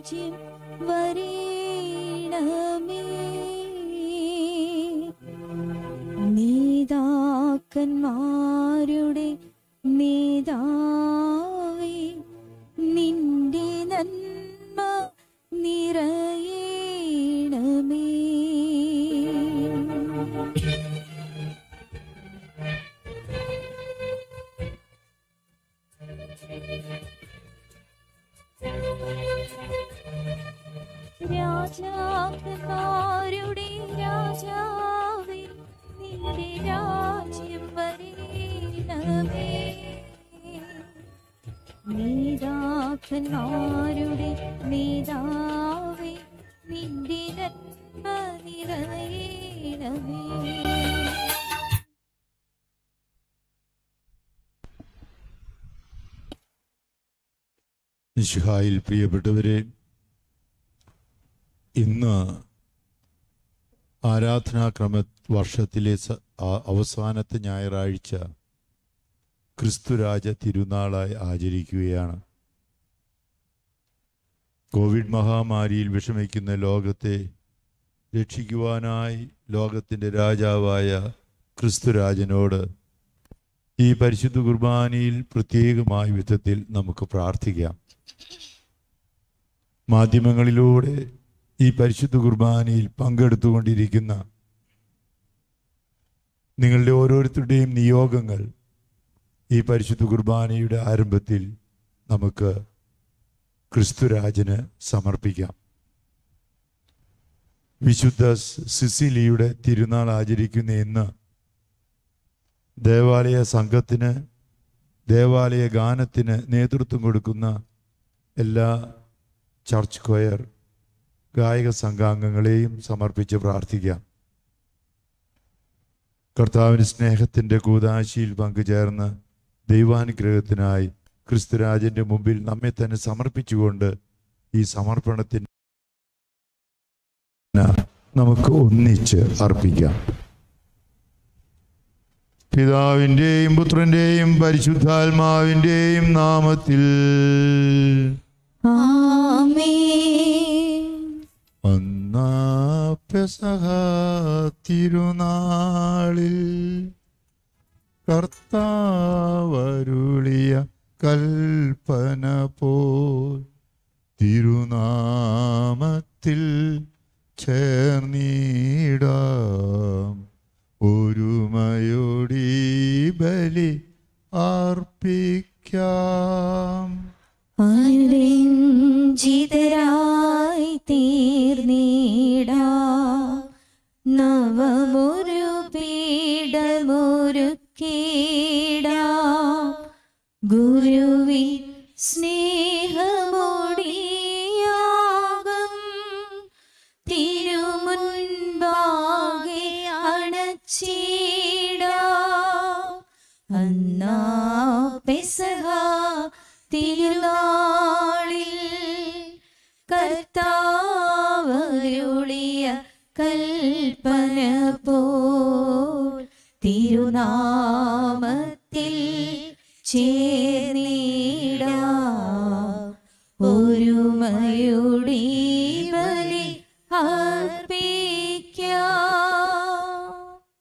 രാജ്യം വരേണമേ നേതാക്കന്മാരുടെ നേതാവേ നിന്റെ നന്മ നിറയേണമേ രാജാക്കന്മാരുടെ രാജാവേ നിന്റെ രാജ്യം വരേണമേ നേതാക്കന്മാരുടെ നേതാവേ നിന്റെ നന്മ നിറയേണമേ മിശിഹായിൽ പ്രിയപ്പെട്ടവരെ ഇന്ന് ആരാധനാക്രമ വർഷത്തിലെ സ- ആ- അവസാനത്തെ ഞായറാഴ്ച ക്രിസ്തുരാജ തിരുനാളായി ആചരിക്കുകയാണ് കോവിഡ് മഹാമാരിയിൽ വിഷമിക്കുന്ന ലോകത്തെ രക്ഷിക്കുവാനായി ലോകത്തിൻ്റെ രാജാവായ ക്രിസ്തുരാജനോട് ഈ പരിശുദ്ധ കുർബാനയിൽ പ്രത്യേകമായ വിധത്തിൽ നമുക്ക് പ്രാർത്ഥിക്കാം മാധ്യമങ്ങളിലൂടെ ഈ പരിശുദ്ധ കുർബാനയിൽ പങ്കെടുത്തുകൊണ്ടിരിക്കുന്ന നിങ്ങളുടെ ഓരോരുത്തരുടെയും നിയോഗങ്ങൾ ഈ പരിശുദ്ധ കുർബാനയുടെ ആരംഭത്തിൽ നമുക്ക് ക്രിസ്തുരാജന് സമർപ്പിക്കാം വിശുദ്ധ സിസിലിയുടെ തിരുനാൾ ആചരിക്കുന്ന ഇന്ന് ദേവാലയ സംഘത്തിന് ദേവാലയ ഗാനത്തിന് നേതൃത്വം കൊടുക്കുന്ന എല്ലാ ചർച്ച് കൊയർ ഗായക സംഘാംഗങ്ങളെയും സമർപ്പിച്ച് പ്രാർത്ഥിക്കാം കർത്താവിന് സ്നേഹത്തിൻ്റെ കൂതാശിയിൽ പങ്കുചേർന്ന് ദൈവാനുഗ്രഹത്തിനായി ക്രിസ്തുരാജന്റെ മുമ്പിൽ നമ്മെ തന്നെ സമർപ്പിച്ചുകൊണ്ട് ഈ സമർപ്പണത്തിന് നമുക്ക് ഒന്നിച്ച് അർപ്പിക്കാം പിതാവിൻ്റെയും പുത്രൻ്റെയും പരിശുദ്ധാത്മാവിൻ്റെയും നാമത്തിൽ ആമേൻ ഒന്നാ പെസഹ തിരുനാളിൽ കർത്താവരുളിയ കൽപ്പന പോൽ തിരുനാമത്തിൽ ചേർന്നിടാം ഒരുമയോടി ബലി അർപ്പിക്കാം അനുരഞ്ജിതരായി തീർന്നിടാ നവമൊരു പീഠമൊരുക്കിടാ ഗുരുവിൻ സ്നേഹമോടിയാകം തിരുമുൻപാകെ അണച്ചിടാ അന്നാ പെസഹ തിരുനാളിൽ കർത്താവരുളിയ കൽപ്പന പോൽ തിരുനാമത്തിൽ ചേർന്നിടാ ഒരുമയുടെ ബലി അർപ്പിക്കാം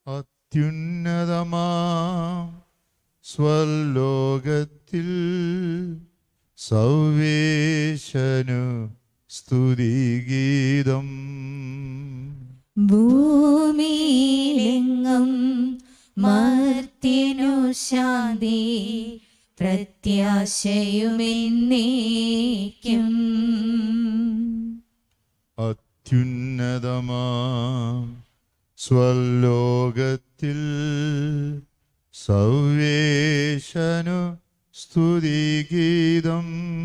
അത്യുന്നതമാം സ്വലോകത്തിൽ സൗവേശനു സ്തുതിഗീതം ഭൂമിയിലെങ്ങും മർത്യനു ശാന്തി പ്രത്യാശയുമെന്നേക്കും അത്യുന്നതമാം സ്വലോകത്തിൽ സൗവേശനു സ്തുതിഗീതം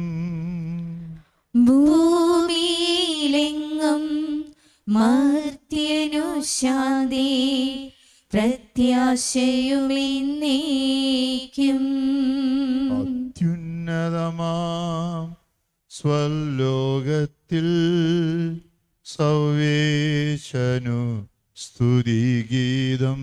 ഭൂമിയിലെങ്ങും മർത്യനു ശാന്തി പ്രത്യാശയുമെന്നേക്കും അത്യുന്നതമാം സ്വലോകത്തിൽ സൗവേശനു സ്തുതിഗീതം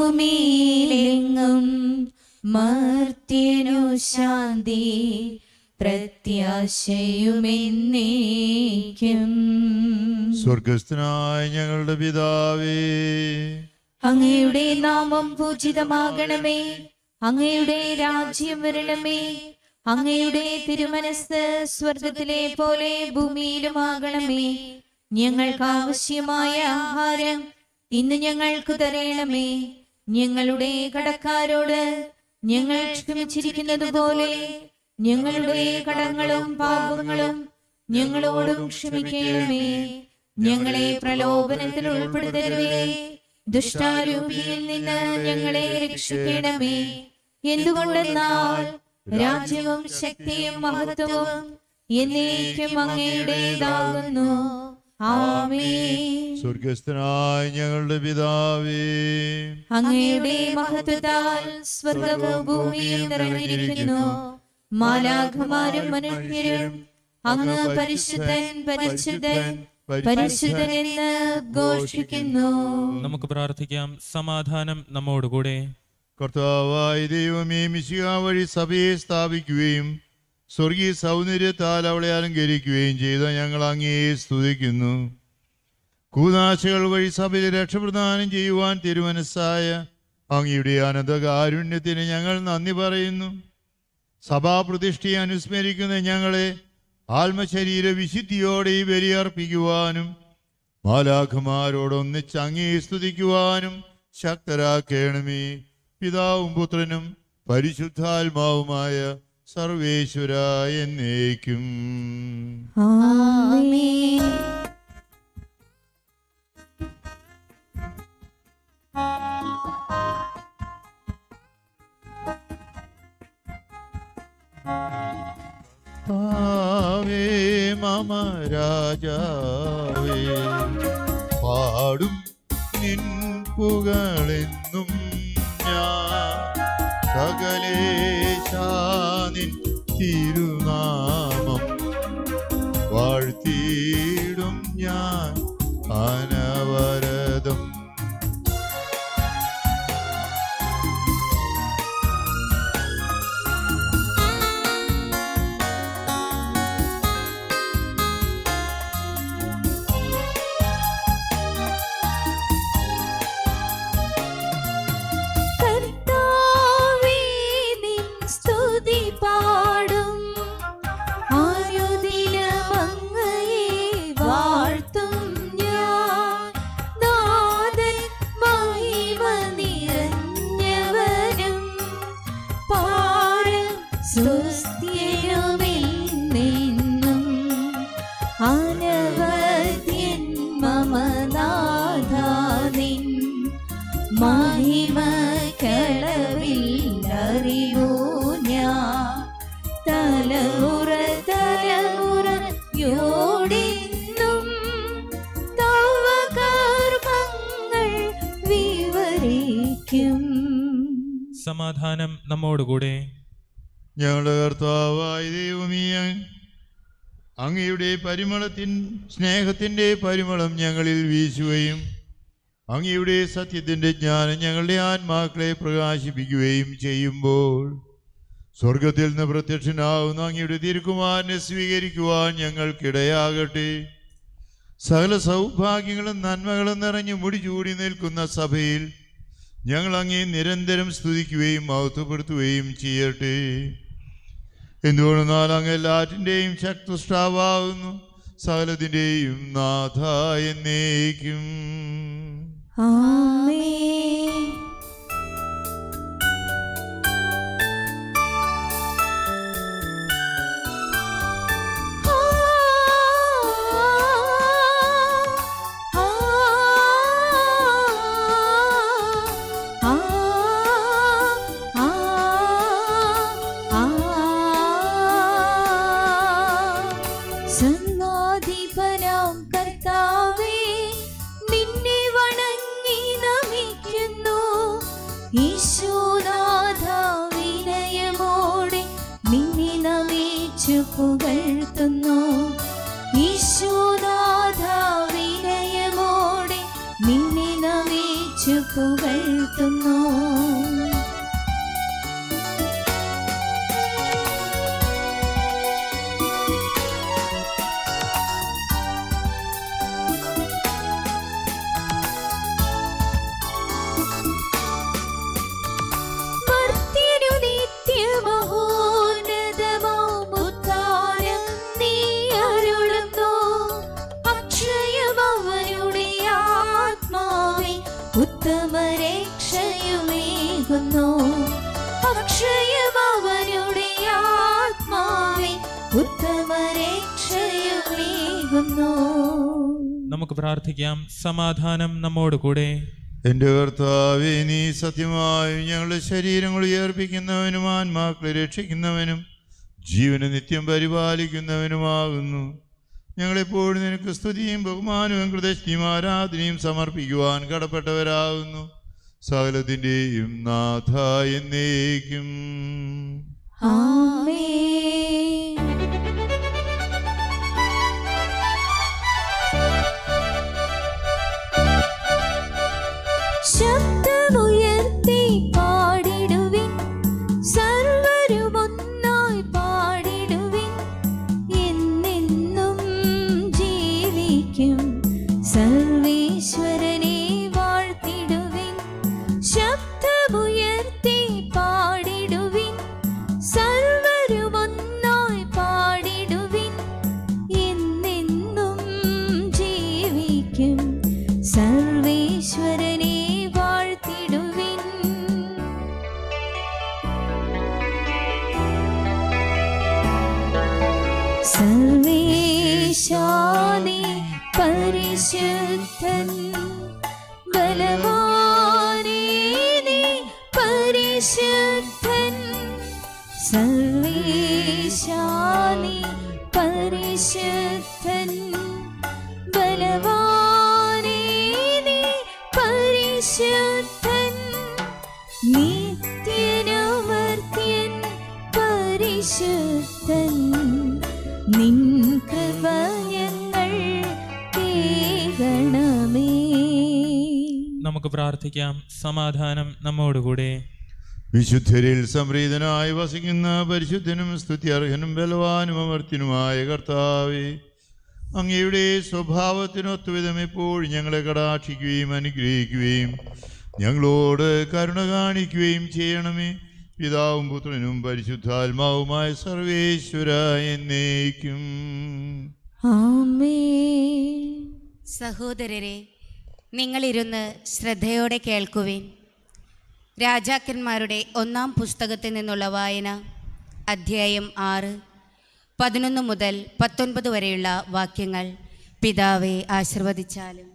ഭൂമിയിലെങ്ങും മർത്യനു ശാന്തി പ്രത്യാശയുമെന്നേക്കും സ്വർഗസ്ഥനായ ഞങ്ങളുടെ പിതാവേ അങ്ങയുടെ നാമം പൂജിതമാകണമേ അങ്ങയുടെ രാജ്യം വരണമേ അങ്ങയുടെ തിരുമനസ് സ്വർഗത്തിലെ പോലെ ഭൂമിയിലുമാകണമേ ഞങ്ങൾക്ക് ആവശ്യമായ ആഹാരം ഇന്ന് ഞങ്ങൾക്ക് തരണമേ ഞങ്ങളുടെ കടക്കാരോട് ഞങ്ങൾ ക്ഷമിച്ചിരിക്കുന്നത് പോലെ ഞങ്ങളുടെ കടങ്ങളും പാപങ്ങളും ഞങ്ങളോടും ക്ഷമിക്കണമേ ഞങ്ങളെ പ്രലോഭനത്തിൽ ഉൾപ്പെടുത്തരുതേ ദുഷ്ടാരൂപിയിൽ നിന്ന് ഞങ്ങളെ രക്ഷിക്കണമേ എന്തുകൊണ്ടെന്നാൽ രാജ്യവും ശക്തിയും മഹത്വവും എന്നേക്കും അങ്ങയുടേതാകുന്നു ആമേ സ്വർഗസ്ഥനായ ഞങ്ങളുടെ പിതാവേ അങ്ങയുടെ മഹത്വത്താൽ സ്വർഗവും ഭൂമിയും നിറഞ്ഞിരിക്കുന്നു മാലാഖമാരും മനുഷ്യരും അങ്ങ് പരിശുദ്ധൻ പരിശുദ്ധൻ പരിശുദ്ധൻ എന്ന് ഘോഷിക്കുന്നു നമുക്ക് പ്രാർത്ഥിക്കാം സമാധാനം നമ്മോടുകൂടെ കർത്താവായ ദൈവമേ മിശിക വഴി സഭയെ സ്ഥാപിക്കുകയും സ്വർഗീയ സൗന്ദര്യത്താൽ അവളെ അലങ്കരിക്കുകയും ചെയ്ത ഞങ്ങൾ അങ്ങയെ സ്തുതിക്കുന്നു കൂതാശകൾ വഴി സഭയിൽ രക്ഷപ്രദാനം ചെയ്യുവാൻ തിരുമനസ്സായ അങ്ങയുടെ അനന്തകാരുണ്യത്തിന് ഞങ്ങൾ നന്ദി പറയുന്നു സഭാപ്രതിഷ്ഠയെ അനുസ്മരിക്കുന്ന ഞങ്ങളെ ആത്മശരീര വിശുദ്ധിയോടെ ഈ ബലിയർപ്പിക്കുവാനും മാലാഖമാരോടൊന്നിച്ച് അങ്ങേ സ്തുതിക്കുവാനും ശക്തരാക്കേണമേ പിതാവും പുത്രനും പരിശുദ്ധാത്മാവുമായ സർവേശ്വര എന്നേക്കും ആമേൻ പാവേ മമ രാജാവേ പാടും നിൻ പുകളെന്നും ഞാൻ സകലേശാനിൻ തിരുനാമം വാഴ്ത്തിയിടും ഞാൻ അനവരതം കർത്താവേ നിൻ സ്തുതി പാടും ആരുദിനം അങ്ങയെ വാഴ്ത്തും ഞാൻ നാഥൻ മഹിമ നിറഞ്ഞവനും പാടും സുസ്ഥിരമെന്നെന്നും അനവധ്യൻ മമ നാഥാനിൻ മഹിമ കളവിൽ അറിവൂ ഞാൻ തലമുറ തലമുറയോടെന്നും തവ കർമ്മങ്ങൾ വിവരിക്കും സമാധാനം നമ്മോടുകൂടെ ഞങ്ങളുടെ കർത്താവായ ദൈവമേ അങ്ങയുടെ പരിമളത്തിൻ സ്നേഹത്തിൻ്റെ പരിമളം ഞങ്ങളിൽ വീശുകയും അങ്ങയുടെ സത്യത്തിൻ്റെ ജ്ഞാനം ഞങ്ങളുടെ ആത്മാക്കളെ പ്രകാശിപ്പിക്കുകയും ചെയ്യുമ്പോൾ സ്വർഗത്തിൽ നിന്ന് പ്രത്യക്ഷനാവുന്ന അങ്ങയുടെ തിരുക്കുമാരനെ സ്വീകരിക്കുവാൻ ഞങ്ങൾക്കിടയാകട്ടെ സകല സൗഭാഗ്യങ്ങളും നന്മകളും നിറഞ്ഞു മുടിചൂടി നിൽക്കുന്ന സഭയിൽ ഞങ്ങൾ അങ്ങേ നിരന്തരം സ്തുതിക്കുകയും മഹത്വപ്പെടുത്തുകയും ചെയ്യട്ടെ എന്തുകൊണ്ടെന്നാൽ അങ്ങ് എല്ലാറ്റിൻ്റെയും ശക്തസ്രാവാകുന്നു സകലത്തിൻ്റെയും നാഥ എന്നേക്കും ആമേൻ സന്നാധിപനാം കർത്താവേ നിന്നെ വണങ്ങി നമിക്കുന്നു ഈശോനാഥ വിനയമോടെ നിന്നെ നമിച്ചു പുകഴ്ത്തുന്നു ഈശോനാഥ വിനയമോടെ നിന്നെ നമിച്ചു പുകഴ്ത്തുന്നു നീങ്ങുന്നു അക്ഷയമവനുടെ ആത്മാവെ ഉത്തമ രക്ഷയുമേകുന്നു നമുക്ക് പ്രാർത്ഥിക്കാം സമാധാനം നമ്മോട് കൂടെ എന്റെ കർത്താവെ നീ സത്യമായും ഞങ്ങളുടെ ശരീരങ്ങൾ ഉയർപ്പിക്കുന്നവനും ആത്മാക്കളെ രക്ഷിക്കുന്നവനും ജീവനെ നിത്യം പരിപാലിക്കുന്നവനുമാകുന്നു ഞങ്ങളെപ്പോഴും നിനക്ക് സ്തുതിയും ബഹുമാനവും കൃതജ്ഞയും ആരാധനയും സമർപ്പിക്കുവാൻ കടപ്പെട്ടവരാകുന്നു സകലത്തിൻ്റെയും നാഥ എന്നേക്കും ആമേൻ ശബ്ദമുയർത്തി പാടിടുവിൻ സർവരുമൊന്നായി പാടിടുവിൻ എന്നെന്നും ജീവിക്കും സർവേശ്വരനെ വാഴ്ത്തിടുവിൻ ശബ്ദമുയർത്തി പാടിടുവിൻ സർവരുമൊന്നായി പാടിടുവിൻ എന്നെന്നും ജീവിക്കും സർവേശ്വരനെ വാഴ്ത്തിടുവിൻ സർവേശാനി പരിശുദ്ധൻ ബലവാനേ നീ പരിശുദ്ധൻ സർവേശാനി പരിശുദ്ധൻ ബലവാനേ നീ പരിശുദ്ധൻ നിത്യനമർത്യൻ പരിശുദ്ധൻ നിൻ കൃപ ഞങ്ങൾ കേൾക്കണമേ നമുക്ക് പ്രാർത്ഥിക്കാം സമാധാനം നമ്മോട് കൂടെ വിശുദ്ധരിൽ സംപ്രീതനായി വസിക്കുന്ന പരിശുദ്ധനും സ്തുത്യർഹനും ബലവാനും അമർത്തിനുമായ കർത്താവെ അങ്ങയുടെ സ്വഭാവത്തിനൊത്തുവിധം എപ്പോഴും ഞങ്ങളെ കടാക്ഷിക്കുകയും അനുഗ്രഹിക്കുകയും ഞങ്ങളോട് കരുണ കാണിക്കുകയും ചെയ്യണമേ പിതാവും പുത്രനും പരിശുദ്ധാത്മാവുമായ സർവേശ്വര എന്നേക്കും ആമേൻ സഹോദരരെ നിങ്ങളിരുന്ന് ശ്രദ്ധയോടെ കേൾക്കുവിൻ രാജാക്കന്മാരുടെ ഒന്നാം പുസ്തകത്തിൽ നിന്നുള്ള വായന അധ്യായം ആറ് പതിനൊന്ന് മുതൽ പത്തൊൻപത് വരെയുള്ള വാക്യങ്ങൾ പിതാവെ ആശീർവദിച്ചാലും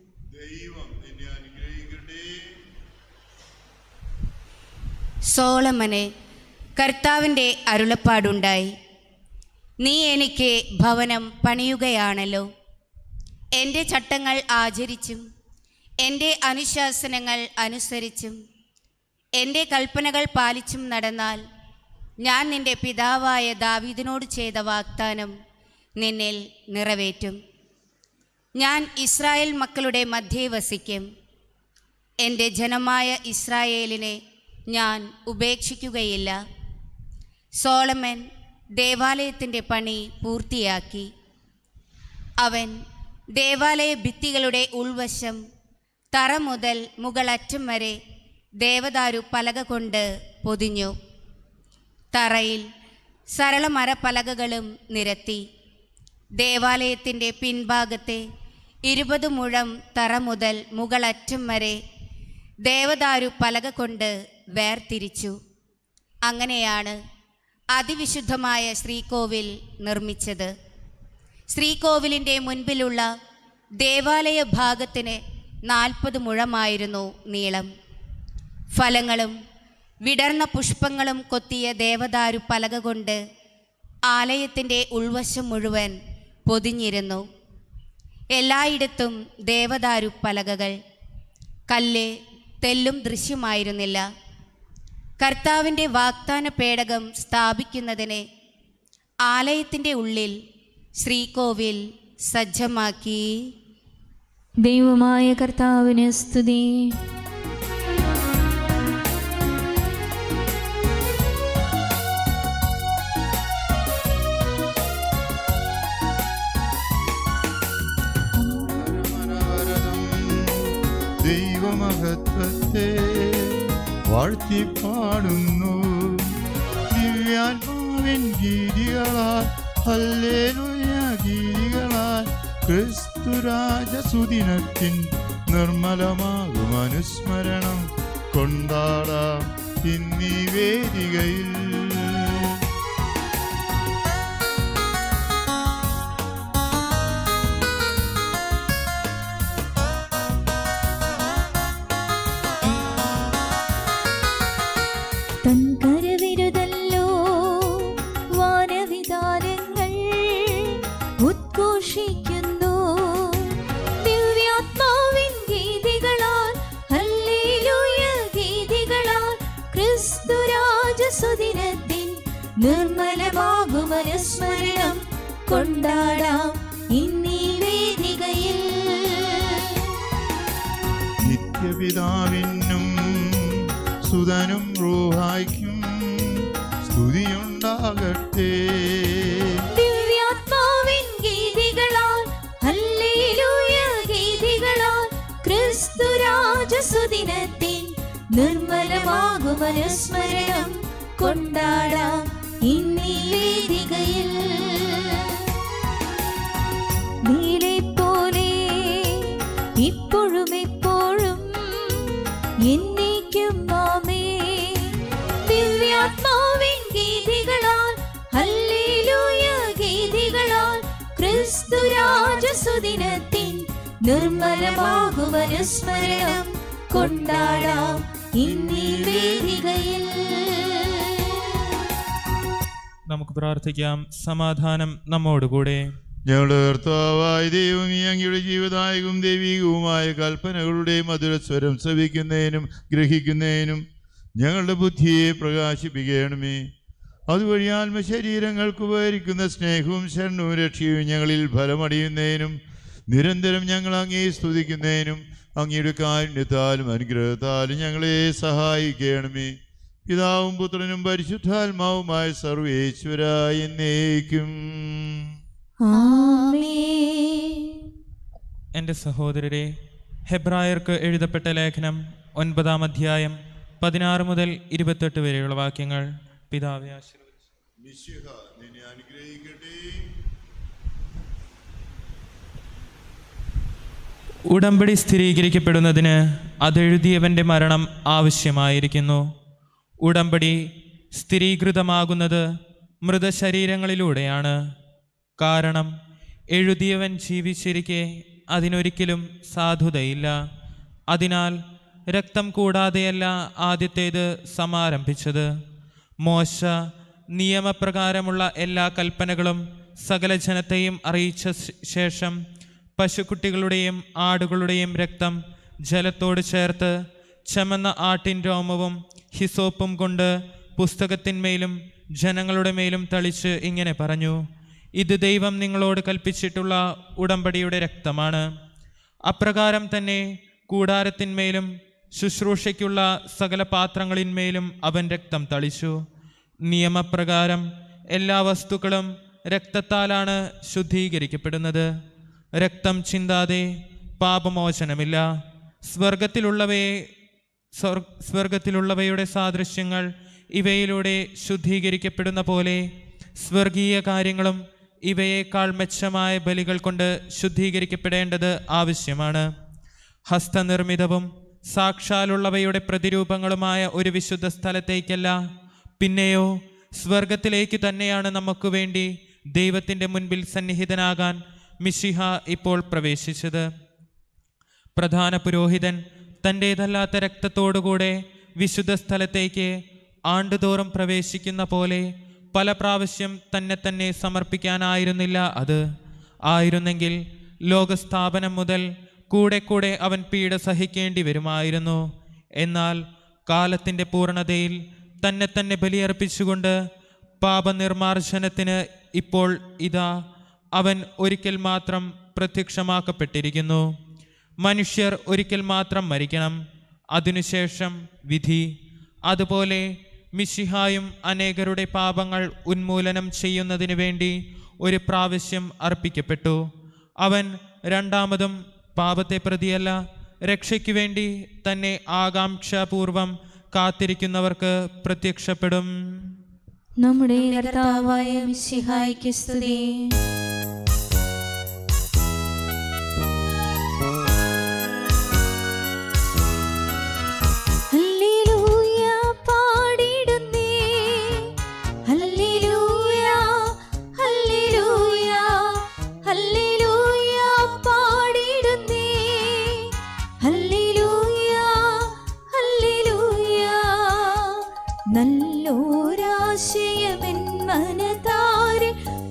സോളമനെ കർത്താവിൻ്റെ അരുളപ്പാടുണ്ടായി നീ എനിക്ക് ഭവനം പണിയുകയാണല്ലോ എൻ്റെ ചട്ടങ്ങൾ ആചരിച്ചും എൻ്റെ അനുശാസനങ്ങൾ അനുസരിച്ചും എൻ്റെ കൽപ്പനകൾ പാലിച്ചും നടന്നാൽ ഞാൻ നിന്റെ പിതാവായ ദാവീദിനോട് ചെയ്ത വാഗ്ദാനം നിന്നിൽ നിറവേറ്റും ഞാൻ ഇസ്രായേൽ മക്കളുടെ മധ്യേ വസിക്കും എൻ്റെ ജനമായ ഇസ്രായേലിനെ ഞാൻ ഉപേക്ഷിക്കുകയില്ല സോളമൻ ദേവാലയത്തിൻ്റെ പണി പൂർത്തിയാക്കി അവൻ ദേവാലയ ഭിത്തികളുടെ ഉൾവശം തറ മുതൽ മുകളറ്റം വരെ ദേവദാരു പലക കൊണ്ട് പൊതിഞ്ഞു തറയിൽ സരളമര പലകകളും നിരത്തി ദേവാലയത്തിൻ്റെ പിൻഭാഗത്തെ ഇരുപത് മുഴം തറ മുതൽ മുകളറ്റം വരെ ദേവദാരു പലക കൊണ്ട് വേർതിരിച്ചു അങ്ങനെയാണ് അതിവിശുദ്ധമായ ശ്രീകോവിൽ നിർമ്മിച്ചത് ശ്രീകോവിലിൻ്റെ മുൻപിലുള്ള ദേവാലയ ഭാഗത്തിന് നാൽപ്പത് മുഴമായിരുന്നു നീളം ഫലങ്ങളും വിടർന്ന പുഷ്പങ്ങളും കൊത്തിയ ദേവദാരു പലക കൊണ്ട് ആലയത്തിൻ്റെ ഉൾവശം മുഴുവൻ പൊതിഞ്ഞിരുന്നു എല്ലായിടത്തും ദേവദാരു പലകകൾ കല്ല് തെല്ലും ദൃശ്യമായിരുന്നില്ല കർത്താവിൻ്റെ വാഗ്ദാന പേടകം സ്ഥാപിക്കുന്നതിന് ആലയത്തിൻ്റെ ഉള്ളിൽ ശ്രീകോവിൽ സജ്ജമാക്കി ദൈവമായ കർത്താവിന് സ്തുതി ദൈവമഹത്വത്തെ വാഴ്ത്തിപ്പാടുന്നു ദിവ്യാത്മാവിൻ ഗീതികളാൽ ഹല്ലേലൂയ ഗീതികളാൽ ക്രിസ്തുരാജ സുദിനത്തിൻ നിർമ്മലമാകും അനുസ്മരണം കൊണ്ടാടാം ഇന്നീ വേദികയിൽ തൻ കരവിരുതല്ലോ വാനവിധാനങ്ങൾ ഉദ്ഘോഷിക്കുന്നു ദിവ്യാത്മാവിൻ ഗീതികളാൽ ഹല്ലേലൂയ ഗീതികളാൽ ക്രിസ്തുരാജസുദിനത്തിൻ നിർമ്മലമാകും അനുസ്മരണം കൊണ്ടാടാം ഇന്നീ വേദികയിൽ നിത്യപിതാവിനും സുതനും റൂഹായ്ക്കും സ്തുതിയുണ്ടാകട്ടെ ദിവ്യാത്മാവിൻ ഗീതികളാൽ ഹല്ലേലൂയ ഗീതികളാൽ ക്രിസ്തുരാജസുദിനത്തിൻ നിർമ്മലമാകും അനുസ്മരണം കൊണ്ടാടാം ഇന്നീ വേദികയിൽ നീലെ പോലെ ഇപ്പോഴും എപ്പോഴും എന്നേക്കും ആമേ ദിവ്യാത്മാവിൻ ഗീതികളാൽ ഹല്ലേലൂയ ഗീതികളാൽ ക്രിസ്തുരാജസുദിനത്തിൻ നിർമ്മലമാകും അനുസ്മരണം കൊണ്ടാടാം ഇന്നീ വേദികയിൽ നമുക്ക് പ്രാർത്ഥിക്കാം സമാധാനം നമ്മോടുകൂടെ ഞങ്ങളുടെ കർത്താവായ ദൈവം ഈ അങ്ങയുടെ ജീവദായകവും ദൈവികവുമായ കൽപ്പനകളുടെ മധുരസ്വരം ശ്രവിക്കുന്നതിനും ഗ്രഹിക്കുന്നതിനും ഞങ്ങളുടെ ബുദ്ധിയെ പ്രകാശിപ്പിക്കണമേ അതുവഴി ആത്മശരീരങ്ങൾക്ക് ഉപകരിക്കുന്ന സ്നേഹവും ശരണവും രക്ഷയും ഞങ്ങളിൽ ഫലമടിയുന്നതിനും നിരന്തരം ഞങ്ങൾ അങ്ങേ സ്തുതിക്കുന്നതിനും അങ്ങയുടെ കാരുണ്യത്താലും അനുഗ്രഹത്താലും ഞങ്ങളെ സഹായിക്കണമേ പിതാവും പുത്രനും പരിശുദ്ധാത്മാവുമായ സർവേശ്വരായ എന്നേക്കും ആമേൻ എൻ്റെ സഹോദരരെ ഹെബ്രായർക്ക് എഴുതപ്പെട്ട ലേഖനം ഒൻപതാം അധ്യായം പതിനാറ് മുതൽ ഇരുപത്തെട്ട് വരെയുള്ള വാക്യങ്ങൾ പിതാവെ ആശീർവദിച്ചു മിശിഹ നിന്നെ അനുഗ്രഹിക്കട്ടെ ഉടമ്പടി സ്ഥിരീകരിക്കപ്പെടുന്നതിന് അതെഴുതിയവൻ്റെ മരണം ആവശ്യമായിരിക്കുന്നു ഉടമ്പടി സ്ഥിരീകൃതമാകുന്നത് മൃതശരീരങ്ങളിലൂടെയാണ് കാരണം എഴുതിയവൻ ജീവിച്ചിരിക്കെ അതിനൊരിക്കലും സാധുതയില്ല അതിനാൽ രക്തം കൂടാതെയല്ല ആദ്യത്തേത് സമാരംഭിച്ചത് മോശ നിയമപ്രകാരമുള്ള എല്ലാ കൽപ്പനകളും സകല ജനത്തെയും അറിയിച്ച ശ്- ശേഷം പശുക്കുട്ടികളുടെയും ആടുകളുടെയും രക്തം ജലത്തോട് ചേർത്ത് ചമന്ന ആട്ടിൻ രോമവും ഹിസോപ്പും കൊണ്ട് പുസ്തകത്തിന്മേലും ജനങ്ങളുടെ മേലും തളിച്ച് ഇങ്ങനെ പറഞ്ഞു ഇത് ദൈവം നിങ്ങളോട് കൽപ്പിച്ചിട്ടുള്ള ഉടമ്പടിയുടെ രക്തമാണ് അപ്രകാരം തന്നെ കൂടാരത്തിന്മേലും ശുശ്രൂഷയ്ക്കുള്ള സകല പാത്രങ്ങളിന്മേലും അവൻ രക്തം തളിച്ചു നിയമപ്രകാരം എല്ലാ വസ്തുക്കളും രക്തത്താലാണ് ശുദ്ധീകരിക്കപ്പെടുന്നത് രക്തം ചിന്താതെ പാപമോചനമില്ല സ്വർഗത്തിലുള്ളവയെ സ്വർ- സ്വർഗത്തിലുള്ളവയുടെ സാദൃശ്യങ്ങൾ ഇവയിലൂടെ ശുദ്ധീകരിക്കപ്പെടുന്ന പോലെ സ്വർഗീയ കാര്യങ്ങളും ഇവയേക്കാൾ മെച്ചമായ ബലികൾ കൊണ്ട് ശുദ്ധീകരിക്കപ്പെടേണ്ടത് ആവശ്യമാണ് ഹസ്തനിർമ്മിതവും സാക്ഷാലുള്ളവയുടെ പ്രതിരൂപങ്ങളുമായ ഒരു വിശുദ്ധ സ്ഥലത്തേക്കല്ല പിന്നെയോ സ്വർഗത്തിലേക്ക് തന്നെയാണ് നമുക്ക് വേണ്ടി ദൈവത്തിൻ്റെ മുൻപിൽ സന്നിഹിതനാകാൻ മിശിഹ ഇപ്പോൾ പ്രവേശിച്ചത് പ്രധാന പുരോഹിതൻ തൻ്റേതല്ലാത്ത രക്തത്തോടുകൂടെ വിശുദ്ധ സ്ഥലത്തേക്ക് ആണ്ടുതോറും പ്രവേശിക്കുന്ന പോലെ പല പ്രാവശ്യം തന്നെ തന്നെ സമർപ്പിക്കാനായിരുന്നില്ല അത് ആയിരുന്നെങ്കിൽ ലോകസ്ഥാപനം മുതൽ കൂടെ കൂടെ അവൻ പീഡ സഹിക്കേണ്ടി വരുമായിരുന്നു എന്നാൽ കാലത്തിൻ്റെ പൂർണ്ണതയിൽ തന്നെ തന്നെ ബലിയർപ്പിച്ചുകൊണ്ട് പാപനിർമാർജനത്തിന് ഇപ്പോൾ ഇതാ അവൻ ഒരിക്കൽ മാത്രം പ്രത്യക്ഷമാക്കപ്പെട്ടിരിക്കുന്നു മനുഷ്യർ ഒരിക്കൽ മാത്രം മരിക്കണം അതിനുശേഷം വിധി അതുപോലെ മിശിഹായും അനേകരുടെ പാപങ്ങൾ ഉന്മൂലനം ചെയ്യുന്നതിന് വേണ്ടി ഒരു പ്രാവശ്യം അർപ്പിക്കപ്പെട്ടു അവൻ രണ്ടാമതും പാപത്തെ പ്രതിയല്ല രക്ഷയ്ക്ക് വേണ്ടി തന്നെ ആകാംക്ഷാപൂർവം കാത്തിരിക്കുന്നവർക്ക് പ്രത്യക്ഷപ്പെടും നമ്മുടെ കർത്താവായ മിശിഹായ്ക്ക് സ്തുതി ഹല്ലേലൂയ പാ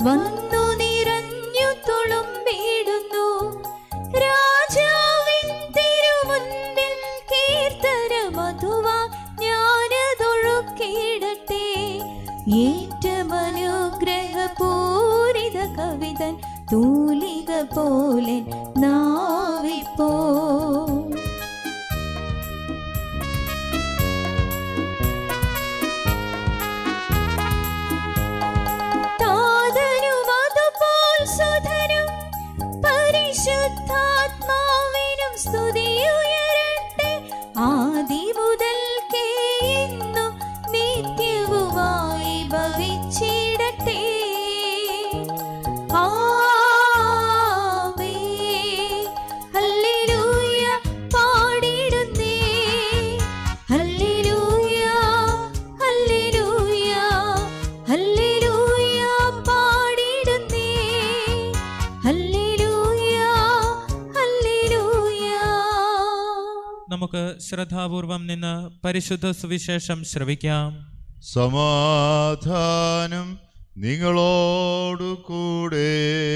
വന്നു നിറഞ്ഞു തുളുമ്പിടുന്നു രാജാവിൻ തിരുമുൻപിൽ കീർത്തന മധുവാ ഞാനതൊഴുക്കിടട്ടെ ഏറ്റമനുഗ്രഹപൂരിത കവിതൻ തൂലിക പോലെ നാവിപ്പോ താതനും അതുപോൽ സുധനും പരിശുദ്ധാത്മാവിനും സ്തുതിയുയരട്ടെ ആദി മുതൽക്കേ ഇന്നും നിത്യവുമായി ഭവിച്ചിടട്ടെ ആമേൻ. ഹല്ലേലൂയ പാടിടുന്നേ ഹല്ലേലൂയ ഹല്ലേലൂയ ഹല്ലേലൂയ പാടിടുന്നേ ഹല്ലേലൂയ ഹല്ലേലൂയ നമുക്ക് ശ്രദ്ധാപൂർവം നിന്ന് പരിശുദ്ധ സുവിശേഷം ശ്രവിക്കാം സമാധാനം നിങ്ങളോടു കൂടെ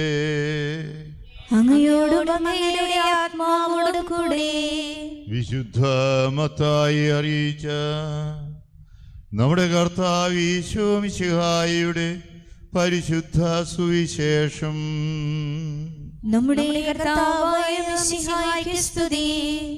അങ്ങയോടും അങ്ങയുടെ ആത്മാവോടും കൂടെ വിശുദ്ധ മത്തായി അറിയിച്ച നമ്മുടെ കർത്താവ് ഈശോ മിശിഹായിയുടെ പരിശുദ്ധ സുവിശേഷം നമ്മുടെ കർത്താവായ മിശിഹായ്ക്ക് സ്തുതി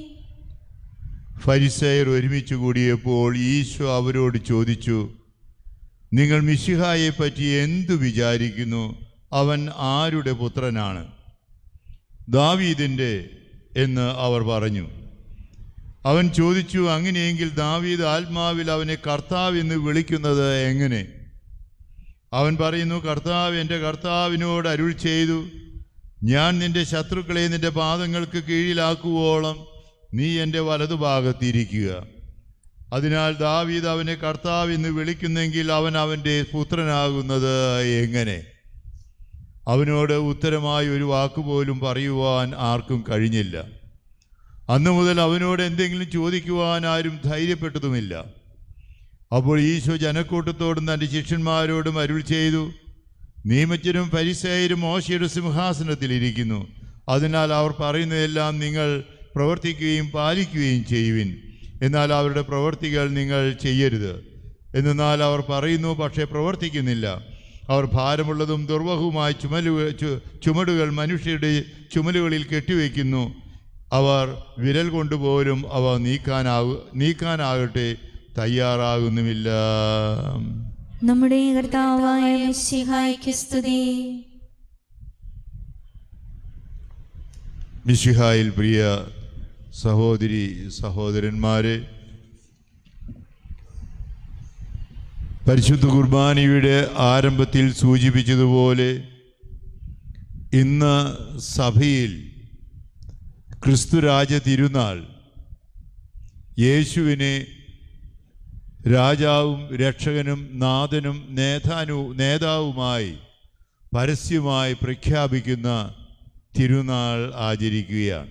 ഫരിസയർ ഒരുമിച്ച് കൂടിയപ്പോൾ ഈശോ അവരോട് ചോദിച്ചു നിങ്ങൾ മിശിഹായെ പറ്റി എന്തു വിചാരിക്കുന്നു അവൻ ആരുടെ പുത്രനാണ് ദാവീദിൻ്റെ എന്ന് അവർ പറഞ്ഞു അവൻ ചോദിച്ചു അങ്ങനെയെങ്കിൽ ദാവീദ് ആത്മാവിൽ അവനെ കർത്താവ് എന്ന് വിളിക്കുന്നത് എങ്ങനെ അവൻ പറയുന്നു കർത്താവ് എൻ്റെ കർത്താവിനോട് അരുൾ ചെയ്തു ഞാൻ നിന്റെ ശത്രുക്കളെ നിന്റെ പാദങ്ങൾക്ക് കീഴിലാക്കുവോളം നീ എൻ്റെ വലതുഭാഗത്തിരിക്കുക അതിനാൽ ദാവീദ് അവനെ കർത്താവ് എന്ന് വിളിക്കുന്നെങ്കിൽ അവൻ അവൻ്റെ പുത്രനാകുന്നത് എങ്ങനെ അവനോട് ഉത്തരമായി ഒരു വാക്കുപോലും പറയുവാൻ ആർക്കും കഴിഞ്ഞില്ല അന്നു മുതൽ അവനോട് എന്തെങ്കിലും ചോദിക്കുവാൻ ആരും ധൈര്യപ്പെട്ടതുമില്ല അപ്പോൾ ഈശോ ജനക്കൂട്ടത്തോടും തൻ്റെ ശിഷ്യന്മാരോടും അരുൾ ചെയ്തു നിയമജ്ഞരും പരിസയരും മോശയുടെ സിംഹാസനത്തിലിരിക്കുന്നു അതിനാൽ അവർ പറയുന്നതെല്ലാം നിങ്ങൾ പ്രവർത്തിക്കുകയും പാലിക്കുകയും ചെയ്യുവിൻ എന്നാൽ അവരുടെ പ്രവർത്തികൾ നിങ്ങൾ ചെയ്യരുത് എന്നാൽ അവർ പറയുന്നു പക്ഷേ പ്രവർത്തിക്കുന്നില്ല അവർ ഭാരമുള്ളതും ദുർവഹവുമായ ചുമലു ചു- ചുമടുകൾ മനുഷ്യരുടെ ചുമലുകളിൽ കെട്ടിവെക്കുന്നു അവർ വിരൽ കൊണ്ടുപോലും അവ നീക്കാനാകു നീക്കാനാകട്ടെ തയ്യാറാകുന്നുമില്ല നമ്മുടെ കർത്താവായ മിശിഹായ്ക്ക് സ്തുതി മിശിഹായിൽ പ്രിയ സഹോദരി സഹോദരന്മാരെ പരിശുദ്ധ കുർബാനയുടെ ആരംഭത്തിൽ സൂചിപ്പിച്ചതുപോലെ ഇന്ന് സഭയിൽ ക്രിസ്തുരാജ തിരുനാൾ യേശുവിനെ രാജാവും രക്ഷകനും നാഥനും നേതാനു നേതാവുമായി പരസ്യമായി പ്രഖ്യാപിക്കുന്ന തിരുനാൾ ആചരിക്കുകയാണ്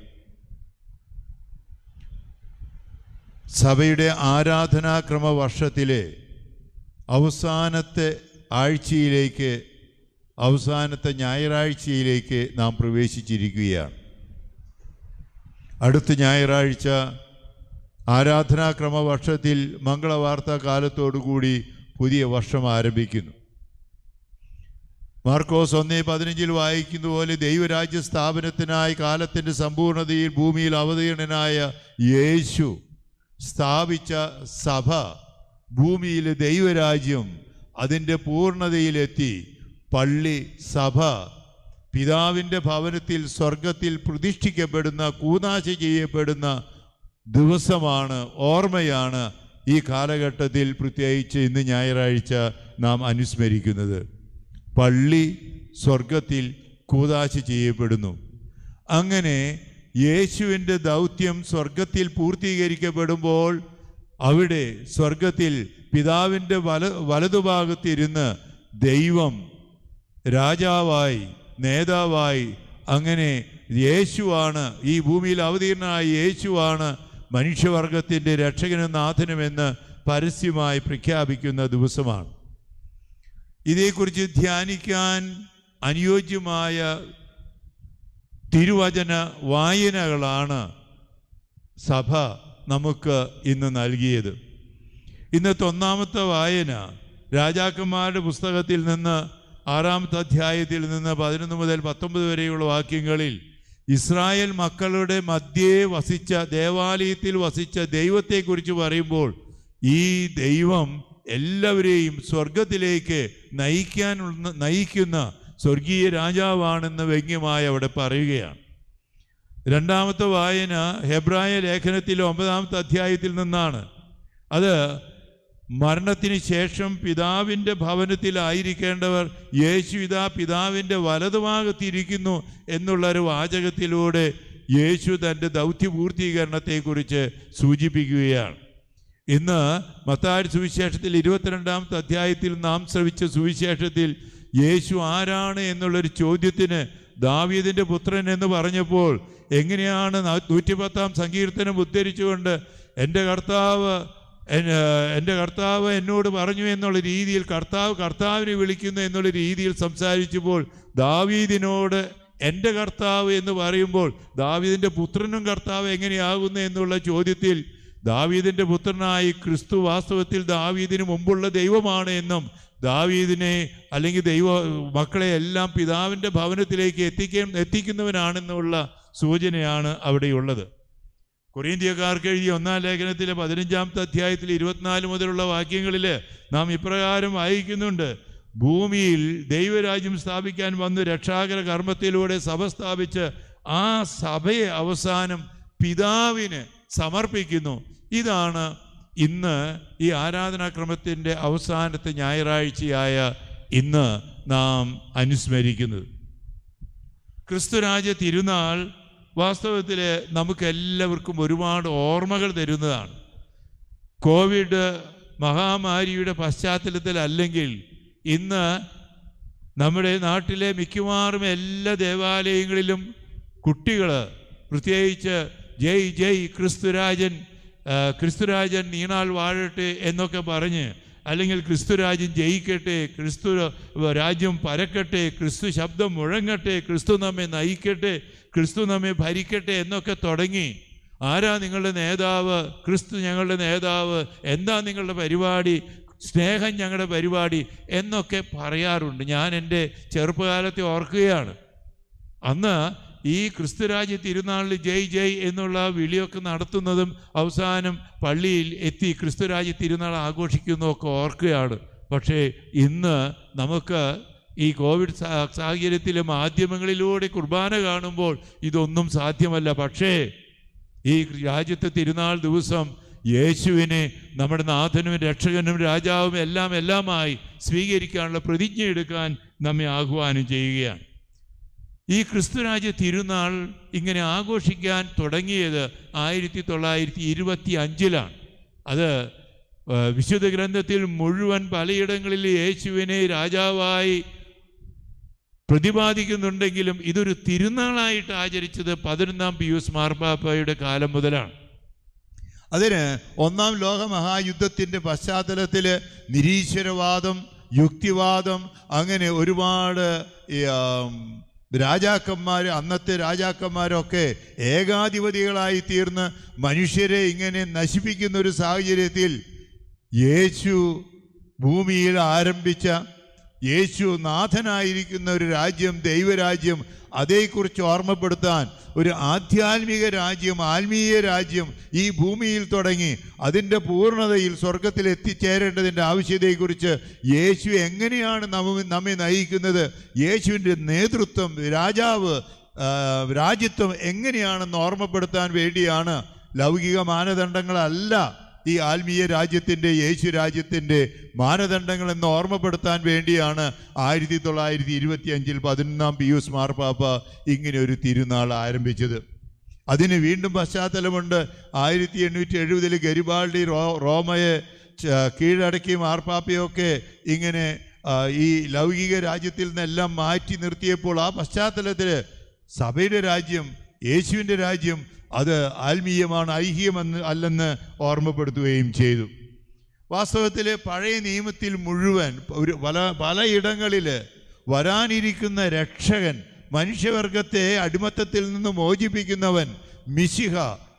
സഭയുടെ ആരാധനാക്രമ വർഷത്തിലെ അവസാനത്തെ ആഴ്ചയിലേക്ക് അവസാനത്തെ ഞായറാഴ്ചയിലേക്ക് നാം പ്രവേശിച്ചിരിക്കുകയാണ് അടുത്ത ഞായറാഴ്ച ആരാധനാക്രമ വർഷത്തിൽ മംഗളവാർത്താ കാലത്തോടുകൂടി പുതിയ വർഷം ആരംഭിക്കുന്നു മാർക്കോസ് ഒന്നേ പതിനഞ്ചിൽ വായിക്കുന്ന പോലെ ദൈവരാജ്യ സ്ഥാപനത്തിനായി കാലത്തിൻ്റെ സമ്പൂർണതയിൽ ഭൂമിയിൽ അവതീർണനായ യേശു സ്ഥാപിച്ച സഭ ഭൂമിയിലെ ദൈവരാജ്യം അതിൻ്റെ പൂർണ്ണതയിലെത്തി പള്ളി സഭ പിതാവിൻ്റെ ഭവനത്തിൽ സ്വർഗത്തിൽ പ്രതിഷ്ഠിക്കപ്പെടുന്ന കൂനാശ ചെയ്യപ്പെടുന്ന ദിവസമാണ് ഓർമ്മയാണ് ഈ കാലഘട്ടത്തിൽ പ്രത്യേകിച്ച് ഇന്ന് ഞായറാഴ്ച നാം അനുസ്മരിക്കുന്നത് പള്ളി സ്വർഗത്തിൽ കൂതാശ ചെയ്യപ്പെടുന്നു അങ്ങനെ യേശുവിൻ്റെ ദൗത്യം സ്വർഗത്തിൽ പൂർത്തീകരിക്കപ്പെടുമ്പോൾ അവിടെ സ്വർഗത്തിൽ പിതാവിൻ്റെ വല വലതുഭാഗത്തിരുന്ന് ദൈവം രാജാവായി നേതാവായി അങ്ങനെ യേശുവാണ് ഈ ഭൂമിയിൽ അവതീർണനായ യേശുവാണ് മനുഷ്യവർഗത്തിൻ്റെ രക്ഷകനും നാഥനുമെന്ന് പരസ്യമായി പ്രഖ്യാപിക്കുന്ന ദിവസമാണ് ഇതേക്കുറിച്ച് ധ്യാനിക്കാൻ അനുയോജ്യമായ തിരുവചന വായനകളാണ് സഭ നമുക്ക് ഇന്ന് നൽകിയത് ഇന്നത്തെ ഒന്നാമത്തെ വായന രാജാക്കന്മാരുടെ പുസ്തകത്തിൽ നിന്ന് ആറാമത്തെ അധ്യായത്തിൽ നിന്ന് പതിനൊന്ന് മുതൽ പത്തൊമ്പത് വരെയുള്ള വാക്യങ്ങളിൽ ഇസ്രായേൽ മക്കളുടെ മധ്യേ വസിച്ച ദേവാലയത്തിൽ വസിച്ച ദൈവത്തെക്കുറിച്ച് പറയുമ്പോൾ ഈ ദൈവം എല്ലാവരെയും സ്വർഗത്തിലേക്ക് നയിക്കാൻ നയിക്കുന്ന സ്വർഗീയ രാജാവാണെന്ന് വ്യംഗ്യമായി അവിടെ പറയുകയാണ് രണ്ടാമത്തെ വായന ഹെബ്രായ ലേഖനത്തിലെ ഒമ്പതാമത്തെ അധ്യായത്തിൽ നിന്നാണ് അത് മരണത്തിന് ശേഷം പിതാവിൻ്റെ ഭവനത്തിലായിരിക്കേണ്ടവർ യേശു ഇതാ പിതാവിൻ്റെ വലതുഭാഗത്തിരിക്കുന്നു എന്നുള്ളൊരു വാചകത്തിലൂടെ യേശു തൻ്റെ ദൗത്യപൂർത്തീകരണത്തെക്കുറിച്ച് സൂചിപ്പിക്കുകയാണ് ഇന്ന് മത്താരി സുവിശേഷത്തിൽ ഇരുപത്തിരണ്ടാമത്തെ അധ്യായത്തിൽ നാം ശ്രവിച്ച സുവിശേഷത്തിൽ യേശു ആരാണ് എന്നുള്ളൊരു ചോദ്യത്തിന് ദാവീദിൻ്റെ പുത്രൻ എന്ന് പറഞ്ഞപ്പോൾ എങ്ങനെയാണ് നൂറ്റിപ്പത്താം സങ്കീർത്തനം ഉദ്ധരിച്ചുകൊണ്ട് എൻ്റെ കർത്താവ് എൻ- എൻ്റെ കർത്താവ് എന്നോട് പറഞ്ഞു എന്നുള്ള രീതിയിൽ കർത്താവ് കർത്താവിനെ വിളിക്കുന്നു എന്നുള്ള രീതിയിൽ സംസാരിച്ചപ്പോൾ ദാവീദിനോട് എൻ്റെ കർത്താവ് എന്ന് പറയുമ്പോൾ ദാവീദിൻ്റെ പുത്രനും കർത്താവ് എങ്ങനെയാകുന്നു എന്നുള്ള ചോദ്യത്തിൽ ദാവീദിൻ്റെ പുത്രനായി ക്രിസ്തു വാസ്തവത്തിൽ ദാവീദിന് മുമ്പുള്ള ദൈവമാണ് എന്നും ദാവീദിനെ അല്ലെങ്കിൽ ദൈവ മക്കളെ എല്ലാം പിതാവിൻ്റെ ഭവനത്തിലേക്ക് എത്തിക്കാൻ എത്തിക്കുന്നവനാണെന്നുള്ള സൂചനയാണ് അവിടെയുള്ളത് കൊറിയന്ത്യക്കാർക്ക് എഴുതിയ ഒന്നാം ലേഖനത്തിലെ പതിനഞ്ചാമത്തെ അധ്യായത്തിൽ ഇരുപത്തിനാല് മുതലുള്ള വാക്യങ്ങളിൽ നാം ഇപ്രകാരം വായിക്കുന്നുണ്ട് ഭൂമിയിൽ ദൈവരാജ്യം സ്ഥാപിക്കാൻ വന്ന് രക്ഷാകര കർമ്മത്തിലൂടെ സഭ സ്ഥാപിച്ച് ആ സഭയെ അവസാനം പിതാവിന് സമർപ്പിക്കുന്നു ഇതാണ് ഇന്ന് ഈ ആരാധനാക്രമത്തിൻ്റെ അവസാനത്തെ ഞായറാഴ്ചയായ ഇന്ന് നാം അനുസ്മരിക്കുന്നത് ക്രിസ്തുരാജ തിരുനാൾ വാസ്തവത്തിൽ നമുക്ക് എല്ലാവർക്കും ഒരുപാട് ഓർമ്മകൾ തരുന്നതാണ് കോവിഡ് മഹാമാരിയുടെ പശ്ചാത്തലത്തിൽ അല്ലെങ്കിൽ ഇന്ന് നമ്മുടെ നാട്ടിലെ മിക്കവാറും എല്ലാ ദേവാലയങ്ങളിലും കുട്ടികൾ പ്രത്യേകിച്ച് ജയ് ജയ് ക്രിസ്തുരാജൻ ആ, ക്രിസ്തുരാജൻ നീണാൾ വാഴട്ടെ എന്നൊക്കെ പറഞ്ഞ് അല്ലെങ്കിൽ ക്രിസ്തുരാജ്യം ജയിക്കട്ടെ ക്രിസ്തു രാജ്യം പരക്കട്ടെ ക്രിസ്തു ശബ്ദം മുഴങ്ങട്ടെ ക്രിസ്തു നമ്മെ നയിക്കട്ടെ ക്രിസ്തു നമ്മെ ഭരിക്കട്ടെ എന്നൊക്കെ തുടങ്ങി ആരാ നിങ്ങളുടെ നേതാവ് ക്രിസ്തു ഞങ്ങളുടെ നേതാവ് എന്താ നിങ്ങളുടെ പരിപാടി സ്നേഹം ഞങ്ങളുടെ പരിപാടി എന്നൊക്കെ പറയാറുണ്ട് ഞാൻ എൻ്റെ ചെറുപ്പകാലത്തെ ഓർക്കുകയാണ് അന്ന് ഈ ക്രിസ്തുരാജ്യ തിരുനാളിൽ ജയ് ജയ് എന്നുള്ള വിളിയൊക്കെ നടത്തുന്നതും അവസാനം പള്ളിയിൽ എത്തി ക്രിസ്തുരാജ്യ തിരുനാൾ ആഘോഷിക്കുന്നതൊക്കെ ഓർക്കുകയാണ് പക്ഷേ ഇന്ന് നമുക്ക് ഈ കോവിഡ് സാ- സാഹചര്യത്തിലെ മാധ്യമങ്ങളിലൂടെ കുർബാന കാണുമ്പോൾ ഇതൊന്നും സാധ്യമല്ല പക്ഷേ ഈ രാജ്യത്തെ തിരുനാൾ ദിവസം യേശുവിനെ നമ്മുടെ നാഥനും രക്ഷകനും രാജാവും എല്ലാം എല്ലാമായി സ്വീകരിക്കാനുള്ള പ്രതിജ്ഞ എടുക്കാൻ നമ്മെ ആഹ്വാനം ചെയ്യുകയാണ് ഈ ക്രിസ്തുരാജ്യ തിരുനാൾ ഇങ്ങനെ ആഘോഷിക്കാൻ തുടങ്ങിയത് ആയിരത്തി തൊള്ളായിരത്തി ഇരുപത്തി അഞ്ചിലാണ് അത് ആ, വിശുദ്ധ ഗ്രന്ഥത്തിൽ മുഴുവൻ പലയിടങ്ങളിൽ യേശുവിനെ രാജാവായി പ്രതിപാദിക്കുന്നുണ്ടെങ്കിലും ഇതൊരു തിരുനാളായിട്ട് ആചരിച്ചത് പതിനൊന്നാം പിയൂസ് മാർപ്പാപ്പയുടെ കാലം മുതലാണ് അതിന് ഒന്നാം ലോക മഹായുദ്ധത്തിൻ്റെ പശ്ചാത്തലത്തിൽ നിരീശ്വരവാദം യുക്തിവാദം അങ്ങനെ ഒരുപാട് ഈ, ആം, രാജാക്കന്മാർ അന്നത്തെ രാജാക്കന്മാരൊക്കെ ഏകാധിപതികളായി തീർന്ന് മനുഷ്യരെ ഇങ്ങനെ നശിപ്പിക്കുന്ന ഒരു സാഹചര്യത്തിൽ യേശു ഭൂമിയിൽ ആരംഭിച്ച യേശു നാഥനായിരിക്കുന്ന ഒരു രാജ്യം ദൈവരാജ്യം അതേക്കുറിച്ച് ഓർമ്മപ്പെടുത്താൻ ഒരു ആധ്യാത്മിക രാജ്യം ആത്മീയ രാജ്യം ഈ ഭൂമിയിൽ തുടങ്ങി അതിൻ്റെ പൂർണ്ണതയിൽ സ്വർഗത്തിൽ എത്തിച്ചേരേണ്ടതിൻ്റെ ആവശ്യതയെക്കുറിച്ച് യേശു എങ്ങനെയാണ് നമ്മ നമ്മെ നയിക്കുന്നത് യേശുവിൻ്റെ നേതൃത്വം രാജാവ് ആ, രാജ്യത്വം എങ്ങനെയാണെന്ന് ഓർമ്മപ്പെടുത്താൻ വേണ്ടിയാണ് ലൗകിക മാനദണ്ഡങ്ങളല്ല ഈ ആത്മീയ രാജ്യത്തിൻ്റെ യേശു രാജ്യത്തിൻ്റെ മാനദണ്ഡങ്ങൾ എന്ന് ഓർമ്മപ്പെടുത്താൻ വേണ്ടിയാണ് ആയിരത്തി തൊള്ളായിരത്തി ഇരുപത്തി അഞ്ചിൽ പതിനൊന്നാം പിയൂസ് മാർപ്പാപ്പ ഇങ്ങനെ ഒരു തിരുനാൾ ആരംഭിച്ചത് അതിന് വീണ്ടും പശ്ചാത്തലമുണ്ട് ആയിരത്തി എണ്ണൂറ്റി എഴുപതിൽ ഗരിബാൾഡി റോ റോമയെ ച- കീഴടക്കി മാർപ്പാപ്പയൊക്കെ ഇങ്ങനെ ആ, ഈ ലൗകിക രാജ്യത്തിൽ നിന്നെല്ലാം മാറ്റി നിർത്തിയപ്പോൾ ആ പശ്ചാത്തലത്തിൽ സഭയുടെ രാജ്യം യേശുവിൻ്റെ രാജ്യം അത് ആത്മീയമാണ് ഐഹിയമെന്ന് അല്ലെന്ന് ഓർമ്മപ്പെടുത്തുകയും ചെയ്തു വാസ്തവത്തിൽ പഴയ നിയമത്തിൽ മുഴുവൻ ഒരു പല പലയിടങ്ങളിൽ വരാനിരിക്കുന്ന രക്ഷകൻ മനുഷ്യവർഗത്തെ അടിമത്തത്തിൽ നിന്ന് മോചിപ്പിക്കുന്നവൻ മിശിഹ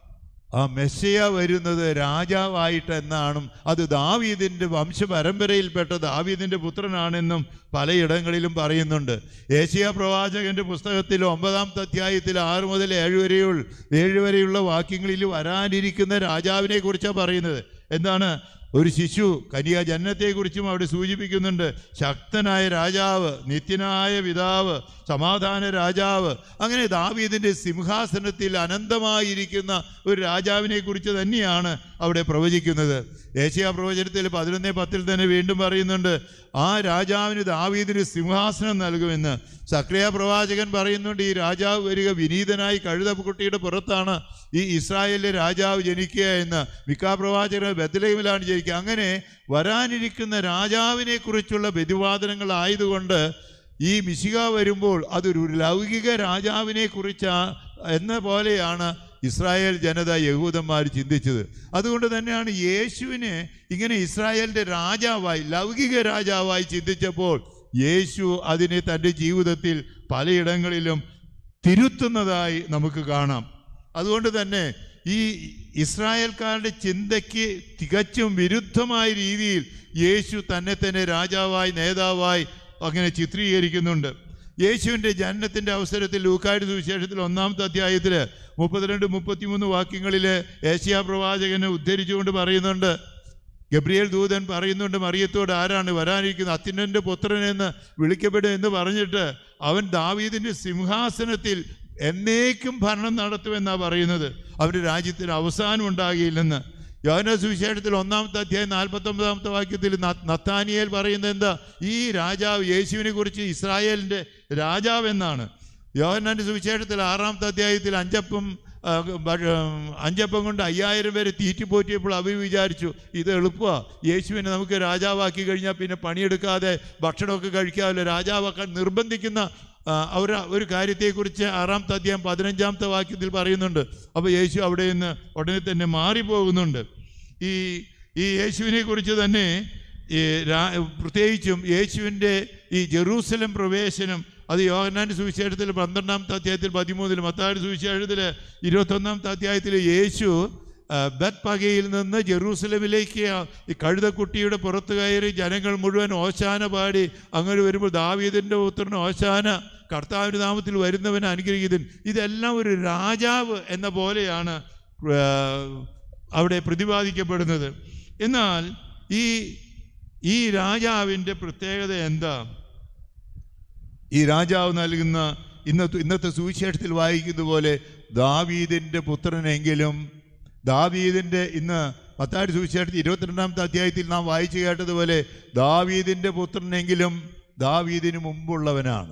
ആ മെസ്സിയ വരുന്നത് രാജാവായിട്ട് എന്നാണ് അത് ദാവീദിൻ്റെ വംശപരമ്പരയിൽപ്പെട്ട ദാവീദിൻ്റെ പുത്രനാണെന്നും പലയിടങ്ങളിലും പറയുന്നുണ്ട് ഏഷ്യ പ്രവാചകന്റെ പുസ്തകത്തിൽ ഒമ്പതാമത്തെ അധ്യായത്തിൽ ആറ് മുതൽ ഏഴ് വരെയുള്ള ഏഴ് വരെയുള്ള വാക്യങ്ങളിൽ വരാനിരിക്കുന്ന രാജാവിനെ കുറിച്ചാണ് പറയുന്നത് എന്താണ് ഒരു ശിശു കനിയ ജനനത്തെക്കുറിച്ചും അവിടെ സൂചിപ്പിക്കുന്നുണ്ട് ശക്തനായ രാജാവ് നിത്യനായ പിതാവ് സമാധാന രാജാവ് അങ്ങനെ ദാവീദിൻ്റെ സിംഹാസനത്തിൽ അനന്തമായിരിക്കുന്ന ഒരു രാജാവിനെ കുറിച്ച് തന്നെയാണ് അവിടെ പ്രവചിക്കുന്നത് ഏഷ്യ പ്രവചനത്തിൽ പതിനൊന്നേ പത്തിൽ തന്നെ വീണ്ടും പറയുന്നുണ്ട് ആ രാജാവിന് ദാവീദിന് സിംഹാസനം നൽകുമെന്ന് സക്രിയ പ്രവാചകൻ പറയുന്നുണ്ട് ഈ രാജാവ് വരിക വിനീതനായി കഴുതക്കുട്ടിയുടെ പുറത്താണ് ഈ ഇസ്രായേലിലെ രാജാവ് ജനിക്കുക എന്ന് മിക്ക പ്രവാചകൻ ബദലയിലാണ് ജനിക്കുക അങ്ങനെ വരാനിരിക്കുന്ന രാജാവിനെ കുറിച്ചുള്ള പ്രതിവാദനങ്ങളായതുകൊണ്ട് ഈ മിശിക വരുമ്പോൾ അതൊരു ലൗകിക രാജാവിനെ കുറിച്ച് എന്ന പോലെയാണ് ഇസ്രായേൽ ജനത യഹൂദന്മാർ ചിന്തിച്ചത് അതുകൊണ്ട് തന്നെയാണ് യേശുവിനെ ഇങ്ങനെ ഇസ്രായേലിൻ്റെ രാജാവായി ലൗകിക രാജാവായി ചിന്തിച്ചപ്പോൾ യേശു അതിനെ തൻ്റെ ജീവിതത്തിൽ പലയിടങ്ങളിലും തിരുത്തുന്നതായി നമുക്ക് കാണാം അതുകൊണ്ട് തന്നെ ഈ ഇസ്രായേൽക്കാരുടെ ചിന്തയ്ക്ക് തികച്ചും വിരുദ്ധമായ രീതിയിൽ യേശു തന്നെ തന്നെ രാജാവായി നേതാവായി അങ്ങനെ ചിത്രീകരിക്കുന്നുണ്ട് യേശുവിൻ്റെ ജനനത്തിൻ്റെ അവസരത്തിൽ ലൂക്കായുടെ സുവിശേഷത്തിൽ ഒന്നാമത്തെ അധ്യായത്തിൽ മുപ്പത്തിരണ്ട് മുപ്പത്തിമൂന്ന് വാക്യങ്ങളിൽ ഏഷ്യാ പ്രവാചകനെ ഉദ്ധരിച്ചുകൊണ്ട് പറയുന്നുണ്ട് ഗബ്രിയേൽ ദൂതൻ പറയുന്നുണ്ട് മറിയത്തോട് ആരാണ് വരാനിരിക്കുന്നത് അത്യുന്നൻ്റെ പുത്രനെന്ന് വിളിക്കപ്പെടും എന്ന് പറഞ്ഞിട്ട് അവൻ ദാവീദിൻ്റെ സിംഹാസനത്തിൽ എന്നേക്കും ഭരണം നടത്തുമെന്നാണ് പറയുന്നത് അവരുടെ രാജ്യത്തിന് അവസാനം ഉണ്ടാകിയില്ലെന്ന് യോഹന സുവിശേഷത്തിൽ ഒന്നാമത്തെ അധ്യായം നാൽപ്പത്തൊമ്പതാമത്തെ വാക്യത്തിൽ ന- നത്താനിയേൽ പറയുന്നത് എന്താ ഈ രാജാവ് യേശുവിനെ കുറിച്ച് ഇസ്രായേലിൻ്റെ രാജാവ് എന്നാണ് യോഹന്നാൻ്റെ സുവിശേഷത്തിൽ ആറാമത്തെ അധ്യായത്തിൽ അഞ്ചപ്പം ആ, ഭ- ഉം, അഞ്ചപ്പം കൊണ്ട് അയ്യായിരം പേരെ തീറ്റിപ്പോറ്റിയപ്പോൾ അവർ വിചാരിച്ചു ഇത് എളുപ്പമാണ് യേശുവിനെ നമുക്ക് രാജാവാക്കി കഴിഞ്ഞാൽ പിന്നെ പണിയെടുക്കാതെ ഭക്ഷണമൊക്കെ കഴിക്കാമല്ലോ രാജാവാക്കാൻ നിർബന്ധിക്കുന്ന ആ, ഒരു ഒരു കാര്യത്തെക്കുറിച്ച് ആറാമത്തെ അധ്യായം പതിനഞ്ചാമത്തെ വാക്യത്തിൽ പറയുന്നുണ്ട് അപ്പോൾ യേശു അവിടെ നിന്ന് ഉടനെ തന്നെ മാറിപ്പോകുന്നുണ്ട് ഈ ഈ യേശുവിനെ കുറിച്ച് തന്നെ ഈ രാ- പ്രത്യേകിച്ചും യേശുവിൻ്റെ ഈ ജെറൂസലം പ്രവേശനം അത് യോഹന്നാൻ്റെ സുവിശേഷത്തിൽ പന്ത്രണ്ടാമത്തെ അധ്യായത്തിൽ പതിമൂന്നിൽ മത്തായുടെ സുവിശേഷത്തിൽ ഇരുപത്തൊന്നാമത്തെ അധ്യായത്തിൽ യേശു ആ, ബത്പകയിൽ നിന്ന് ജെറൂസലമിലേക്ക് ആ ഈ കഴുതക്കുട്ടിയുടെ പുറത്ത് കയറി ജനങ്ങൾ മുഴുവൻ ഓശാന പാടി അങ്ങനെ വരുമ്പോൾ ദാവീദിൻ്റെ പുത്രൻ ഓശാന കർത്താവിൻ്റെ നാമത്തിൽ വരുന്നവൻ അനുഗ്രഹീതൻ ഇതെല്ലാം ഒരു രാജാവ് എന്ന പോലെയാണ് ആ, അവിടെ പ്രതിപാദിക്കപ്പെടുന്നത് എന്നാൽ ഈ ഈ രാജാവിൻ്റെ പ്രത്യേകത എന്താ ഈ രാജാവ് നൽകുന്ന ഇന്നത്തെ ഇന്നത്തെ സുവിശേഷത്തിൽ വായിക്കുന്ന പോലെ ദാവീദിൻ്റെ പുത്രനെങ്കിലും ദാവീദിൻ്റെ ഇന്ന് പത്താഴ്ച സുവിശേഷത്തിൽ ഇരുപത്തിരണ്ടാമത്തെ അധ്യായത്തിൽ നാം വായിച്ചു കേട്ടതുപോലെ ദാവീദിൻ്റെ പുത്രനെങ്കിലും ദാവീദിന് മുമ്പുള്ളവനാണ്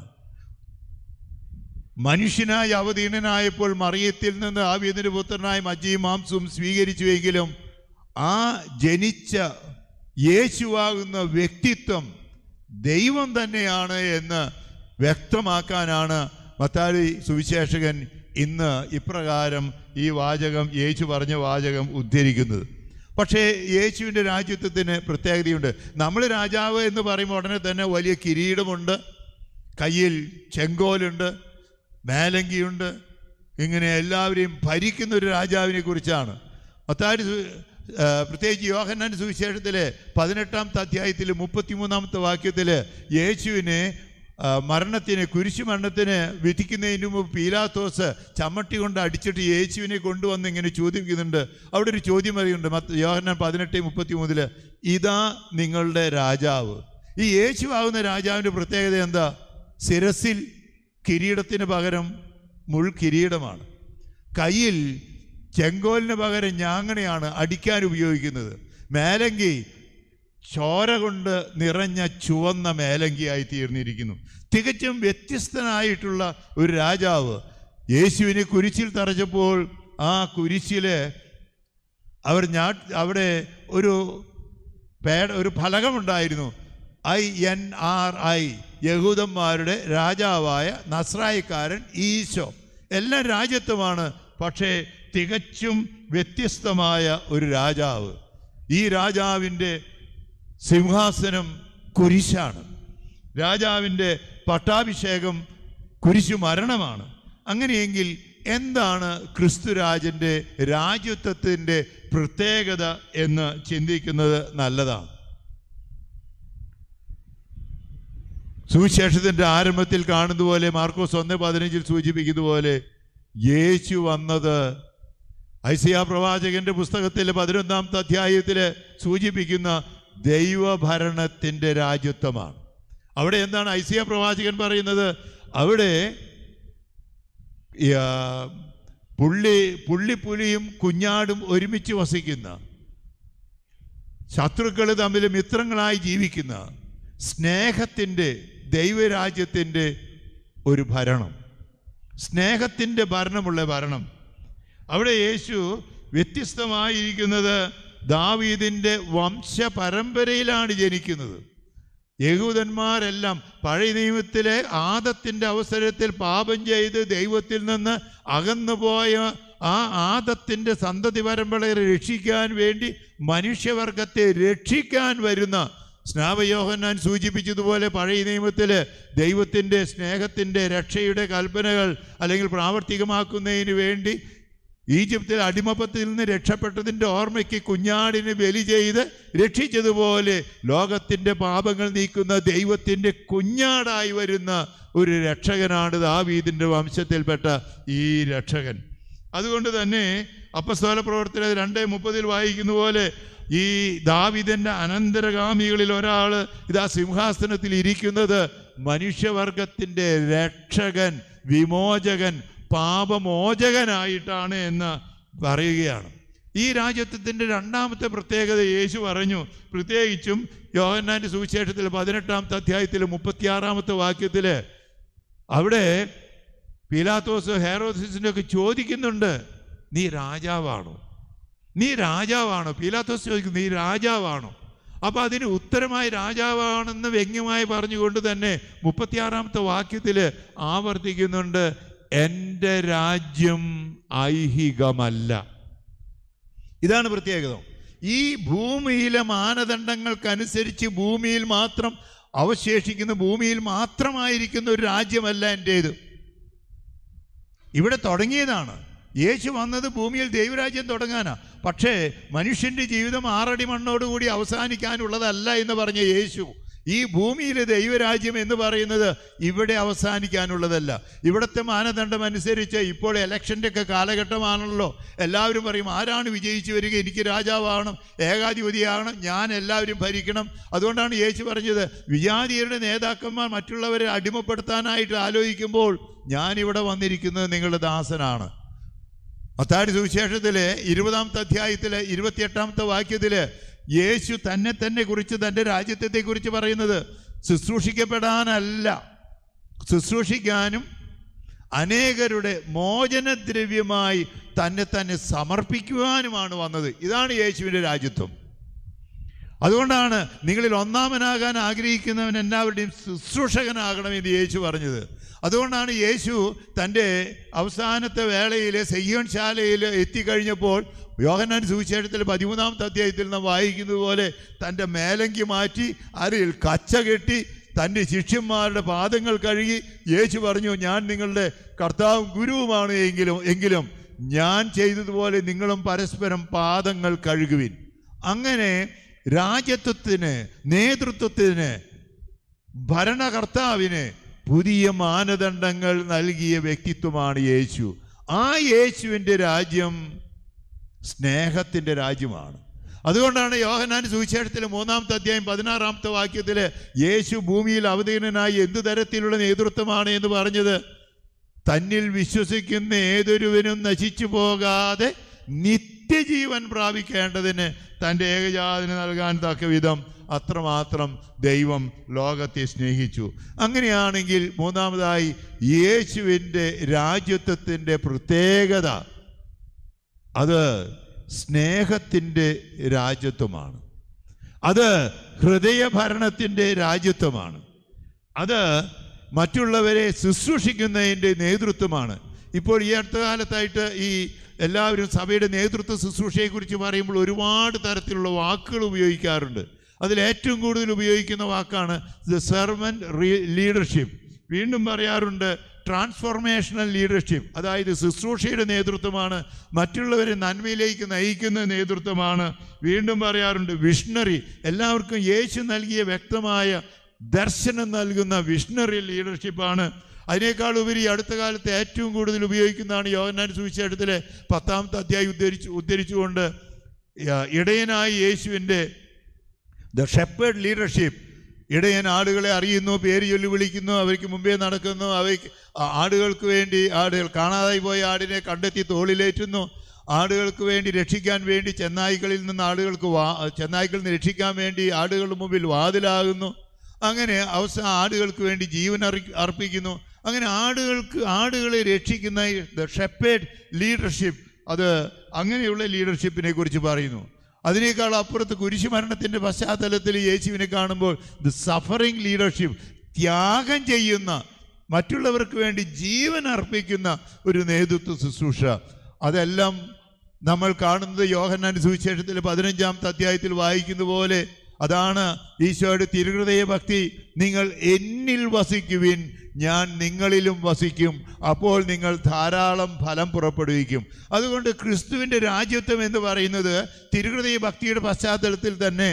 മനുഷ്യനായി അവതീർണനായപ്പോൾ മറിയത്തിൽ നിന്ന് ദാവീദിൻ്റെ പുത്രനായ മജ്ജിയും മാംസവും സ്വീകരിച്ചുവെങ്കിലും ആ ജനിച്ച യേശുവാകുന്ന വ്യക്തിത്വം ദൈവം തന്നെയാണ് എന്ന് വ്യക്തമാക്കാനാണ് മത്താരി സുവിശേഷകൻ ഇന്ന് ഇപ്രകാരം ഈ വാചകം യേശു പറഞ്ഞ വാചകം ഉദ്ധരിക്കുന്നത് പക്ഷേ യേശുവിൻ്റെ രാജ്യത്വത്തിന് പ്രത്യേകതയുണ്ട് നമ്മൾ രാജാവ് എന്ന് പറയുമ്പോൾ ഉടനെ തന്നെ വലിയ കിരീടമുണ്ട് കയ്യിൽ ചെങ്കോലുണ്ട് മേലങ്കിയുണ്ട് ഇങ്ങനെ എല്ലാവരെയും ഭരിക്കുന്ന ഒരു രാജാവിനെ കുറിച്ചാണ് മത്താരി സു- ആ, പ്രത്യേകിച്ച് യോഹന്നാൻ്റെ സുവിശേഷത്തിലെ പതിനെട്ടാമത്തെ അധ്യായത്തിൽ മുപ്പത്തിമൂന്നാമത്തെ വാക്യത്തിൽ യേശുവിനെ ആ, മരണത്തിന് കുരിശു മരണത്തിന് വിധിക്കുന്നതിന് മുമ്പ് പീലാത്തോസ് ചമ്മട്ടി കൊണ്ട് അടിച്ചിട്ട് യേശുവിനെ കൊണ്ടുവന്ന് ഇങ്ങനെ ചോദിക്കുന്നുണ്ട് അവിടെ ഒരു ചോദ്യം അറിയുന്നുണ്ട് മത്ത യോഹന്നാൻ പതിനെട്ട് മുപ്പത്തി മൂന്നില് ഇതാ നിങ്ങളുടെ രാജാവ് ഈ യേശു ആകുന്ന രാജാവിൻ്റെ പ്രത്യേകത എന്താ ശിരസിൽ കിരീടത്തിന് പകരം മുൾ കിരീടമാണ് കയ്യിൽ ചെങ്കോലിന് പകരം ഞാങ്ങണയാണ് അടിക്കാൻ ഉപയോഗിക്കുന്നത് മേലങ്കി ചോര കൊണ്ട് നിറഞ്ഞ ചുവന്ന മേലങ്കിയായി തീർന്നിരിക്കുന്നു തികച്ചും വ്യത്യസ്തനായിട്ടുള്ള ഒരു രാജാവ് യേശുവിനെ കുരിശിൽ തറച്ചപ്പോൾ ആ കുരിശില് അവർ ഞാ അവിടെ ഒരു പേട ഒരു ഫലകമുണ്ടായിരുന്നു ഐ എൻ ആർ ഐ യഹൂദന്മാരുടെ രാജാവായ നസ്രായിക്കാരൻ ഈശോ എല്ലാ രാജ്യത്തുമാണ് പക്ഷേ തികച്ചും വ്യത്യസ്തമായ ഒരു രാജാവ് ഈ രാജാവിൻ്റെ സിംഹാസനം കുരിശാണ് രാജാവിൻ്റെ പട്ടാഭിഷേകം കുരിശു മരണമാണ് അങ്ങനെയെങ്കിൽ എന്താണ് ക്രിസ്തുരാജൻ്റെ രാജ്യത്വത്തിൻ്റെ പ്രത്യേകത എന്ന് ചിന്തിക്കുന്നത് നല്ലതാണ് സുവിശേഷത്തിൻ്റെ ആരംഭത്തിൽ കാണുന്ന പോലെ മാർക്കോസ് ഒന്ന് പതിനഞ്ചിൽ സൂചിപ്പിക്കുന്ന പോലെ യേശു വന്നത് ഐസിയ പ്രവാചകന്റെ പുസ്തകത്തിലെ പതിനൊന്നാമത്തെ അധ്യായത്തിൽ സൂചിപ്പിക്കുന്ന ദൈവഭരണത്തിൻ്റെ രാജ്യത്വമാണ് അവിടെ എന്താണ് ഐസിയ പ്രവാചകൻ പറയുന്നത് അവിടെ ആ, പുള്ളി പുള്ളിപ്പുലിയും കുഞ്ഞാടും ഒരുമിച്ച് വസിക്കുന്ന ശത്രുക്കൾ തമ്മിൽ മിത്രങ്ങളായി ജീവിക്കുന്ന സ്നേഹത്തിൻ്റെ ദൈവരാജ്യത്തിൻ്റെ ഒരു ഭരണം സ്നേഹത്തിൻ്റെ ഭരണമുള്ള ഭരണം അവിടെ യേശു വ്യത്യസ്തമായിരിക്കുന്നത് ദാവീദിൻ്റെ വംശപരമ്പരയിലാണ് ജനിക്കുന്നത് യഹൂദന്മാരെല്ലാം പഴയ നിയമത്തിലെ ആദത്തിൻ്റെ അവസരത്തിൽ പാപം ചെയ്ത് ദൈവത്തിൽ നിന്ന് അകന്നുപോയ ആ ആദത്തിൻ്റെ സന്തതി പരമ്പരയെ രക്ഷിക്കാൻ വേണ്ടി മനുഷ്യവർഗത്തെ രക്ഷിക്കാൻ വരുന്ന സ്നാപയോഹന്നാൻ സൂചിപ്പിച്ചതുപോലെ പഴയ നിയമത്തിൽ ദൈവത്തിൻ്റെ സ്നേഹത്തിൻ്റെ രക്ഷയുടെ കൽപ്പനകൾ അല്ലെങ്കിൽ പ്രാവർത്തികമാക്കുന്നതിന് വേണ്ടി ഈജിപ്തിൽ അടിമപ്പത്തിൽ നിന്ന് രക്ഷപ്പെട്ടതിൻ്റെ ഓർമ്മയ്ക്ക് കുഞ്ഞാടിനെ ബലി ചെയ്ത് രക്ഷിച്ചതുപോലെ ലോകത്തിൻ്റെ പാപങ്ങൾ നീക്കുന്ന ദൈവത്തിൻ്റെ കുഞ്ഞാടായി വരുന്ന ഒരു രക്ഷകനാണ് ദാവീദിൻ്റെ വംശത്തിൽപ്പെട്ട ഈ രക്ഷകൻ അതുകൊണ്ട് തന്നെ അപ്പസ്തോല പ്രവർത്തന രണ്ട് മുപ്പതിൽ വായിക്കുന്ന പോലെ ഈ ദാവിദന്റെ അനന്തരഗാമികളിൽ ഒരാൾ ഇതാ സിംഹാസനത്തിൽ ഇരിക്കുന്നത് മനുഷ്യവർഗത്തിൻ്റെ രക്ഷകൻ വിമോചകൻ പാപമോചകനായിട്ടാണ് എന്ന് പറയുകയാണ് ഈ രാജ്യത്വത്തിൻ്റെ രണ്ടാമത്തെ പ്രത്യേകത യേശു പറഞ്ഞു പ്രത്യേകിച്ചും യോഹന്നാൻ്റെ സുവിശേഷത്തിൽ പതിനെട്ടാമത്തെ അധ്യായത്തിൽ മുപ്പത്തിയാറാമത്തെ വാക്യത്തിൽ അവിടെ പീലാത്തോസ് ഹെറോസിസിൻ്റെ ഒക്കെ ചോദിക്കുന്നുണ്ട് നീ രാജാവാണോ നീ രാജാവാണോ പീലാത്തോസ് ചോദിക്കുന്നു നീ രാജാവാണോ അപ്പൊ അതിന് ഉത്തരമായി രാജാവാണെന്ന് വ്യംഗ്യമായി പറഞ്ഞുകൊണ്ട് തന്നെ മുപ്പത്തിയാറാമത്തെ വാക്യത്തിൽ ആവർത്തിക്കുന്നുണ്ട് എൻ്റെ രാജ്യം ഐഹികമല്ല ഇതാണ് പ്രത്യേകത ഈ ഭൂമിയിലെ മാനദണ്ഡങ്ങൾക്കനുസരിച്ച് ഭൂമിയിൽ മാത്രം അവശേഷിക്കുന്ന ഭൂമിയിൽ മാത്രമായിരിക്കുന്ന ഒരു രാജ്യമല്ല എൻ്റേത് ഇവിടെ തുടങ്ങിയതാണ് യേശു വന്നത് ഭൂമിയിൽ ദൈവരാജ്യം തുടങ്ങാനാ പക്ഷേ മനുഷ്യന്റെ ജീവിതം ആറടി മണ്ണോടുകൂടി അവസാനിക്കാനുള്ളതല്ല എന്ന് പറഞ്ഞ യേശു ഈ ഭൂമിയിലെ ദൈവരാജ്യം എന്ന് പറയുന്നത് ഇവിടെ അവസാനിക്കാനുള്ളതല്ല ഇവിടുത്തെ മാനദണ്ഡം അനുസരിച്ച് ഇപ്പോൾ ഇലക്ഷൻ്റെ ഒക്കെ കാലഘട്ടമാണല്ലോ എല്ലാവരും പറയും ആരാണ് വിജയിച്ചു വരിക എനിക്ക് രാജാവാകണം ഏകാധിപതിയാകണം ഞാൻ എല്ലാവരും ഭരിക്കണം അതുകൊണ്ടാണ് യേശു പറഞ്ഞത് വിജാതിയരുടെ നേതാക്കന്മാർ മറ്റുള്ളവരെ അടിമപ്പെടുത്താനായിട്ട് ആലോചിക്കുമ്പോൾ ഞാനിവിടെ വന്നിരിക്കുന്നത് നിങ്ങളുടെ ദാസനാണ് മത്താടി സുവിശേഷത്തിലെ ഇരുപതാമത്തെ അധ്യായത്തിലെ ഇരുപത്തിയെട്ടാമത്തെ വാക്യത്തില് യേശു തന്നെ തന്നെ കുറിച്ച് തൻ്റെ രാജ്യത്തെ കുറിച്ച് പറയുന്നത് ശുശ്രൂഷിക്കപ്പെടാനല്ല ശുശ്രൂഷിക്കാനും അനേകരുടെ മോചനദ്രവ്യമായി തന്നെ തന്നെ സമർപ്പിക്കുവാനുമാണ് വന്നത് ഇതാണ് യേശുവിൻ്റെ രാജ്യത്വം അതുകൊണ്ടാണ് നിങ്ങളിൽ ഒന്നാമനാകാൻ ആഗ്രഹിക്കുന്നവൻ എല്ലാവരുടെയും ശുശ്രൂഷകനാകണമെന്ന് യേശു പറഞ്ഞത് അതുകൊണ്ടാണ് യേശു തൻ്റെ അവസാനത്തെ വേളയിൽ സെയ്യോൻ ശാലയിൽ എത്തിക്കഴിഞ്ഞപ്പോൾ യോഹന്നാൻ സുവിശേഷത്തിൽ പതിമൂന്നാമത്തെ അധ്യായത്തിൽ നാം വായിക്കുന്നത് പോലെ തൻ്റെ മേലങ്കി മാറ്റി അരയിൽ കച്ച കെട്ടി തൻ്റെ ശിഷ്യന്മാരുടെ പാദങ്ങൾ കഴുകി യേശു പറഞ്ഞു ഞാൻ നിങ്ങളുടെ കർത്താവും ഗുരുവുമാണ് എങ്കിലും എങ്കിലും ഞാൻ ചെയ്തതുപോലെ നിങ്ങളും പരസ്പരം പാദങ്ങൾ കഴുകുവിൻ അങ്ങനെ രാജ്യത്വത്തിന് നേതൃത്വത്തിന് ഭരണകർത്താവിന് പുതിയ മാനദണ്ഡങ്ങൾ നൽകിയ വ്യക്തിത്വമാണ് യേശു ആ യേശുവിൻ്റെ രാജ്യം സ്നേഹത്തിൻ്റെ രാജ്യമാണ് അതുകൊണ്ടാണ് യോഹനാൻ സുവിശേഷത്തിൽ മൂന്നാമത്തെ അധ്യായം പതിനാറാമത്തെ വാക്യത്തിൽ യേശു ഭൂമിയിൽ അവതീർണനായി എന്തു തരത്തിലുള്ള നേതൃത്വമാണ് എന്ന് പറഞ്ഞത് തന്നിൽ വിശ്വസിക്കുന്ന ഏതൊരുവനും നശിച്ചു പോകാതെ നിത്യജീവൻ പ്രാപിക്കേണ്ടതിന് തൻ്റെ ഏകജാതിന് നൽകാൻ തക്ക വിധം അത്രമാത്രം ദൈവം ലോകത്തെ സ്നേഹിച്ചു അങ്ങനെയാണെങ്കിൽ മൂന്നാമതായി യേശുവിൻ്റെ രാജ്യത്വത്തിൻ്റെ പ്രത്യേകത അത് സ്നേഹത്തിൻ്റെ രാജ്യത്വമാണ് അത് ഹൃദയഭരണത്തിൻ്റെ രാജ്യത്വമാണ് അത് മറ്റുള്ളവരെ ശുശ്രൂഷിക്കുന്നതിൻ്റെ നേതൃത്വമാണ് ഇപ്പോൾ ഈ അടുത്ത കാലത്തായിട്ട് ഈ എല്ലാവരും സഭയുടെ നേതൃത്വ ശുശ്രൂഷയെക്കുറിച്ച് പറയുമ്പോൾ ഒരുപാട് തരത്തിലുള്ള വാക്കുകൾ ഉപയോഗിക്കാറുണ്ട് അതിൽ ഏറ്റവും കൂടുതൽ ഉപയോഗിക്കുന്ന വാക്കാണ് ദ സെർവൻറ്റ് ലീഡർഷിപ്പ് വീണ്ടും പറയാറുണ്ട് ട്രാൻസ്ഫോർമേഷണൽ ലീഡർഷിപ്പ് അതായത് ശുശ്രൂഷയുടെ നേതൃത്വമാണ് മറ്റുള്ളവരെ നന്മയിലേക്ക് നയിക്കുന്ന നേതൃത്വമാണ് വീണ്ടും പറയാറുണ്ട് വിഷണറി എല്ലാവർക്കും യേശു നൽകിയ വ്യക്തമായ ദർശനം നൽകുന്ന വിഷണറി ലീഡർഷിപ്പാണ് അതിനേക്കാൾ ഉപരി അടുത്ത കാലത്ത് ഏറ്റവും കൂടുതൽ ഉപയോഗിക്കുന്നതാണ് യോഹന്നാൻ സുവിശേഷത്തിലെ പത്താമത്തെ അധ്യായം ഉദ്ധരിച്ചു ഉദ്ധരിച്ചുകൊണ്ട് ആ, ഇടയനായ യേശുവിൻ്റെ ദ ഷെപ്പേഡ് ലീഡർഷിപ്പ് ഇടയൻ ആടുകളെ അറിയുന്നു പേര് ചൊല്ലി വിളിക്കുന്നു അവയ്ക്ക് മുമ്പേ നടക്കുന്നു അവയ്ക്ക് ആ- ആടുകൾക്ക് വേണ്ടി ആടുകൾ കാണാതായി പോയ ആടിനെ കണ്ടെത്തി തോളിലേറ്റുന്നു ആടുകൾക്ക് വേണ്ടി രക്ഷിക്കാൻ വേണ്ടി ചെന്നായ്ക്കളിൽ നിന്ന് ആടുകൾക്ക് വാ ചെന്നായ്ക്കളിൽ നിന്ന് രക്ഷിക്കാൻ വേണ്ടി ആടുകളുടെ മുമ്പിൽ വാതിലാകുന്നു അങ്ങനെ അവസാനം ആടുകൾക്ക് വേണ്ടി ജീവൻ അറി അർപ്പിക്കുന്നു അങ്ങനെ ആടുകൾക്ക് ആടുകളെ രക്ഷിക്കുന്ന ദ ഷെപ്പേഡ് ലീഡർഷിപ്പ് അത് അങ്ങനെയുള്ള ലീഡർഷിപ്പിനെ കുറിച്ച് പറയുന്നു അതിനേക്കാൾ അപ്പുറത്ത് കുരിശുമരണത്തിൻ്റെ പശ്ചാത്തലത്തിൽ യേശുവിനെ കാണുമ്പോൾ ദ സഫറിങ് ലീഡർഷിപ്പ് ത്യാഗം ചെയ്യുന്ന മറ്റുള്ളവർക്ക് വേണ്ടി ജീവൻ അർപ്പിക്കുന്ന ഒരു നേതൃത്വ ശുശ്രൂഷ അതെല്ലാം നമ്മൾ കാണുന്നത് യോഹന്നാൻ സുവിശേഷത്തിൽ പതിനഞ്ചാമത്തെ അധ്യായത്തിൽ വായിക്കുന്ന പോലെ അതാണ് ഈശോയുടെ തിരുഹൃദയ ഭക്തി നിങ്ങൾ എന്നിൽ വസിക്കുവിൻ ഞാൻ നിങ്ങളിലും വസിക്കും അപ്പോൾ നിങ്ങൾ ധാരാളം ഫലം പുറപ്പെടുവിക്കും അതുകൊണ്ട് ക്രിസ്തുവിൻ്റെ രാജ്യത്വം എന്ന് പറയുന്നത് തിരുഹൃദയ ഭക്തിയുടെ പശ്ചാത്തലത്തിൽ തന്നെ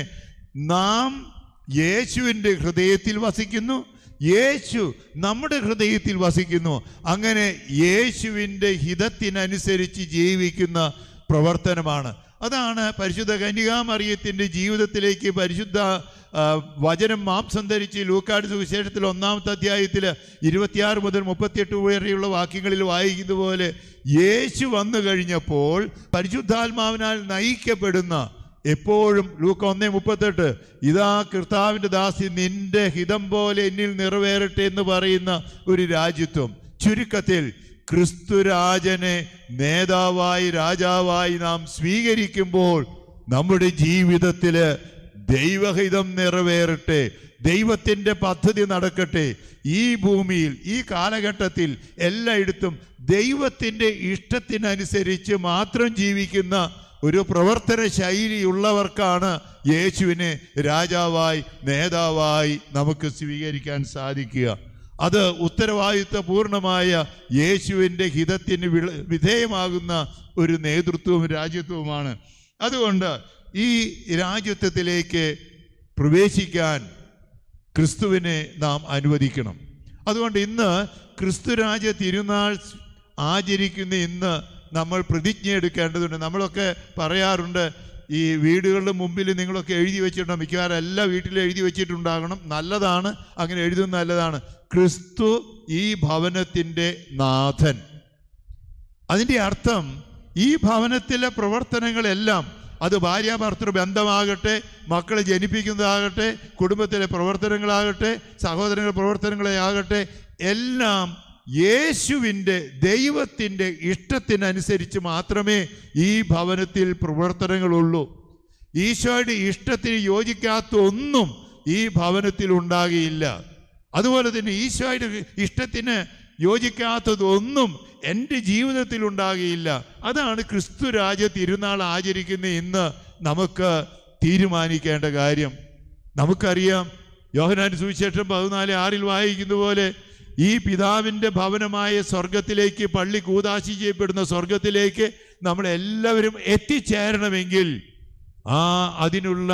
നാം യേശുവിൻ്റെ ഹൃദയത്തിൽ വസിക്കുന്നു യേശു നമ്മുടെ ഹൃദയത്തിൽ വസിക്കുന്നു അങ്ങനെ യേശുവിൻ്റെ ഹിതത്തിനനുസരിച്ച് ജീവിക്കുന്ന പ്രവർത്തനമാണ് അതാണ് പരിശുദ്ധ കന്യകാമറിയത്തിൻ്റെ ജീവിതത്തിലേക്ക് പരിശുദ്ധ ആ, വചനം മാംസം ധരിച്ച് ലൂക്കാട് സുവിശേഷത്തിൽ ഒന്നാമത്തെ അധ്യായത്തിൽ ഇരുപത്തിയാറ് മുതൽ മുപ്പത്തിയെട്ട് വരെയുള്ള വാക്യങ്ങളിൽ വായിക്കുന്ന പോലെ യേശു വന്നു കഴിഞ്ഞപ്പോൾ പരിശുദ്ധാത്മാവിനാൽ നയിക്കപ്പെടുന്ന എപ്പോഴും ലൂക്ക ഒന്നേ മുപ്പത്തെട്ട് ഇതാ കർത്താവിൻ്റെ ദാസി നിന്റെ ഹിതം പോലെ എന്നിൽ നിറവേറട്ടെ എന്ന് പറയുന്ന ഒരു രാജ്യത്വം ചുരുക്കത്തിൽ ക്രിസ്തുരാജനെ നേതാവായി രാജാവായി നാം സ്വീകരിക്കുമ്പോൾ നമ്മുടെ ജീവിതത്തിൽ ദൈവഹിതം നിറവേറട്ടെ ദൈവത്തിൻ്റെ പദ്ധതി നടക്കട്ടെ ഈ ഭൂമിയിൽ ഈ കാലഘട്ടത്തിൽ എല്ലായിടത്തും ദൈവത്തിൻ്റെ ഇഷ്ടത്തിനനുസരിച്ച് മാത്രം ജീവിക്കുന്ന ഒരു പ്രവർത്തന ശൈലിയുള്ളവർക്കാണ് യേശുവിനെ രാജാവായി നേതാവായി നമുക്ക് സ്വീകരിക്കാൻ സാധിക്കുക അത് ഉത്തരവാദിത്വപൂർണമായ യേശുവിൻ്റെ ഹിതത്തിന് വിള- വിധേയമാകുന്ന ഒരു നേതൃത്വവും രാജ്യത്വവുമാണ് അതുകൊണ്ട് ഈ രാജ്യത്വത്തിലേക്ക് പ്രവേശിക്കാൻ ക്രിസ്തുവിനെ നാം അനുവദിക്കണം അതുകൊണ്ട് ഇന്ന് ക്രിസ്തുരാജ തിരുനാൾ ആചരിക്കുന്ന ഇന്ന് നമ്മൾ പ്രതിജ്ഞ എടുക്കേണ്ടതുണ്ട് നമ്മളൊക്കെ പറയാറുണ്ട് ഈ വീടുകളുടെ മുമ്പിൽ നിങ്ങളൊക്കെ എഴുതി വെച്ചിട്ടുണ്ടോ മിക്കവാറും എല്ലാ വീട്ടിലും എഴുതി വെച്ചിട്ടുണ്ടാകണം നല്ലതാണ് അങ്ങനെ എഴുതുന്നത് നല്ലതാണ് ക്രിസ്തു ഈ ഭവനത്തിൻ്റെ നാഥൻ അതിൻ്റെ അർത്ഥം ഈ ഭവനത്തിലെ പ്രവർത്തനങ്ങളെല്ലാം അത് ഭാര്യാഭർത്തൃ ബന്ധമാകട്ടെ മക്കളെ ജനിപ്പിക്കുന്നതാകട്ടെ കുടുംബത്തിലെ പ്രവർത്തനങ്ങളാകട്ടെ സഹോദരങ്ങളുടെ പ്രവർത്തനങ്ങളെ ആകട്ടെ എല്ലാം യേശുവിൻ്റെ ദൈവത്തിൻ്റെ ഇഷ്ടത്തിനനുസരിച്ച് മാത്രമേ ഈ ഭവനത്തിൽ പ്രവർത്തനങ്ങളുള്ളൂ ഈശോയുടെ ഇഷ്ടത്തിന് യോജിക്കാത്ത ഒന്നും ഈ ഭവനത്തിൽ ഉണ്ടാകുകയില്ല അതുപോലെ തന്നെ ഈശോയുടെ ഇഷ്ടത്തിന് യോജിക്കാത്തതൊന്നും എൻ്റെ ജീവിതത്തിൽ ഉണ്ടാകുകയില്ല അതാണ് ക്രിസ്തു രാജ തിരുനാൾ ആചരിക്കുന്ന ഇന്ന് നമുക്ക് തീരുമാനിക്കേണ്ട കാര്യം നമുക്കറിയാം യോഹനാൻ സുവിശേഷം പതിനാല് ആറിൽ വായിക്കുന്ന പോലെ ഈ പിതാവിൻ്റെ ഭവനമായ സ്വർഗത്തിലേക്ക് പള്ളി കൂതാശി ചെയ്യപ്പെടുന്ന സ്വർഗത്തിലേക്ക് നമ്മളെല്ലാവരും എത്തിച്ചേരണമെങ്കിൽ ആ അതിനുള്ള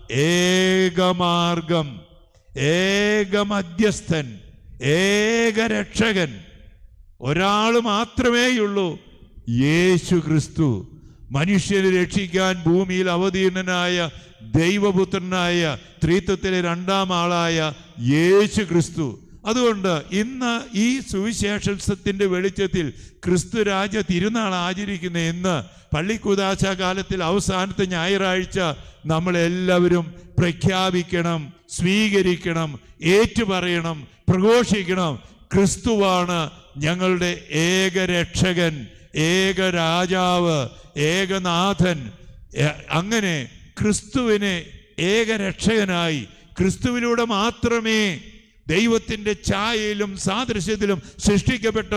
ഏകമാർഗം ഏക മധ്യസ്ഥൻ ഏക രക്ഷകൻ ഒരാൾ മാത്രമേയുള്ളൂ യേശു ക്രിസ്തു മനുഷ്യരെ രക്ഷിക്കാൻ ഭൂമിയിൽ അവതീർണനായ ദൈവപുത്രനായ ത്രിത്വത്തിലെ രണ്ടാം ആളായ യേശു ക്രിസ്തു അതുകൊണ്ട് ഇന്ന് ഈ സുവിശേഷത്തിൻ്റെ വെളിച്ചത്തിൽ ക്രിസ്തു രാജ തിരുനാൾ ആചരിക്കുന്ന ഇന്ന് പള്ളിക്കുദാശ കാലത്തിൽ അവസാനത്തെ ഞായറാഴ്ച നമ്മളെല്ലാവരും പ്രഖ്യാപിക്കണം സ്വീകരിക്കണം ഏറ്റുപറയണം പ്രഘോഷിക്കണം ക്രിസ്തുവാണ് ഞങ്ങളുടെ ഏക രക്ഷകൻ ഏക രാജാവ് ഏകനാഥൻ എ- അങ്ങനെ ക്രിസ്തുവിനെ ഏക രക്ഷകനായി ക്രിസ്തുവിലൂടെ മാത്രമേ ദൈവത്തിൻ്റെ ഛായയിലും സാദൃശ്യത്തിലും സൃഷ്ടിക്കപ്പെട്ട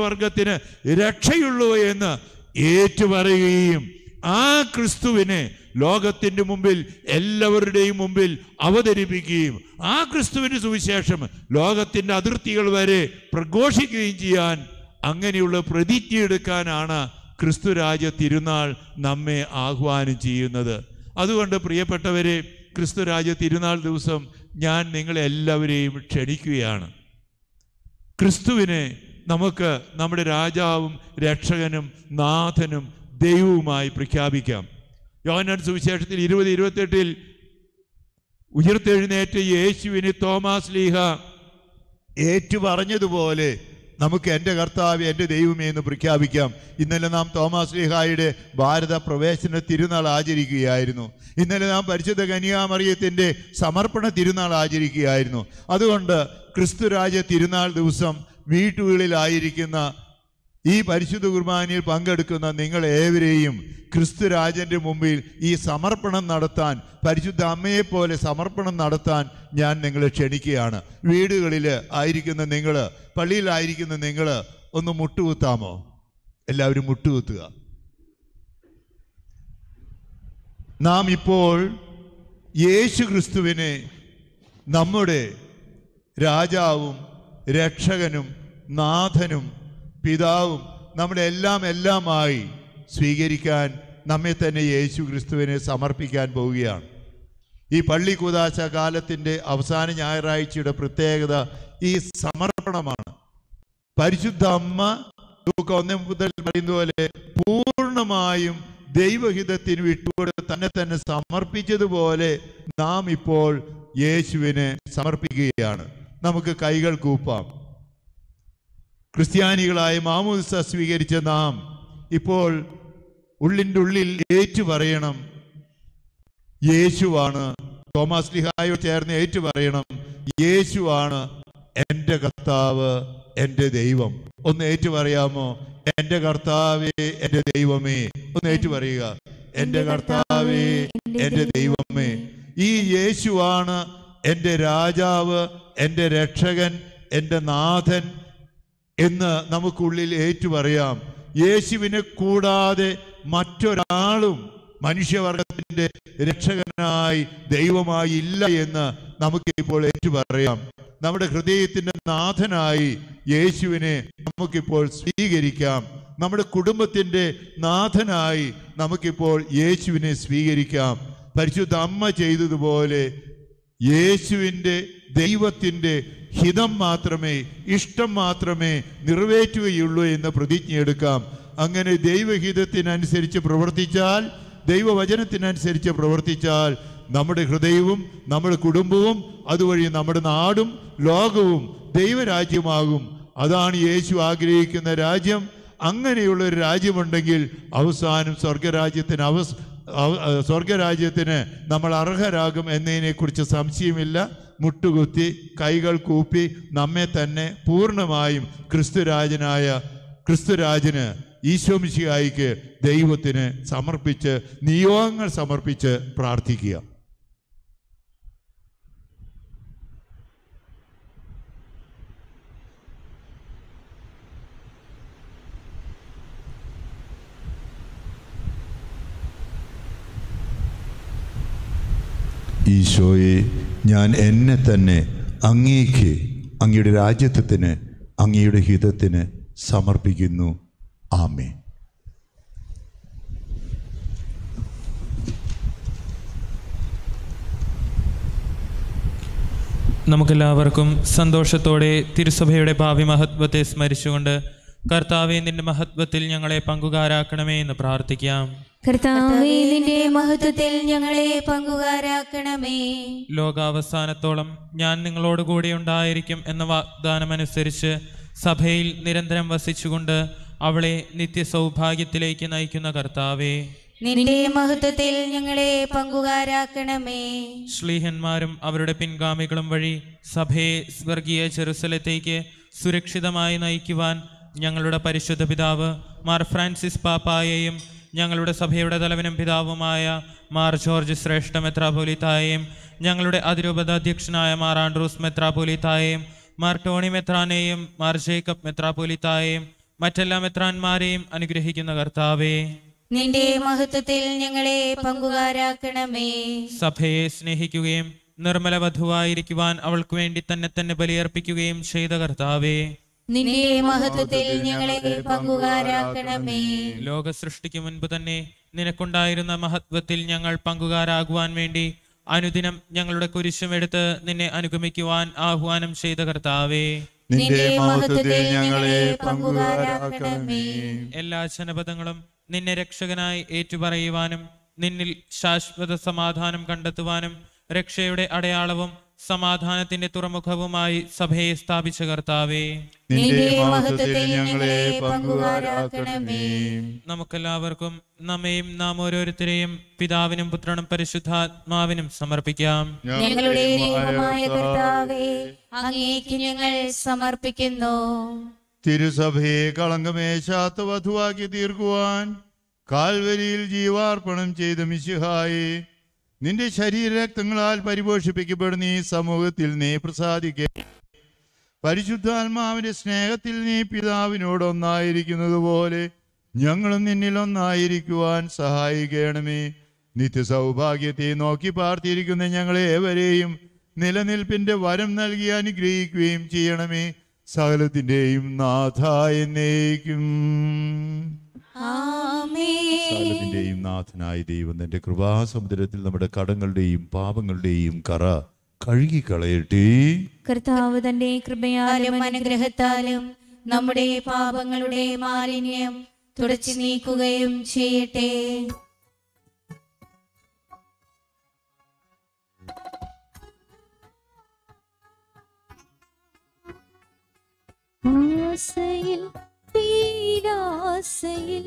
മനുഷ്യവർഗത്തിന് രക്ഷയുള്ളൂ എന്ന് ഏറ്റുപറയുകയും ആ ക്രിസ്തുവിനെ ലോകത്തിന്റെ മുമ്പിൽ എല്ലാവരുടെയും മുമ്പിൽ അവതരിപ്പിക്കുകയും ആ ക്രിസ്തുവിന്റെ സുവിശേഷം ലോകത്തിന്റെ അതിർത്തികൾ വരെ പ്രഘോഷിക്കുകയും ചെയ്യാൻ അങ്ങനെയുള്ള പ്രതിജ്ഞ എടുക്കാനാണ് ക്രിസ്തുരാജ തിരുനാൾ നമ്മെ ആഹ്വാനം ചെയ്യുന്നത് അതുകൊണ്ട് പ്രിയപ്പെട്ടവരെ ക്രിസ്തുരാജ തിരുനാൾ ദിവസം ഞാൻ നിങ്ങളെല്ലാവരെയും ക്ഷണിക്കുകയാണ് ക്രിസ്തുവിനെ നമുക്ക് നമ്മുടെ രാജാവും രക്ഷകനും നാഥനും ദൈവവുമായി പ്രഖ്യാപിക്കാം യോഹന്നാൻ സുവിശേഷത്തിൽ ഇരുപത് ഇരുപത്തെട്ടിൽ ഉയർത്തെഴുന്നേറ്റ യേശുവിന് തോമാസ് ലീഹ ഏറ്റു പറഞ്ഞതുപോലെ നമുക്ക് എൻ്റെ കർത്താവ് എൻ്റെ ദൈവമേ എന്ന് പ്രഖ്യാപിക്കാം ഇന്നലെ നാം തോമാസ് ലീഹായുടെ ഭാരത പ്രവേശന തിരുനാൾ ആചരിക്കുകയായിരുന്നു ഇന്നലെ നാം പരിശുദ്ധ കന്യാമറിയത്തിൻ്റെ സമർപ്പണ തിരുനാൾ ആചരിക്കുകയായിരുന്നു അതുകൊണ്ട് ക്രിസ്തുരാജ തിരുനാൾ ദിവസം വീട്ടുകളിലായിരിക്കുന്ന ഈ പരിശുദ്ധ കുർബാനയിൽ പങ്കെടുക്കുന്ന നിങ്ങൾ ഏവരെയും ക്രിസ്തുരാജന്റെ മുമ്പിൽ ഈ സമർപ്പണം നടത്താൻ പരിശുദ്ധ അമ്മയെപ്പോലെ സമർപ്പണം നടത്താൻ ഞാൻ നിങ്ങളെ ക്ഷണിക്കുകയാണ് വീടുകളിൽ ആയിരിക്കുന്ന നിങ്ങൾ പള്ളിയിലായിരിക്കുന്ന നിങ്ങൾ ഒന്ന് മുട്ടുകുത്താമോ എല്ലാവരും മുട്ടുകുത്തുക നാം ഇപ്പോൾ യേശു ക്രിസ്തുവിനെ നമ്മുടെ രാജാവും രക്ഷകനും നാഥനും പിതാവും നമ്മുടെ എല്ലാം എല്ലാമായി സ്വീകരിക്കാൻ നമ്മെ തന്നെ യേശു ക്രിസ്തുവിനെ സമർപ്പിക്കാൻ പോവുകയാണ് ഈ പള്ളി കൂതാശ കാലത്തിൻ്റെ അവസാന ഞായറാഴ്ചയുടെ പ്രത്യേകത ഈ സമർപ്പണമാണ് പരിശുദ്ധ അമ്മ ലൂക്ക ഒന്നേ മുതൽ പറയുന്ന പോലെ പൂർണ്ണമായും ദൈവഹിതത്തിന് വിട്ടുകൊടുത്ത് തന്നെ തന്നെ സമർപ്പിച്ചതുപോലെ നാം ഇപ്പോൾ യേശുവിനെ സമർപ്പിക്കുകയാണ് നമുക്ക് കൈകൾ കൂപ്പാം ക്രിസ്ത്യാനികളായ മാമോദിസ സ്വീകരിച്ച നാം ഇപ്പോൾ ഉള്ളിൻ്റെ ഉള്ളിൽ ഏറ്റു പറയണം യേശുവാണ് തോമസ് ലിഹായോ ചേർന്ന് ഏറ്റു പറയണം യേശുവാണ് എൻ്റെ കർത്താവ് എൻ്റെ ദൈവം ഒന്ന് ഏറ്റു പറയാമോ എൻ്റെ കർത്താവേ എൻ്റെ ദൈവമേ ഒന്ന് ഏറ്റു പറയുക എൻ്റെ കർത്താവേ എൻ്റെ ദൈവമേ ഈ യേശുവാണ് എൻ്റെ രാജാവ് എൻ്റെ രക്ഷകൻ എൻ്റെ നാഥൻ എന്ന് നമുക്കുള്ളിൽ ഏറ്റുപറയാം യേശുവിനെ കൂടാതെ മറ്റൊരാളും മനുഷ്യവർഗത്തിന്റെ രക്ഷകനായി ദൈവമായി ഇല്ല എന്ന് നമുക്ക് ഇപ്പോൾ ഏറ്റുപറയാം നമ്മുടെ ഹൃദയത്തിന്റെ നാഥനായി യേശുവിനെ നമുക്കിപ്പോൾ സ്വീകരിക്കാം നമ്മുടെ കുടുംബത്തിന്റെ നാഥനായി നമുക്കിപ്പോൾ യേശുവിനെ സ്വീകരിക്കാം പരിശുദ്ധ അമ്മ ചെയ്തതുപോലെ യേശുവിൻ്റെ ദൈവത്തിൻ്റെ ഹിതം മാത്രമേ ഇഷ്ടം മാത്രമേ നിറവേറ്റുകയുള്ളൂ എന്ന് പ്രതിജ്ഞയെടുക്കാം അങ്ങനെ ദൈവഹിതത്തിനനുസരിച്ച് പ്രവർത്തിച്ചാൽ ദൈവവചനത്തിനനുസരിച്ച് പ്രവർത്തിച്ചാൽ നമ്മുടെ ഹൃദയവും നമ്മുടെ കുടുംബവും അതുവഴി നമ്മുടെ നാടും ലോകവും ദൈവരാജ്യമാകും അതാണ് യേശു ആഗ്രഹിക്കുന്ന രാജ്യം അങ്ങനെയുള്ള ഒരു രാജ്യമുണ്ടെങ്കിൽ അവസാനം സ്വർഗരാജ്യത്തിന് അവസ് അവ- അഹ് സ്വർഗരാജ്യത്തിന് നമ്മൾ അർഹരാകും എന്നതിനെക്കുറിച്ച് സംശയമില്ല മുട്ടുകുത്തി കൈകൾ കൂപ്പി നമ്മെ തന്നെ പൂർണ്ണമായും ക്രിസ്തുരാജനായ ക്രിസ്തുരാജന് ഈശോമിശിഹായിക്ക് ദൈവത്തിന് സമർപ്പിച്ച് നിയോഗങ്ങൾ സമർപ്പിച്ച് പ്രാർത്ഥിക്കുക ഈശോയെ ഞാൻ എന്നെ തന്നെ അങ്ങേക്ക് അങ്ങയുടെ രാജ്യത്വത്തിന് അങ്ങയുടെ ഹിതത്തിന് സമർപ്പിക്കുന്നു ആമേ നമുക്കെല്ലാവർക്കും സന്തോഷത്തോടെ തിരുസഭയുടെ ഭാവി മഹത്വത്തെ സ്മരിച്ചുകൊണ്ട് കർത്താവെ നിന്റെ മഹത്വത്തിൽ ഞങ്ങളെ പങ്കുകാരാക്കണമേ എന്ന് പ്രാർത്ഥിക്കാം കർത്താവേ നിന്റെ മഹത്വത്തിൽ ഞങ്ങളെ പങ്കുകാരാക്കണമേ ലോകാവസാനത്തോളം ഞാൻ നിങ്ങളോട് കൂടെ ഉണ്ടായിരിക്കും എന്ന വാഗ്ദാനമനുസരിച്ച് സഭയിൽ നിരന്തരം വസിച്ചുകൊണ്ട് അവളെ നിത്യസൗഭാഗ്യത്തിലേക്ക് നയിക്കുന്ന കർത്താവേ നിന്റെ മഹത്വത്തിൽ ഞങ്ങളെ പങ്കുകാരാക്കണമേ ശ്ലീഹന്മാരും അവരുടെ പിൻഗാമികളും വഴി സഭയെ സ്വർഗീയ ചെറുസലത്തേക്ക് സുരക്ഷിതമായി നയിക്കുവാൻ ഞങ്ങളുടെ പരിശുദ്ധ പിതാവ് മാർ ഫ്രാൻസിസ് പാപ്പായെയും ഞങ്ങളുടെ സഭയുടെ തലവനും പിതാവുമായ മാർ ജോർജ് ശ്രേഷ്ഠ മെത്രാപോലിത്തായെയും ഞങ്ങളുടെ അതിരൂപത അധ്യക്ഷനായ മാർ ആൻഡ്രൂസ് മെത്രാപോലിത്തായെയും മാർ ടോണി മെത്രാനെയും മാർ ജേക്കബ് മെത്രാപോലിത്തായെയും മറ്റെല്ലാ മെത്രാന്മാരെയും അനുഗ്രഹിക്കുന്ന കർത്താവേ നിന്റെ മഹത്വത്തിൽ ഞങ്ങളെ പങ്കുകാരാക്കണമേ സഭയെ സ്നേഹിക്കുകയും നിർമ്മല വധുവായിരിക്കുവാൻ അവൾക്ക് വേണ്ടി തന്നെ തന്നെ ബലിയർപ്പിക്കുകയും ചെയ്ത കർത്താവേ നിന്റെ മഹത്വത്തിൽ ഞങ്ങളെ പങ്കുകാരാക്കണമേ ലോക സൃഷ്ടിക്ക് മുൻപ് തന്നെ നിനക്കുണ്ടായിരുന്ന മഹത്വത്തിൽ ഞങ്ങൾ പങ്കുകാരാകുവാൻ വേണ്ടി അനുദിനം ഞങ്ങളുടെ കുരിശും എടുത്ത് നിന്നെ അനുഗമിക്കുവാൻ ആഹ്വാനം ചെയ്ത കർത്താവേ നിന്റെ മഹത്വത്തിൽ ഞങ്ങളെ പങ്കുകാരാക്കണമേ എല്ലാ ജനപദങ്ങളും നിന്നെ രക്ഷകനായി ഏറ്റുപറയുവാനും നിന്നിൽ ശാശ്വത സമാധാനം കണ്ടെത്തുവാനും രക്ഷയുടെ അടയാളവും സമാധാനത്തിന്റെ തുറമുഖവുമായി സഭയെ സ്ഥാപിച്ച കർത്താവേ നിന്റെ മഹത്വത്തിൽ ഞങ്ങളെ പങ്കുകാരാക്കണമേ നമുക്കെല്ലാവർക്കും നമ്മയും നാം ഓരോരുത്തരെയും പിതാവിനും പുത്രനും പരിശുദ്ധാത്മാവിനും സമർപ്പിക്കാം ഞങ്ങളുടെ ദൈവമായ കർത്താവേ അങ്ങേക്ക് ഞങ്ങൾ സമർപ്പിക്കുന്നു തിരുസഭയെ കളങ്കമേശാത്ത വധുവാക്കി തീർക്കുവാൻ കാൽവരിയിൽ ജീവാർപ്പണം ചെയ്ത മിശിഹായി നിന്റെ ശരീരരക്തങ്ങളാൽ പരിപോഷിപ്പിക്കപ്പെടുന്ന ഈ സമൂഹത്തിൽ നീ പ്രസാദിക്കേ പരിശുദ്ധാത്മാവിന്റെ സ്നേഹത്തിൽ നീ പിതാവിനോട് ഒന്നായിരിക്കുന്നത് പോലെ ഞങ്ങളും നിന്നിൽ ഒന്നായിരിക്കുവാൻ സഹായിക്കണമേ നിത്യസൗഭാഗ്യത്തെ നോക്കി പാർത്തിരിക്കുന്ന ഞങ്ങളെ ഏവരെയും നിലനിൽപ്പിന്റെ വരം നൽകി അനുഗ്രഹിക്കുകയും ചെയ്യണമേ സകലത്തിന്റെയും നാഥായ എന്നേക്കും ആമേൻ സകലത്തിന്റെയും നാഥനായ ദൈവം തന്റെ കൃപാസമുദ്രത്തിൽ നമ്മുടെ കടങ്ങളുടെയും പാപങ്ങളുടെയും കറ കഴുകിക്കളയട്ടെ കർത്താവ് തന്റെ കൃപയാലും അനുഗ്രഹത്താലും നമ്മുടെ പാപങ്ങളുടെ മാലിന്യം തുടച്ചു നീക്കുകയും ചെയ്യട്ടെ ആസയിൽ തീരാസയിൽ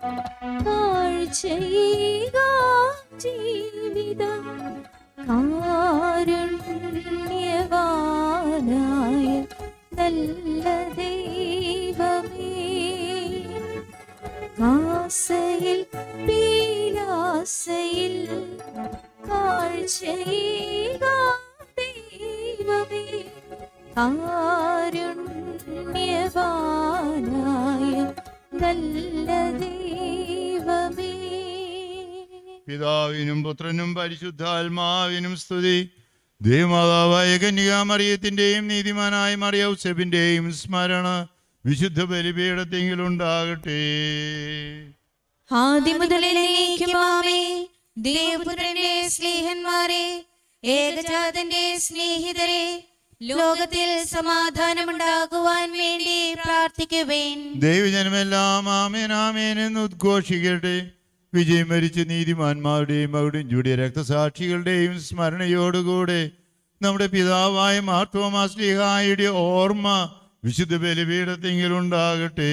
കാഴ്ചയേക ജീവിതം കാരുണ്യവാനായ നല്ല ദൈവമേ ആസയിൽ പീലാസയിൽ കാഴ്ചയേക ദൈവമേ കാരുണ്യവാനായ നല്ല ദൈവമേ പിതാവിനും പുത്രനും പരിശുദ്ധാത്മാവിനും സ്തുതി ദേവമാതാവായ കന്യകാമറിയത്തിന്റെയും നീതിമാനായ മറിയൗസെബിന്റെയും സ്മരണ വിശുദ്ധ ബലിപീഠത്തെങ്കിലുണ്ടാകട്ടെ ആദ്യം മുതലേക്കുമാമേ ദേവപുത്രന്റെ സ്നേഹന്മാരെ ഏകജാതന്റെ സ്നേഹിതരെ ലോകത്തിൽ സമാധാനമുണ്ടാകുവാൻ വേണ്ടി പ്രാർത്ഥിക്കുവേൻ ദൈവജനമെല്ലാം ആമേൻ ആമേൻ എന്ന് ഉദ്ഘോഷിക്കട്ടെ വിജയം വരിച്ച നീതിമാന്മാരുടെയും അവിടെയും ചൂടിയ രക്തസാക്ഷികളുടെയും സ്മരണയോടുകൂടെ നമ്മുടെ പിതാവായ മാർത്തോമാസ്ലിഹായുടെ ഓർമ്മ വിശുദ്ധ ബലിപീഠത്തെങ്കിലുണ്ടാകട്ടെ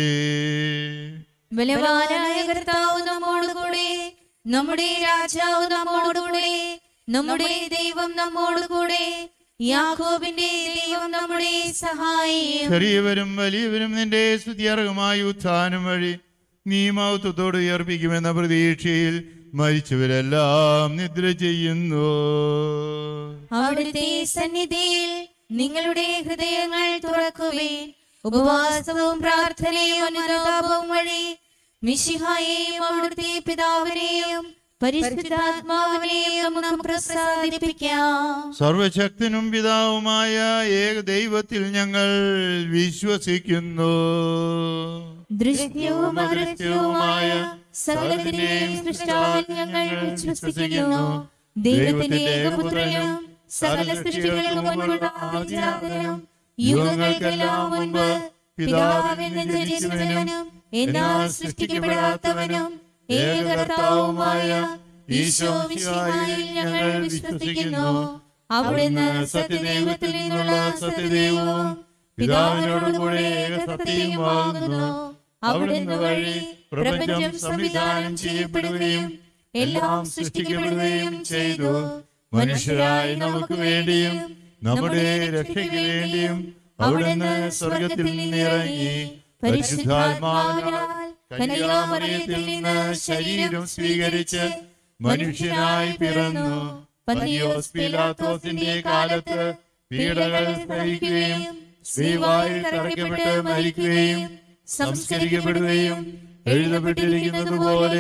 ബലവാനായ കർത്താവ് നമ്മോടുകൂടെ നമ്മുടെ രാജാവ് നമ്മോടുകൂടെ നമ്മുടെ ദൈവം നമ്മോടുകൂടെ യാക്കോബിന്റെ ദൈവം നമ്മുടെ സഹായം ചെറിയവരും വലിയവരും നിന്റെ സ്തുതിയർഹമായ ഉത്ഥാനം വഴി നീ മൗത്വത്തോട് ഉയർപ്പിക്കുമെന്ന പ്രതീക്ഷയിൽ മരിച്ചവരെല്ലാം നിദ്ര ചെയ്യുന്നു അവിടുത്തെ സന്നിധിയിൽ നിങ്ങളുടെ ഹൃദയങ്ങൾ തുറക്കുവേൻ ഉപവാസവും പ്രാർത്ഥനയും അനുതാപവും വഴി മിശിഹായെയും അവിടുത്തെ പിതാവിനെയും പരിശുദ്ധാത്മാവിനെയും നമുക്ക് പ്രസാദിപ്പിക്കാം സർവശക്തനും പിതാവുമായ ഏക ദൈവത്തിൽ ഞങ്ങൾ വിശ്വസിക്കുന്നു ദൃശ്യവും അദൃശ്യവുമായ സകലത്തിന്റെയും സൃഷ്ടാവിൽ ഞങ്ങൾ വിശ്വസിക്കുന്നു ദൈവത്തിന്റെ ഏകപുത്രനും സകല സൃഷ്ടികൾക്കും മുൻപുള്ള ആദിജാതനും യുഗങ്ങൾക്കെല്ലാം മുൻപ് പിതാവിൽ നിന്ന് ജനിച്ചവനും എന്നാൽ സൃഷ്ടിക്കപ്പെടാത്തവനും ഏകകർത്താവുമായ ഈശോ മിശിഹായിൽ ഞങ്ങൾ വിശ്വസിക്കുന്നു അവിടുന്ന് സത്യദൈവത്തിൽ നിന്നുള്ള സത്യദൈവവും പിതാവിനോടുകൂടെ ഏകസത്യവുമാകുന്നു അവിടുന്ന് വഴി പ്രപഞ്ചം സംവിധാനം ചെയ്യപ്പെടുകയും എല്ലാം സൃഷ്ടിക്കപ്പെടുകയും ചെയ്തു മനുഷ്യരായ നമുക്ക് വേണ്ടിയും നമ്മുടെ രക്ഷയ്ക്ക് വേണ്ടിയും അവിടുന്ന് സ്വർഗത്തിൽ നിന്നിറങ്ങി പരിശുദ്ധാത്മാവിനാൽ കന്യാമറിയത്തിൽ നിന്ന് ശരീരം സ്വീകരിച്ച് മനുഷ്യനായി പിറന്നു പന്തിയോസ് പീലാത്തോസിന്റെ കാലത്ത് പീഡകൾ സഹിക്കുകയും ശ്രീവായിൽ തറയ്ക്കപ്പെട്ട് മരിക്കുകയും സംസ്കരിക്കപ്പെടുകയും എഴുതപ്പെട്ടിരിക്കുന്നത് പോലെ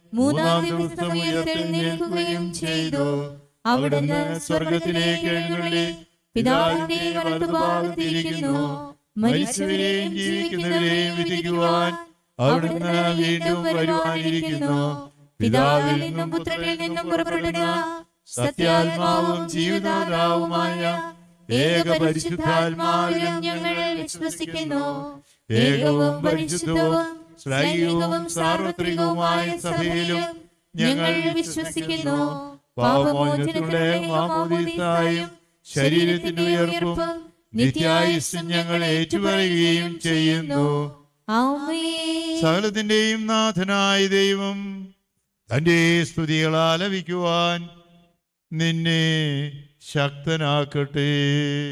മൂന്നാം ദിവസം ഉയർത്തെഴുന്നേൽക്കുകയും ചെയ്തു അവിടുന്ന് സ്വർഗത്തിലേക്ക് എഴുന്നള്ളി പിതാവിന്റെ വലതുഭാഗത്തിരിക്കുന്നു മരിച്ചവരെയും ജീവിക്കുന്നവരെയും വിധിക്കുവാൻ അവിടുന്ന് വീണ്ടും വരുവാനിരിക്കുന്നു പിതാവിൽ നിന്നും പുത്രനിൽ നിന്നും പുറപ്പെടുന്ന സത്യാത്മാവും ജീവിതാത്മാവുമായ ഏക പരിശുദ്ധാത്മാവിലും ഞങ്ങൾ വിശ്വസിക്കുന്നു ഏകവും പരിശുദ്ധവും ശ്ലൈകവും സാർവത്രികവുമായ സഭയിലും ഞങ്ങൾ വിശ്വസിക്കുന്നു പാപമോചനത്തിനുള്ള മാമോദീസായും ശരീരത്തിന്റെ ഉയർപ്പും നിത്യായുസ്സും ഞങ്ങൾ ഏറ്റുപറയുകയും ചെയ്യുന്നു ആമേൻ സകലത്തിന്റെയും നാഥനായ ദൈവം തന്റെ സ്തുതികൾ ആലപിക്കുവാൻ നിന്നെ ശക്തനാക്കട്ടെ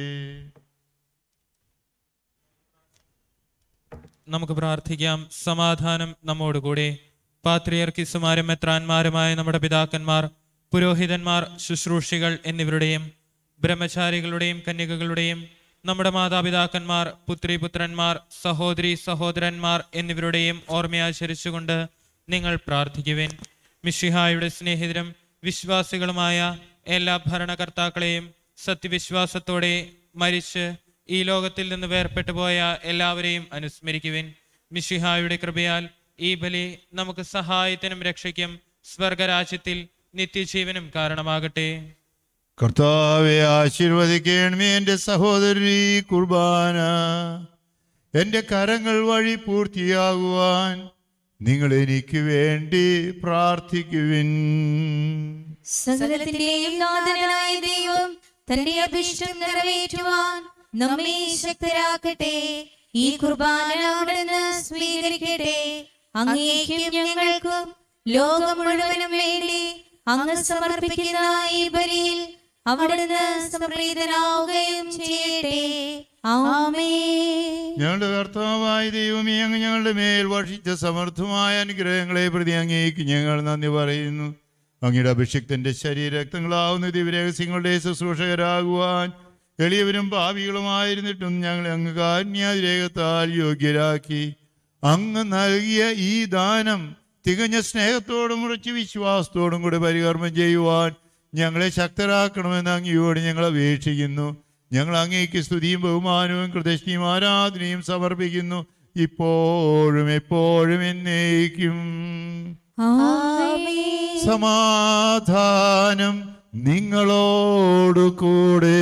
നമുക്ക് പ്രാർത്ഥിക്കാം സമാധാനം നമ്മോടുകൂടെ പാത്രിയർക്കിസുമാരും മെത്രാന്മാരുമായ നമ്മുടെ പിതാക്കന്മാർ പുരോഹിതന്മാർ ശുശ്രൂഷികൾ എന്നിവരുടെയും ബ്രഹ്മചാരികളുടെയും കന്യകകളുടെയും നമ്മുടെ മാതാപിതാക്കന്മാർ പുത്രിപുത്രന്മാർ സഹോദരി സഹോദരന്മാർ എന്നിവരുടെയും ഓർമ്മയാചരിച്ചുകൊണ്ട് നിങ്ങൾ പ്രാർത്ഥിക്കുവിൻ മിഷിഹായുടെ സ്നേഹിതരും വിശ്വാസികളുമായ എല്ലാ ഭരണകർത്താക്കളെയും സത്യവിശ്വാസത്തോടെ മരിച്ച് ഈ ലോകത്തിൽ നിന്ന് വേർപെട്ടു പോയ എല്ലാവരെയും അനുസ്മരിക്കുവിൻ മിഷിഹായുടെ കൃപയാൽ ഈ ബലി നമുക്ക് സഹായത്തിനും രക്ഷയ്ക്കും സ്വർഗരാജ്യത്തിൽ നിത്യജീവനും കാരണമാകട്ടെ കർത്താവെ ആശീർവദിക്കണമേ എൻ്റെ സഹോദരി കുർബാന എൻ്റെ കരങ്ങൾ വഴി പൂർത്തിയാകുവാൻ നിങ്ങൾ എനിക്ക് വേണ്ടി പ്രാർത്ഥിക്കുവിൻ സകലത്തിന്റെയും നാഥനായ ദൈവം തന്റെ അഭിഷ്ടം നിറവേറ്റുവാൻ നമ്മെ ശക്തരാക്കട്ടെ ഈ കുർബാന അവിടുന്ന് സ്വീകരിക്കട്ടെ അങ്ങേക്കും ഞങ്ങൾക്കും ലോകം മുഴുവനും വേണ്ടി അങ്ങ് സമർപ്പിക്കുന്ന ഈ ബലിയിൽ അവിടുന്ന് സംപ്രീതനാവുകയും ചെയ്യട്ടെ ആമേ ഞങ്ങളുടെ കർത്താവായ ദൈവമേ അങ്ങ് ഞങ്ങളുടെ മേൽ വർഷിച്ച സമർത്ഥമായ അനുഗ്രഹങ്ങളെ പ്രതി അങ്ങേക്ക് ഞങ്ങൾ നന്ദി പറയുന്നു അങ്ങയുടെ അഭിഷിക്തന്റെ ശരീരക്തങ്ങളാവുന്ന ദിവരഹസ്യങ്ങളുടെ ശുശ്രൂഷകരാകുവാൻ എളിയവരും ഭാവികളുമായിരുന്നിട്ടും ഞങ്ങളെ അങ്ങ് കാരുണ്യാതിരേഖത്താൽ യോഗ്യരാക്കി അങ്ങ് നൽകിയ ഈ ദാനം തികഞ്ഞ സ്നേഹത്തോടും ഉറച്ച വിശ്വാസത്തോടും കൂടി പരികർമ്മം ചെയ്യുവാൻ ഞങ്ങളെ ശക്തരാക്കണമെന്ന് അങ്ങയോട് ഞങ്ങൾ അപേക്ഷിക്കുന്നു ഞങ്ങൾ അങ്ങേക്ക് സ്തുതിയും ബഹുമാനവും കൃതജ്ഞയും ആരാധനയും സമർപ്പിക്കുന്നു ഇപ്പോഴും എപ്പോഴും എന്നേക്കും ആമേ സമാധാനം നിങ്ങളോടു കൂടെ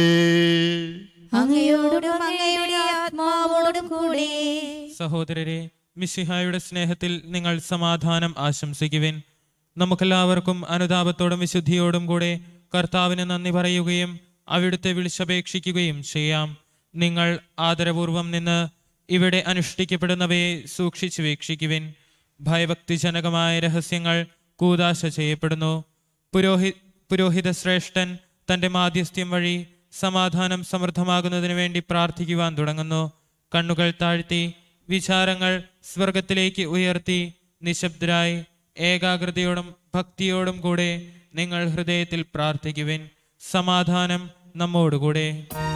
അങ്ങയോടും അങ്ങയുടെ ആത്മാവോടും കൂടെ സഹോദരരെ മിശിഹായുടെ സ്നേഹത്തിൽ നിങ്ങൾ സമാധാനം ആശംസിക്കുവിൻ നമുക്കെല്ലാവർക്കും അനുതാപത്തോടും വിശുദ്ധിയോടും കൂടെ കർത്താവിന് നന്ദി പറയുകയും അവിടുത്തെ വിളിച്ചപേക്ഷിക്കുകയും ചെയ്യാം നിങ്ങൾ ആദരപൂർവം നിന്ന് ഇവിടെ അനുഷ്ഠിക്കപ്പെടുന്നവയെ സൂക്ഷിച്ചു വീക്ഷിക്കുവിൻ ഭയഭക്തിജനകമായ രഹസ്യങ്ങൾ കൂതാശ ചെയ്യപ്പെടുന്നു പുരോഹി പുരോഹിത ശ്രേഷ്ഠൻ തന്റെ മാധ്യസ്ഥ്യം വഴി സമാധാനം സമൃദ്ധമാകുന്നതിന് വേണ്ടി പ്രാർത്ഥിക്കുവാൻ തുടങ്ങുന്നു കണ്ണുകൾ താഴ്ത്തി വിചാരങ്ങൾ സ്വർഗത്തിലേക്ക് ഉയർത്തി നിശബ്ദരായി ഏകാഗ്രതയോടും ഭക്തിയോടും കൂടെ നിങ്ങൾ ഹൃദയത്തിൽ പ്രാർത്ഥിക്കുവിൻ സമാധാനം നമ്മോടുകൂടെ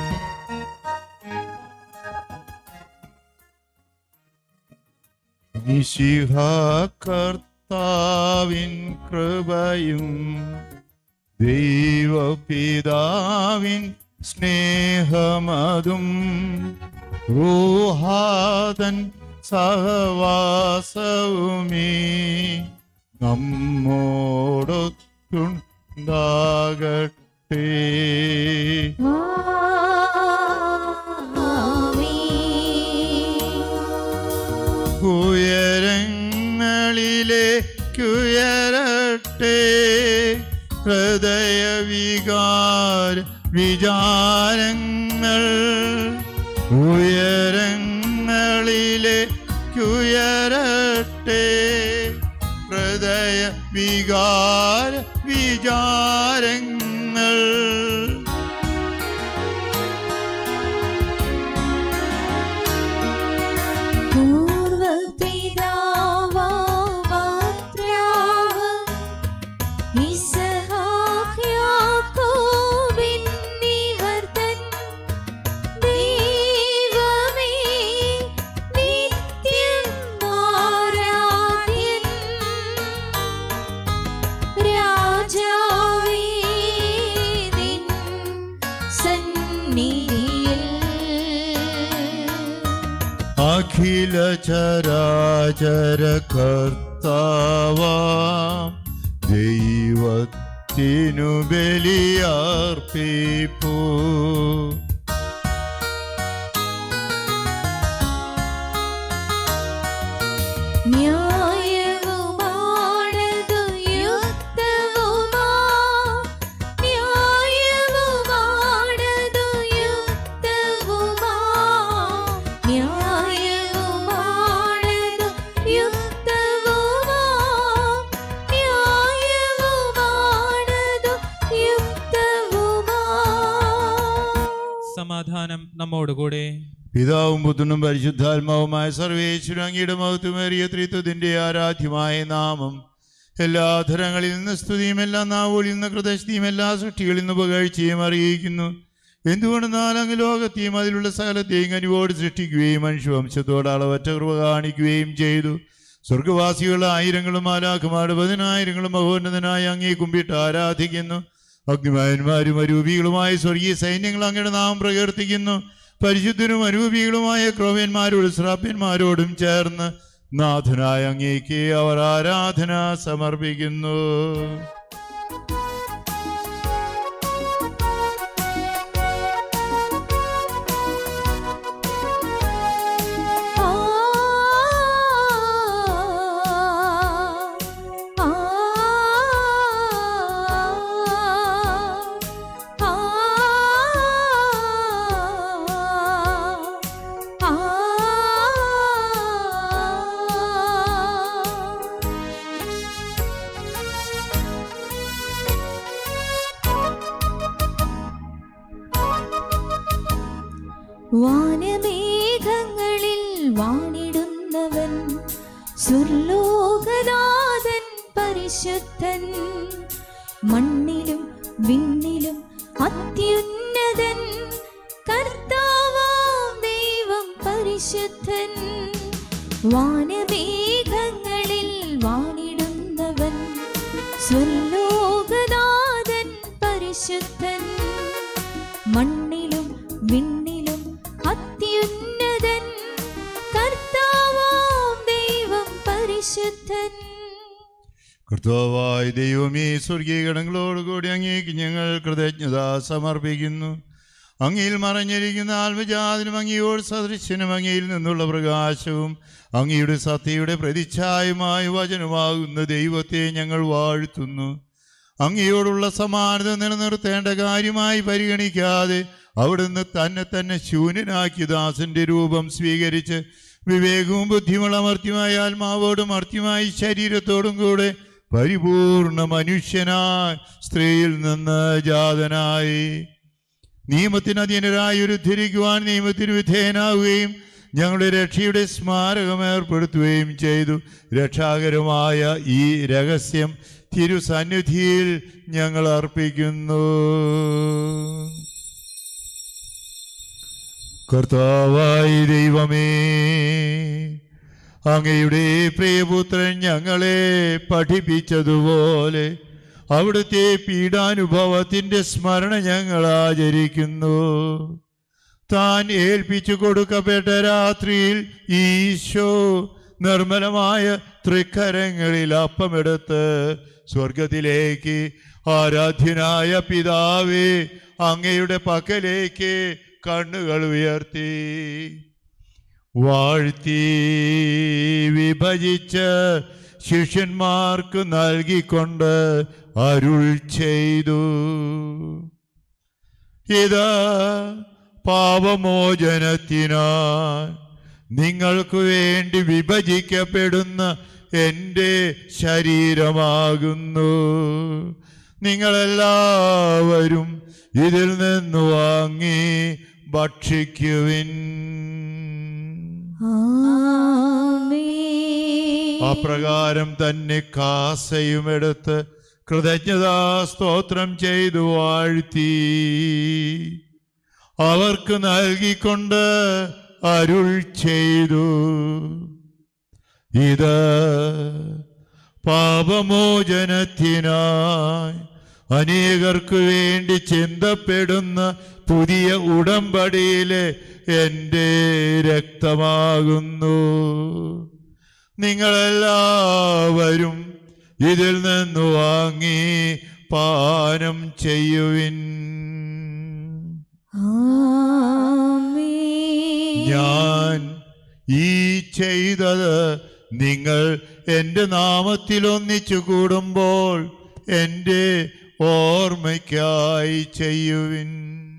നിശിഹ കർത്താവിൻ കൃപയും ദൈവപിതാവിൻ സ്നേഹമതും റൂഹാതൻ സഹവാസവുമീ നമ്മോടൊത്തുണ്ടാകട്ടെ ഉയരങ്ങളിലേക്കുയരട്ടെ ഹൃദയവികാര വിചാരങ്ങൾ ഉയരങ്ങളിലേക്കുയരട്ടെ ഹൃദയ വികാര വിചാരങ്ങൾ ദൈവമേ നിത്യം ആരാധ്യൻ അഖില ചരാചര കർത്താവാം ദൈവത്തിനു ബലിയർപ്പിപ്പൂ ന്യായവുമാണതു യുക്തവുമാ ന്യായവുമാണതു യുക്തവുമാ ന്യായവുമാണതു യുക്തവുമാ ന്യായവുമാണതു യുക്തവുമാ സമാധാനം നമ്മോടുകൂടെ പിതാവും പുത്രനും പരിശുദ്ധാത്മാവുമായ സർവേശ്വര അങ്ങയുടെ മഹത്വമേറിയ ത്രിത്വത്തിന്റെ ആരാധ്യമായ നാമം എല്ലാ ധരങ്ങളിൽ നിന്ന് സ്തുതിയും എല്ലാ നാവുകളിൽ നിന്ന് കൃതജ്ഞയും എല്ലാ സൃഷ്ടികളിൽ നിന്ന് പുകഴ്ചയും അറിയിക്കുന്നു എന്തുകൊണ്ടെന്നാൽ അങ്ങ് ലോകത്തെയും അതിലുള്ള സകലത്തെയും അനുവോട് സൃഷ്ടിക്കുകയും മനുഷ്യവംശത്തോട് അളവറ്റ കൃപ കാണിക്കുകയും ചെയ്തു സ്വർഗവാസികളുടെ ആയിരങ്ങളും ആലാഖുമാരുടെ പതിനായിരങ്ങളും മഹോന്നതനായി അങ്ങേ കുമ്പിട്ട് ആരാധിക്കുന്നു അഗ്നിമായന്മാരും അരൂപികളുമായ സ്വർഗീയ സൈന്യങ്ങൾ അങ്ങയുടെ നാമം പ്രകീർത്തിക്കുന്നു പരിശുദ്ധരും അരൂപികളുമായ ക്രോവ്യന്മാരോടും ശ്രാപ്യന്മാരോടും ചേർന്ന് നാഥനായ അങ്ങേക്ക് അവർ ആരാധന സമർപ്പിക്കുന്നു ആ ആ ആ ആ വാനമേഘങ്ങളിൽ വാണിടുന്നവൻ സ്വർലോകനാഥൻ പരിശുദ്ധൻ മണ്ണിലും വിണ്ണിലും അത്യുന്നതൻ കർത്താവാം ദൈവം പരിശുദ്ധൻ വാനമേഘങ്ങളിൽ വാണിടുന്നവൻ സ്വർലോകനാഥൻ പരിശുദ്ധൻ മണ്ണിലും വിണ്ണിലും അത്യുന്നതൻ കർത്താവാം ദൈവം പരിശുദ്ധൻ കർത്താവായ ദൈവമേ സ്വർഗീയ ഗണങ്ങളോടുകൂടി അങ്ങേക്ക് ഞങ്ങൾ കൃതജ്ഞത സമർപ്പിക്കുന്നു അങ്ങയിൽ മറഞ്ഞിരിക്കുന്ന ആത്മജാതിനും അങ്ങയോട് സദൃശ്യനും അങ്ങയിൽ നിന്നുള്ള പ്രകാശവും അങ്ങയുടെ സത്യയുടെ പ്രതിച്ഛായമായ വചനമാകുന്ന ദൈവത്തെ ഞങ്ങൾ വാഴ്ത്തുന്നു അങ്ങയോടുള്ള സമാനത നിലനിർത്തേണ്ട കാര്യമായി പരിഗണിക്കാതെ അവിടുന്ന് തന്നെ തന്നെ ശൂന്യനാക്കി ദാസന്റെ രൂപം സ്വീകരിച്ച് വിവേകവും ബുദ്ധിമുള്ള അമർത്യമായ ആത്മാവോടും അർത്യമായി ശരീരത്തോടും കൂടെ പരിപൂർണ മനുഷ്യനായി സ്ത്രീയിൽ നിന്ന് ജാതനായി നിയമത്തിന് അധീനരായി ഉദ്ധരിക്കുവാൻ നിയമത്തിന് വിധേയനാവുകയും ഞങ്ങളുടെ രക്ഷയുടെ സ്മാരകം ഏർപ്പെടുത്തുകയും ചെയ്തു രക്ഷാകരമായ ഈ രഹസ്യം തിരുസന്നിധിയിൽ ഞങ്ങൾ അർപ്പിക്കുന്നു കർത്താവായി ദൈവമേ അങ്ങയുടെ പ്രിയപുത്രൻ ഞങ്ങളെ പഠിപ്പിച്ചതുപോലെ അവിടുത്തെ പീഡാനുഭവത്തിന്റെ സ്മരണ ഞങ്ങൾ ആചരിക്കുന്നു താൻ ഏൽപ്പിച്ചു കൊടുക്കപ്പെട്ട രാത്രിയിൽ ഈശോ നിർമ്മലമായ തൃക്കരങ്ങളിൽ അപ്പമെടുത്ത് സ്വർഗത്തിലേക്ക് ആരാധ്യനായ പിതാവേ അങ്ങയുടെ പക്കലേക്ക് കണ്ണുകൾ ഉയർത്തി വാഴ്ത്തി വിഭജിച്ച് ശിഷ്യന്മാർക്ക് നൽകിക്കൊണ്ട് അരുൾ ചെയ്തു ഇത് പാപമോചനത്തിനായി നിങ്ങൾക്ക് വേണ്ടി വിഭജിക്കപ്പെടുന്ന എൻ്റെ ശരീരമാകുന്നു നിങ്ങളെല്ലാവരും ഇതിൽ നിന്ന് വാങ്ങി ഭക്ഷിക്കുവിൻ ആമേൻ അപ്രകാരം തന്നെ കാസയുമെടുത്ത് കൃതജ്ഞതാ സ്തോത്രം ചെയ്തു വാഴ്ത്തി അവർക്ക് നൽകിക്കൊണ്ട് അരുൾ ചെയ്തു ഇത് പാപമോചനത്തിനായി അനേകർക്ക് വേണ്ടി ചിന്തപ്പെടുന്ന പുതിയ ഉടമ്പടിയിലെ എൻ്റെ രക്തമാകുന്നു നിങ്ങളെല്ലാവരും ഇതിൽ നിന്ന് വാങ്ങി പാനം ചെയ്യുവിൻ ആമേൻ ഞാൻ ഈ ചെയ്തത് നിങ്ങൾ എൻ്റെ നാമത്തിൽ ഒന്നിച്ചു കൂടുമ്പോൾ എൻ്റെ ഓർമ്മയ്ക്കായി ചെയ്യുവിൻ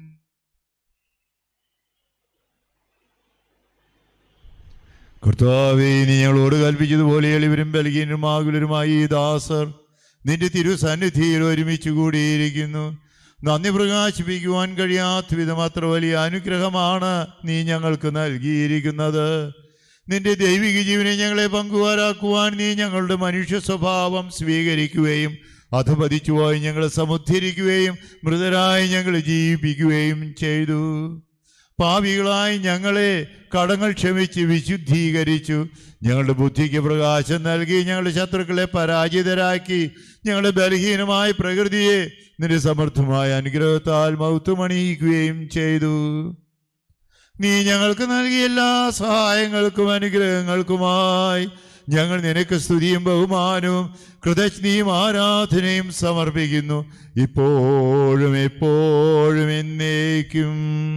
കർത്താവേ നീ ഞങ്ങളോട് കൽപ്പിച്ചതുപോലെ എളിവരും ബലഹീനരും ആകുലരുമായി ഈ ദാസർ നിന്റെ തിരുസന്നിധിയിൽ ഒരുമിച്ച് കൂടിയിരിക്കുന്നു നന്ദി പ്രകാശിപ്പിക്കുവാൻ കഴിയാത്ത വിധം അത്ര വലിയ അനുഗ്രഹമാണ് നീ ഞങ്ങൾക്ക് നൽകിയിരിക്കുന്നത് നിന്റെ ദൈവിക ജീവനെ ഞങ്ങളെ പങ്കുവാരാക്കുവാൻ നീ ഞങ്ങളുടെ മനുഷ്യ സ്വഭാവം സ്വീകരിക്കുകയും അധപതിച്ചുപോയി ഞങ്ങളെ സമുദ്ധരിക്കുകയും മൃതരായി ഞങ്ങളെ ജീവിപ്പിക്കുകയും ചെയ്തു പാപികളായി ഞങ്ങളെ കടങ്ങൾ ക്ഷമിച്ച് വിശുദ്ധീകരിച്ചു ഞങ്ങളുടെ ബുദ്ധിക്ക് പ്രകാശം നൽകി ഞങ്ങളുടെ ശത്രുക്കളെ പരാജിതരാക്കി ഞങ്ങളുടെ ബലഹീനമായ പ്രകൃതിയെ നിന്റെ സമർത്ഥമായ അനുഗ്രഹത്താൽ മൗത്തുമണിയിക്കുകയും ചെയ്തു നീ ഞങ്ങൾക്ക് നൽകിയ എല്ലാ സഹായങ്ങൾക്കും അനുഗ്രഹങ്ങൾക്കുമായി ഞങ്ങൾ നിനക്ക് സ്തുതിയും ബഹുമാനവും കൃതജ്ഞയും ആരാധനയും സമർപ്പിക്കുന്നു ഇപ്പോഴും എപ്പോഴും എന്നേക്കും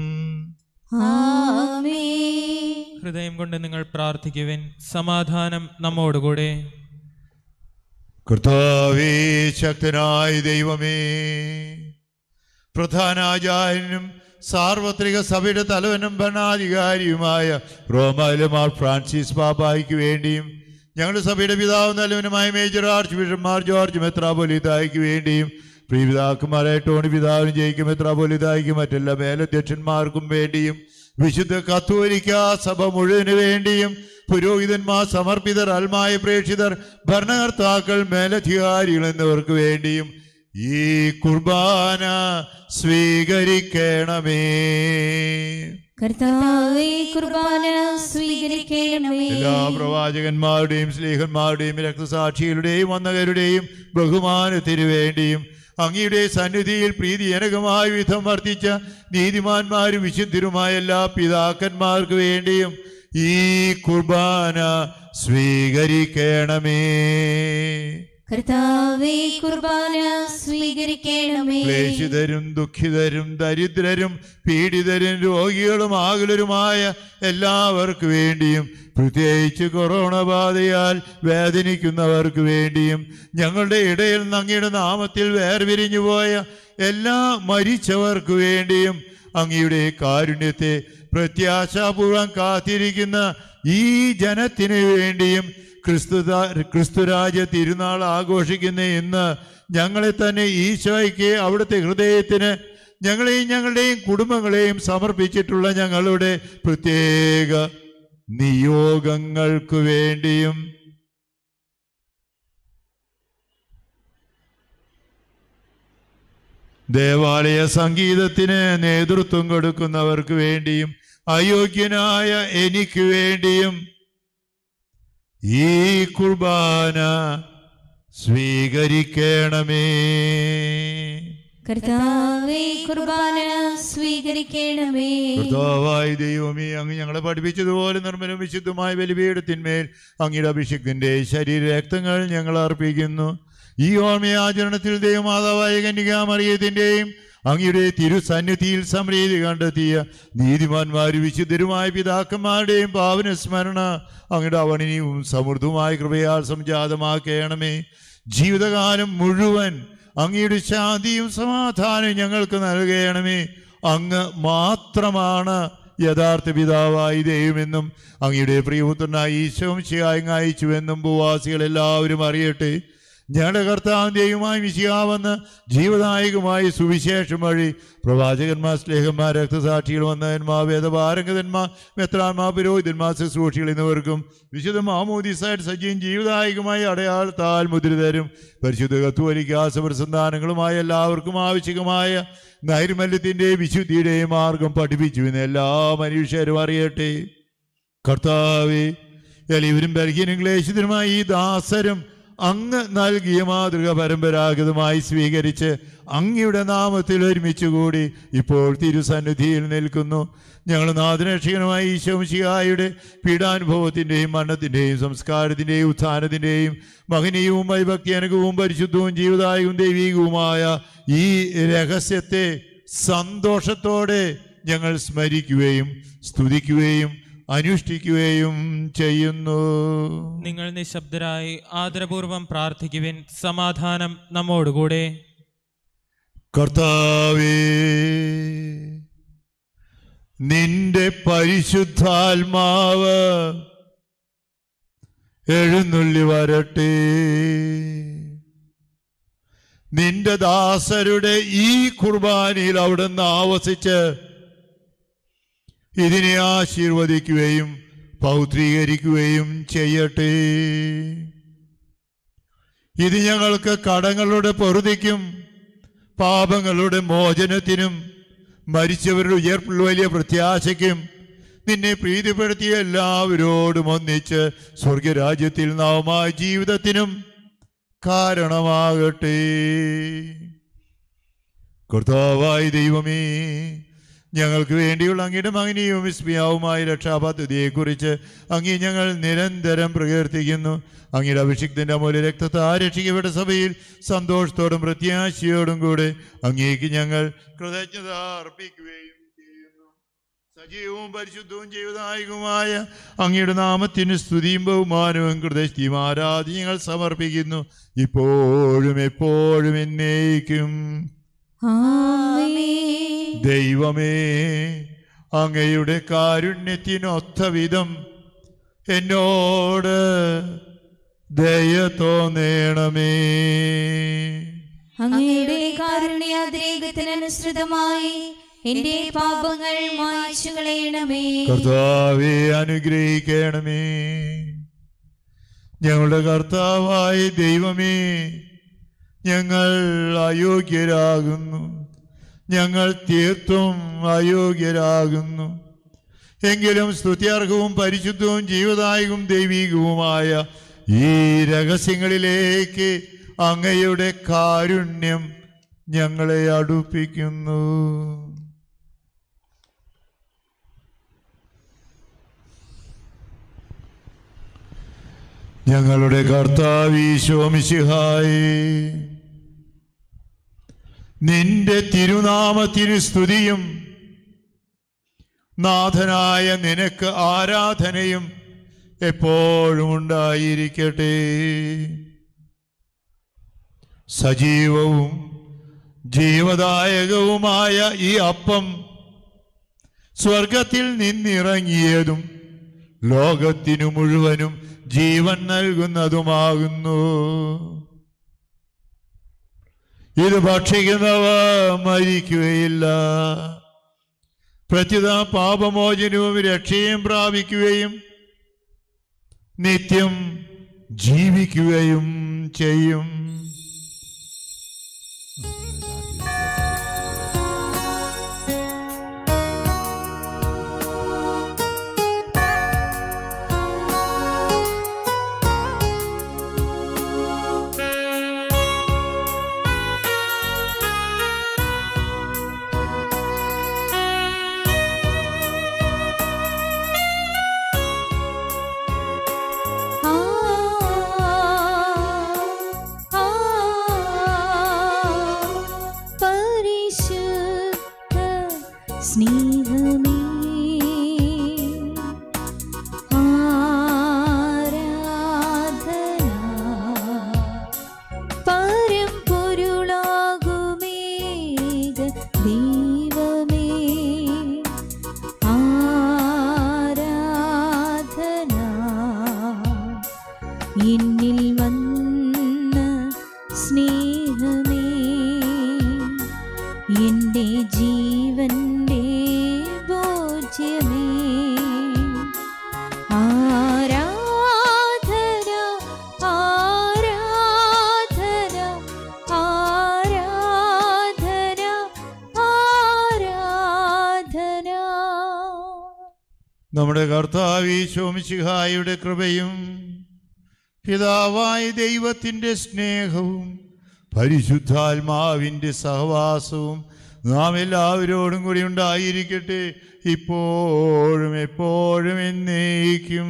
ആമേൻ ഹൃദയം കൊണ്ട് നിങ്ങൾ പ്രാർത്ഥിക്കുവിൻ സമാധാനം നമ്മോടുകൂടെ കർത്താവേ ശക്തനായ ദൈവമേ പ്രധാനാചാര്യനും സാർവത്രിക സഭയുടെ തലവനും ഭരണാധികാരിയുമായ റോമായിലെ മാർ ഫ്രാൻസിസ് പാപ്പായ്ക്ക് വേണ്ടിയും ഞങ്ങളുടെ സഭയുടെ പിതാവും തലവനുമായ മേജർ ആർച്ച് ബിഷപ്പ് മാർ ജോർജ് മെത്രാപൊലിതായ്ക്ക് വേണ്ടിയും പ്രിയപിതാക്കന്മാരായ ടോണി പിതാവിനും ജയിക്കും മെത്രാപൊലിതായ്ക്കും മറ്റെല്ലാ മേലധ്യക്ഷന്മാർക്കും വേണ്ടിയും വിശുദ്ധ കത്തോലിക്ക സഭ മുഴുവന് വേണ്ടിയും പുരോഹിതന്മാർ സമർപ്പിതർ അൽമായ പ്രേക്ഷിതർ ഭരണകർത്താക്കൾ മേലധികാരികൾ എന്നിവർക്ക് വേണ്ടിയും ഈ കുർബാന സ്വീകരിക്കണമേ കർത്താവേ കുർബാന സ്വീകരിക്കണമേ എല്ലാ പ്രവാചകന്മാരുടെയും സ്നേഹന്മാരുടെയും രക്തസാക്ഷികളുടെയും വന്നകരുടെയും ബഹുമാനത്തിനു വേണ്ടിയും അങ്ങയുടെ സന്നിധിയിൽ പ്രീതിജനകമായ വിധം വർദ്ധിച്ച നീതിമാന്മാരും വിശുദ്ധരുമായ എല്ലാ പിതാക്കന്മാർക്ക് വേണ്ടിയും ഈ കുർബാന സ്വീകരിക്കണമേ കർത്താവേ കുർബാന സ്വീകരിക്കണമേ ക്ലേശിതരും ദുഃഖിതരും ദരിദ്രരും പീഡിതരും രോഗികളും ആകുലരുമായ എല്ലാവർക്കു വേണ്ടിയും പ്രത്യേകിച്ച് കൊറോണ ബാധയാൽ വേദനിക്കുന്നവർക്ക് വേണ്ടിയും ഞങ്ങളുടെ ഇടയിൽ നിന്ന് അങ്ങയുടെ നാമത്തിൽ വേർപിരിഞ്ഞു പോയ എല്ലാ മരിച്ചവർക്ക് വേണ്ടിയും അങ്ങയുടെ കാരുണ്യത്തെ പ്രത്യാശാപൂർവം കാത്തിരിക്കുന്ന ഈ ജനത്തിനു വേണ്ടിയും ക്രിസ്തു ക്രിസ്തുരാജ തിരുനാൾ ആഘോഷിക്കുന്ന ഇന്ന് ഞങ്ങളെ തന്നെ ഈശോയ്ക്ക് അവിടുത്തെ ഹൃദയത്തിന് ഞങ്ങളെയും ഞങ്ങളുടെയും കുടുംബങ്ങളെയും സമർപ്പിച്ചിട്ടുള്ള ഞങ്ങളുടെ പ്രത്യേക നിയോഗങ്ങൾക്ക് വേണ്ടിയും ദേവാലയ സംഗീതത്തിന് നേതൃത്വം കൊടുക്കുന്നവർക്ക് വേണ്ടിയും അയോഗ്യനായ എനിക്ക് വേണ്ടിയും ഈ കുർബാന സ്വീകരിക്കണമേ കർത്താവേ കുർബാന സ്വീകരിക്കണമേ കർത്താവായ ദൈവമേ അങ്ങ് ഞങ്ങളെ പഠിപ്പിച്ചതുപോലെ നിർമ്മലം വിശുദ്ധമായ ബലിപീഠത്തിന്മേൽ അങ്ങയുടെ അഭിഷേകത്തിന്റെ ശരീര രക്തങ്ങൾ ഞങ്ങൾ അർപ്പിക്കുന്നു ഈ ഓർമ്മയാചരണത്തിൽ ദൈവമാതാവായ കന്യകാമറിയത്തിന്റെയും അങ്ങയുടെ തിരുസന്നിധിയിൽ സമരീതി കണ്ടെത്തിയ നീതിമാന്മാരും വിശുദ്ധരുമായ പിതാക്കന്മാരുടെയും പാവന സ്മരണ അങ്ങയുടെ അവണിനിയും സമൃദ്ധമായ കൃപയാൽ സംജാതമാക്കണമേ ജീവിതകാലം മുഴുവൻ അങ്ങയുടെ ശാന്തിയും സമാധാനവും ഞങ്ങൾക്ക് നൽകണമേ അങ്ങ് മാത്രമാണ് യഥാർത്ഥ പിതാവായി ദൈവമെന്നും അങ്ങയുടെ പ്രിയപുത്രനായി ഈശോംശിയായി അയച്ചുവെന്നും ഭൂവാസികൾ എല്ലാവരും അറിയട്ടെ ഞങ്ങളുടെ കർത്താവും ദൈവമായി വിശയാവെന്ന് ജീവദായകമായ സുവിശേഷം വഴി പ്രവാചകന്മാർ സ്നേഹന്മാർ രക്തസാക്ഷികൾ വന്നവന്മാർ വേദപാരംഗതന്മാർ മെത്രാന്മാർ പുരോഹിതന്മാർ ശുശ്രൂഷികൾ എന്നിവർക്കും വിശുദ്ധ മാമോദിസായിട്ട് സജ്ജയും ജീവദായകമായ അടയാളത്താൽ മുദ്രിതരും പരിശുദ്ധ കത്തുവലിക്കാസപ്രസന്ധാനങ്ങളുമായ എല്ലാവർക്കും ആവശ്യകമായ നൈർമല്യത്തിൻ്റെയും വിശുദ്ധിയുടെയും മാർഗം പഠിപ്പിച്ചു എന്ന് എല്ലാ മനുഷ്യരും അറിയട്ടെ കർത്താവെ എലിവരും ബലഹീനും ക്ലേശിതരുമായ ഈ ദാസരും അങ്ങ് നൽകിയ മാതൃക പരമ്പരാഗതമായി സ്വീകരിച്ച് അങ്ങയുടെ നാമത്തിൽ ഒരുമിച്ച് കൂടി ഇപ്പോൾ തിരുസന്നിധിയിൽ നിൽക്കുന്നു ഞങ്ങൾ നാദനക്ഷകനുമായി ഈശോമിശിഹായുടെ പീഡാനുഭവത്തിൻ്റെയും മരണത്തിൻ്റെയും സംസ്കാരത്തിൻ്റെയും ഉത്ഥാനത്തിൻ്റെയും മഹനീയവും ഭക്തിയനകവും പരിശുദ്ധവും ജീവദായകവും ദൈവീകവുമായ ഈ രഹസ്യത്തെ സന്തോഷത്തോടെ ഞങ്ങൾ സ്മരിക്കുകയും സ്തുതിക്കുകയും അനുഷ്ഠിക്കുകയും ചെയ്യുന്നു നിങ്ങൾ നിശബ്ദരായി ആദരപൂർവം പ്രാർത്ഥിക്കുവിൻ സമാധാനം നമ്മോടുകൂടെ കർത്താവേ നിന്റെ പരിശുദ്ധാത്മാവ് എഴുന്നള്ളി വരട്ടെ നിന്റെ ദാസരുടെ ഈ കുർബാനയിൽ അവിടുന്ന് ആവസിച്ച് ഇതിനെ ആശീർവദിക്കുകയും പൗത്രീകരിക്കുകയും ചെയ്യട്ടെ ഇത് ഞങ്ങൾക്ക് കടങ്ങളുടെ പൊറുതിക്കും പാപങ്ങളുടെ മോചനത്തിനും മരിച്ചവരുടെ ഉയർപ്പുള്ള വലിയ പ്രത്യാശയ്ക്കും നിന്നെ പ്രീതിപ്പെടുത്തിയ എല്ലാവരോടും ഒന്നിച്ച് സ്വർഗരാജ്യത്തിൽ നവമായ ജീവിതത്തിനും കാരണമാകട്ടെ കർത്താവായ ദൈവമേ ഞങ്ങൾക്ക് വേണ്ടിയുള്ള അങ്ങയുടെ മകനീയവും വിസ്മയാവുമായ രക്ഷാപദ്ധതിയെക്കുറിച്ച് അങ്ങേ ഞങ്ങൾ നിരന്തരം പ്രകീർത്തിക്കുന്നു അങ്ങയുടെ അഭിഷിക്തന്റെ അമൂല്യ രക്തത്താൽ രക്ഷിക്കപ്പെട്ട സഭയിൽ സന്തോഷത്തോടും പ്രത്യാശയോടും കൂടെ അങ്ങേക്ക് ഞങ്ങൾ കൃതജ്ഞത അർപ്പിക്കുകയും ചെയ്യുന്നു സജീവവും പരിശുദ്ധവും ജീവദായകവുമായ അങ്ങയുടെ നാമത്തിന് സ്തുതിയും ബഹുമാനവും കൃതജ്ഞയും ആരാധന ഞങ്ങൾ സമർപ്പിക്കുന്നു ഇപ്പോഴും എപ്പോഴും എന്നേക്കും ആമേൻ ദൈവമേ അങ്ങയുടെ കാരുണ്യത്തിനൊത്ത വിധം എന്നോട് ദയ തോന്നേണമേ അങ്ങയുടെ കാരുണ്യാതിരേകത്തിനനുസൃതമായി എന്റെ പാപങ്ങൾ മായ്ച്ചു കളയണമേ കർത്താവെ അനുഗ്രഹിക്കണമേ ഞങ്ങളുടെ കർത്താവായ ദൈവമേ ഞങ്ങൾ അയോഗ്യരാകുന്നു ഞങ്ങൾ തീർത്തും അയോഗ്യരാകുന്നു എങ്കിലും സ്തുത്യർഹവും പരിശുദ്ധവും ജീവദായകവും ദൈവീകവുമായ ഈ രഹസ്യങ്ങളിലേക്ക് അങ്ങയുടെ കാരുണ്യം ഞങ്ങളെ അടുപ്പിക്കുന്നു ഞങ്ങളുടെ കർത്താവീശോമിശിഹായി നിന്റെ തിരുനാമത്തിന് സ്തുതിയും നാഥനായ നിനക്ക് ആരാധനയും എപ്പോഴും ഉണ്ടായിരിക്കട്ടെ സജീവവും ജീവദായകവുമായ ഈ അപ്പം സ്വർഗത്തിൽ നിന്നിറങ്ങിയതും ലോകത്തിനു മുഴുവനും ജീവൻ നൽകുന്നതുമാകുന്നു ഇത് ഭക്ഷിക്കുന്നവ മരിക്കുകയില്ല പ്രത്യുത പാപമോചനവും രക്ഷയും പ്രാപിക്കുകയും നിത്യം ജീവിക്കുകയും ചെയ്യും ആ ആ പരിശുദ്ധ സ്നേഹമേ ആരാധന പരമ്പൊരുളാകുമേക ദൈവമേ ആരാധന എന്നിൽ വന്ന സ്നേഹമേ എൻ്റെ ജീവന്റെ ബോധ്യമേ ആരാധന ആരാധന ആരാധന ആരാധന നമ്മുടെ കർത്താവീശോമിശിഹായുടെ കൃപയും പിതാവായ ദൈവത്തിൻ്റെ സ്നേഹവും പരിശുദ്ധാത്മാവിൻ്റെ സഹവാസവും നാം എല്ലാവരോടും കൂടി ഉണ്ടായിരിക്കട്ടെ ഇപ്പോഴും എപ്പോഴും എന്നേക്കും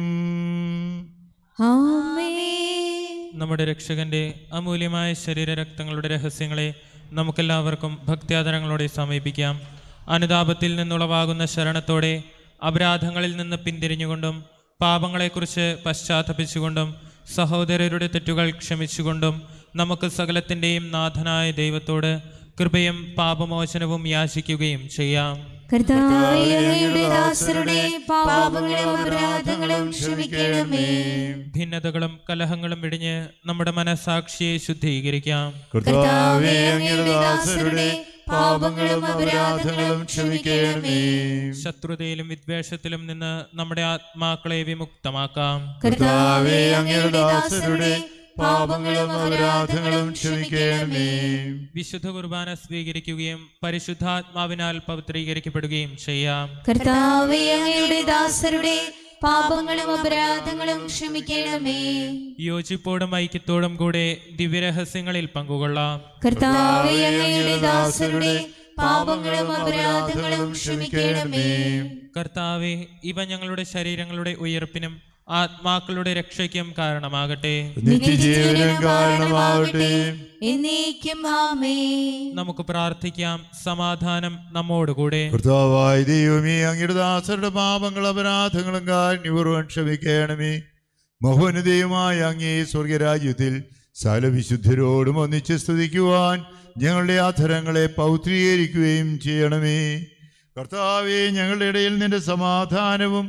ആമേൻ നമ്മുടെ രക്ഷകന്റെ അമൂല്യമായ ശരീരരക്തങ്ങളുടെ രഹസ്യങ്ങളെ നമുക്കെല്ലാവർക്കും ഭക്ത്യാദരങ്ങളോടെ സമീപിക്കാം അനുതാപത്തിൽ നിന്നുളവാകുന്ന ശരണത്തോടെ അപരാധങ്ങളിൽ നിന്ന് പിന്തിരിഞ്ഞുകൊണ്ടും പാപങ്ങളെക്കുറിച്ച് പശ്ചാത്തപിച്ചുകൊണ്ടും സഹോദരരുടെ തെറ്റുകൾ ക്ഷമിച്ചുകൊണ്ടും നമുക്ക് സകലത്തിൻ്റെയും നാഥനായ ദൈവത്തോട് കൃപയും പാപമോചനവും യാചിക്കുകയും ചെയ്യാം കർത്താവേ അങ്ങയുടെ ദാസരുടെ പാപങ്ങളും അപരാധങ്ങളും ക്ഷമിക്കണമേ ഭിന്നതകളും കലഹങ്ങളും ഇടിഞ്ഞ് നമ്മുടെ മനസാക്ഷിയെ ശുദ്ധീകരിക്കാം കർത്താവേ അങ്ങയുടെ ദാസരുടെ പാപങ്ങളും അപരാധങ്ങളും ക്ഷമിക്കണമേ ശത്രുതയിലും വിദ്വേഷത്തിലും നിന്ന് നമ്മുടെ ആത്മാക്കളെ വിമുക്തമാക്കാം കർത്താവേ അങ്ങയുടെ ദാസരുടെ പാപങ്ങളും അപരാധങ്ങളും ക്ഷമിക്കണമേ വിശുദ്ധ കുർബാന സ്വീകരിക്കുകയും പരിശുദ്ധാത്മാവിനാൽ പവിത്രീകരിക്കപ്പെടുകയും ചെയ്യാം കർത്താവേ അങ്ങയുടെ ദാസരുടെ പാപങ്ങളും അപരാധങ്ങളും ക്ഷമിക്കണമേ യോജിപ്പോടും ഐക്യത്തോടും കൂടെ ദിവ്യരഹസ്യങ്ങളിൽ പങ്കുകൊള്ളാം കർത്താവേ അങ്ങയുടെ ദാസരുടെ പാപങ്ങളും അപരാധങ്ങളും ക്ഷമിക്കണമേ കർത്താവെ ഇവ ഞങ്ങളുടെ ശരീരങ്ങളുടെ ഉയർപ്പിനും ആത്മാക്കളുടെ രക്ഷയ്ക്കും കാരണമാകട്ടെ നിത്യജീവനം കാരണമാവട്ടെ എന്നേക്കും ആമേ നമുക്ക് പ്രാർത്ഥിക്കാം സമാധാനം നമ്മോടുകൂടെ കർത്താവായ ദൈവമേ അങ്ങയുടെ ദാസരുടെ പാപങ്ങൾ അപരാധങ്ങളും കാരണപൂർവ്വം ക്ഷമിക്കണമേ മഹോന്നതയുമായ അങ്ങേ സ്വർഗരാജ്യത്തിൽ സകല വിശുദ്ധരോടും ഒന്നിച്ച് സ്തുതിക്കുവാൻ ഞങ്ങളുടെ അധരങ്ങളെ പൗത്രീകരിക്കുകയും ചെയ്യണമേ കർത്താവെ ഞങ്ങളുടെ ഇടയിൽ നിന്റെ സമാധാനവും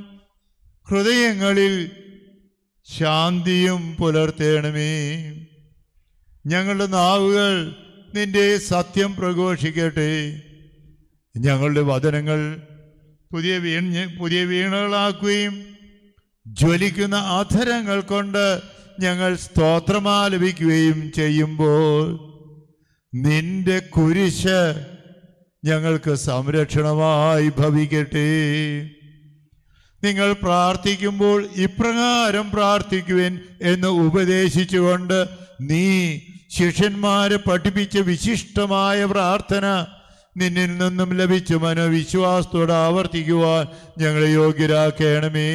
ഹൃദയങ്ങളിൽ ശാന്തിയും പുലർത്തേണമേ ഞങ്ങളുടെ നാവുകൾ നിന്റെ സത്യം പ്രഘോഷിക്കട്ടെ ഞങ്ങളുടെ വചനങ്ങൾ പുതിയ വീണ് പുതിയ വീണകളാക്കുകയും ജ്വലിക്കുന്ന അധരങ്ങൾ കൊണ്ട് ഞങ്ങൾ സ്തോത്രമാലപിക്കുകയും ചെയ്യുമ്പോൾ നിന്റെ കുരിശ് ഞങ്ങൾക്ക് സംരക്ഷണമായി ഭവിക്കട്ടെ നിങ്ങൾ പ്രാർത്ഥിക്കുമ്പോൾ ഇപ്രകാരം പ്രാർത്ഥിക്കുവിൻ എന്ന് ഉപദേശിച്ചുകൊണ്ട് നീ ശിഷ്യന്മാരെ പഠിപ്പിച്ച വിശിഷ്ടമായ പ്രാർത്ഥന നിന്നിൽ നിന്നും ലഭിച്ച മനോവിശ്വാസത്തോടെ ആവർത്തിക്കുവാൻ ഞങ്ങളെ യോഗ്യരാക്കണമേ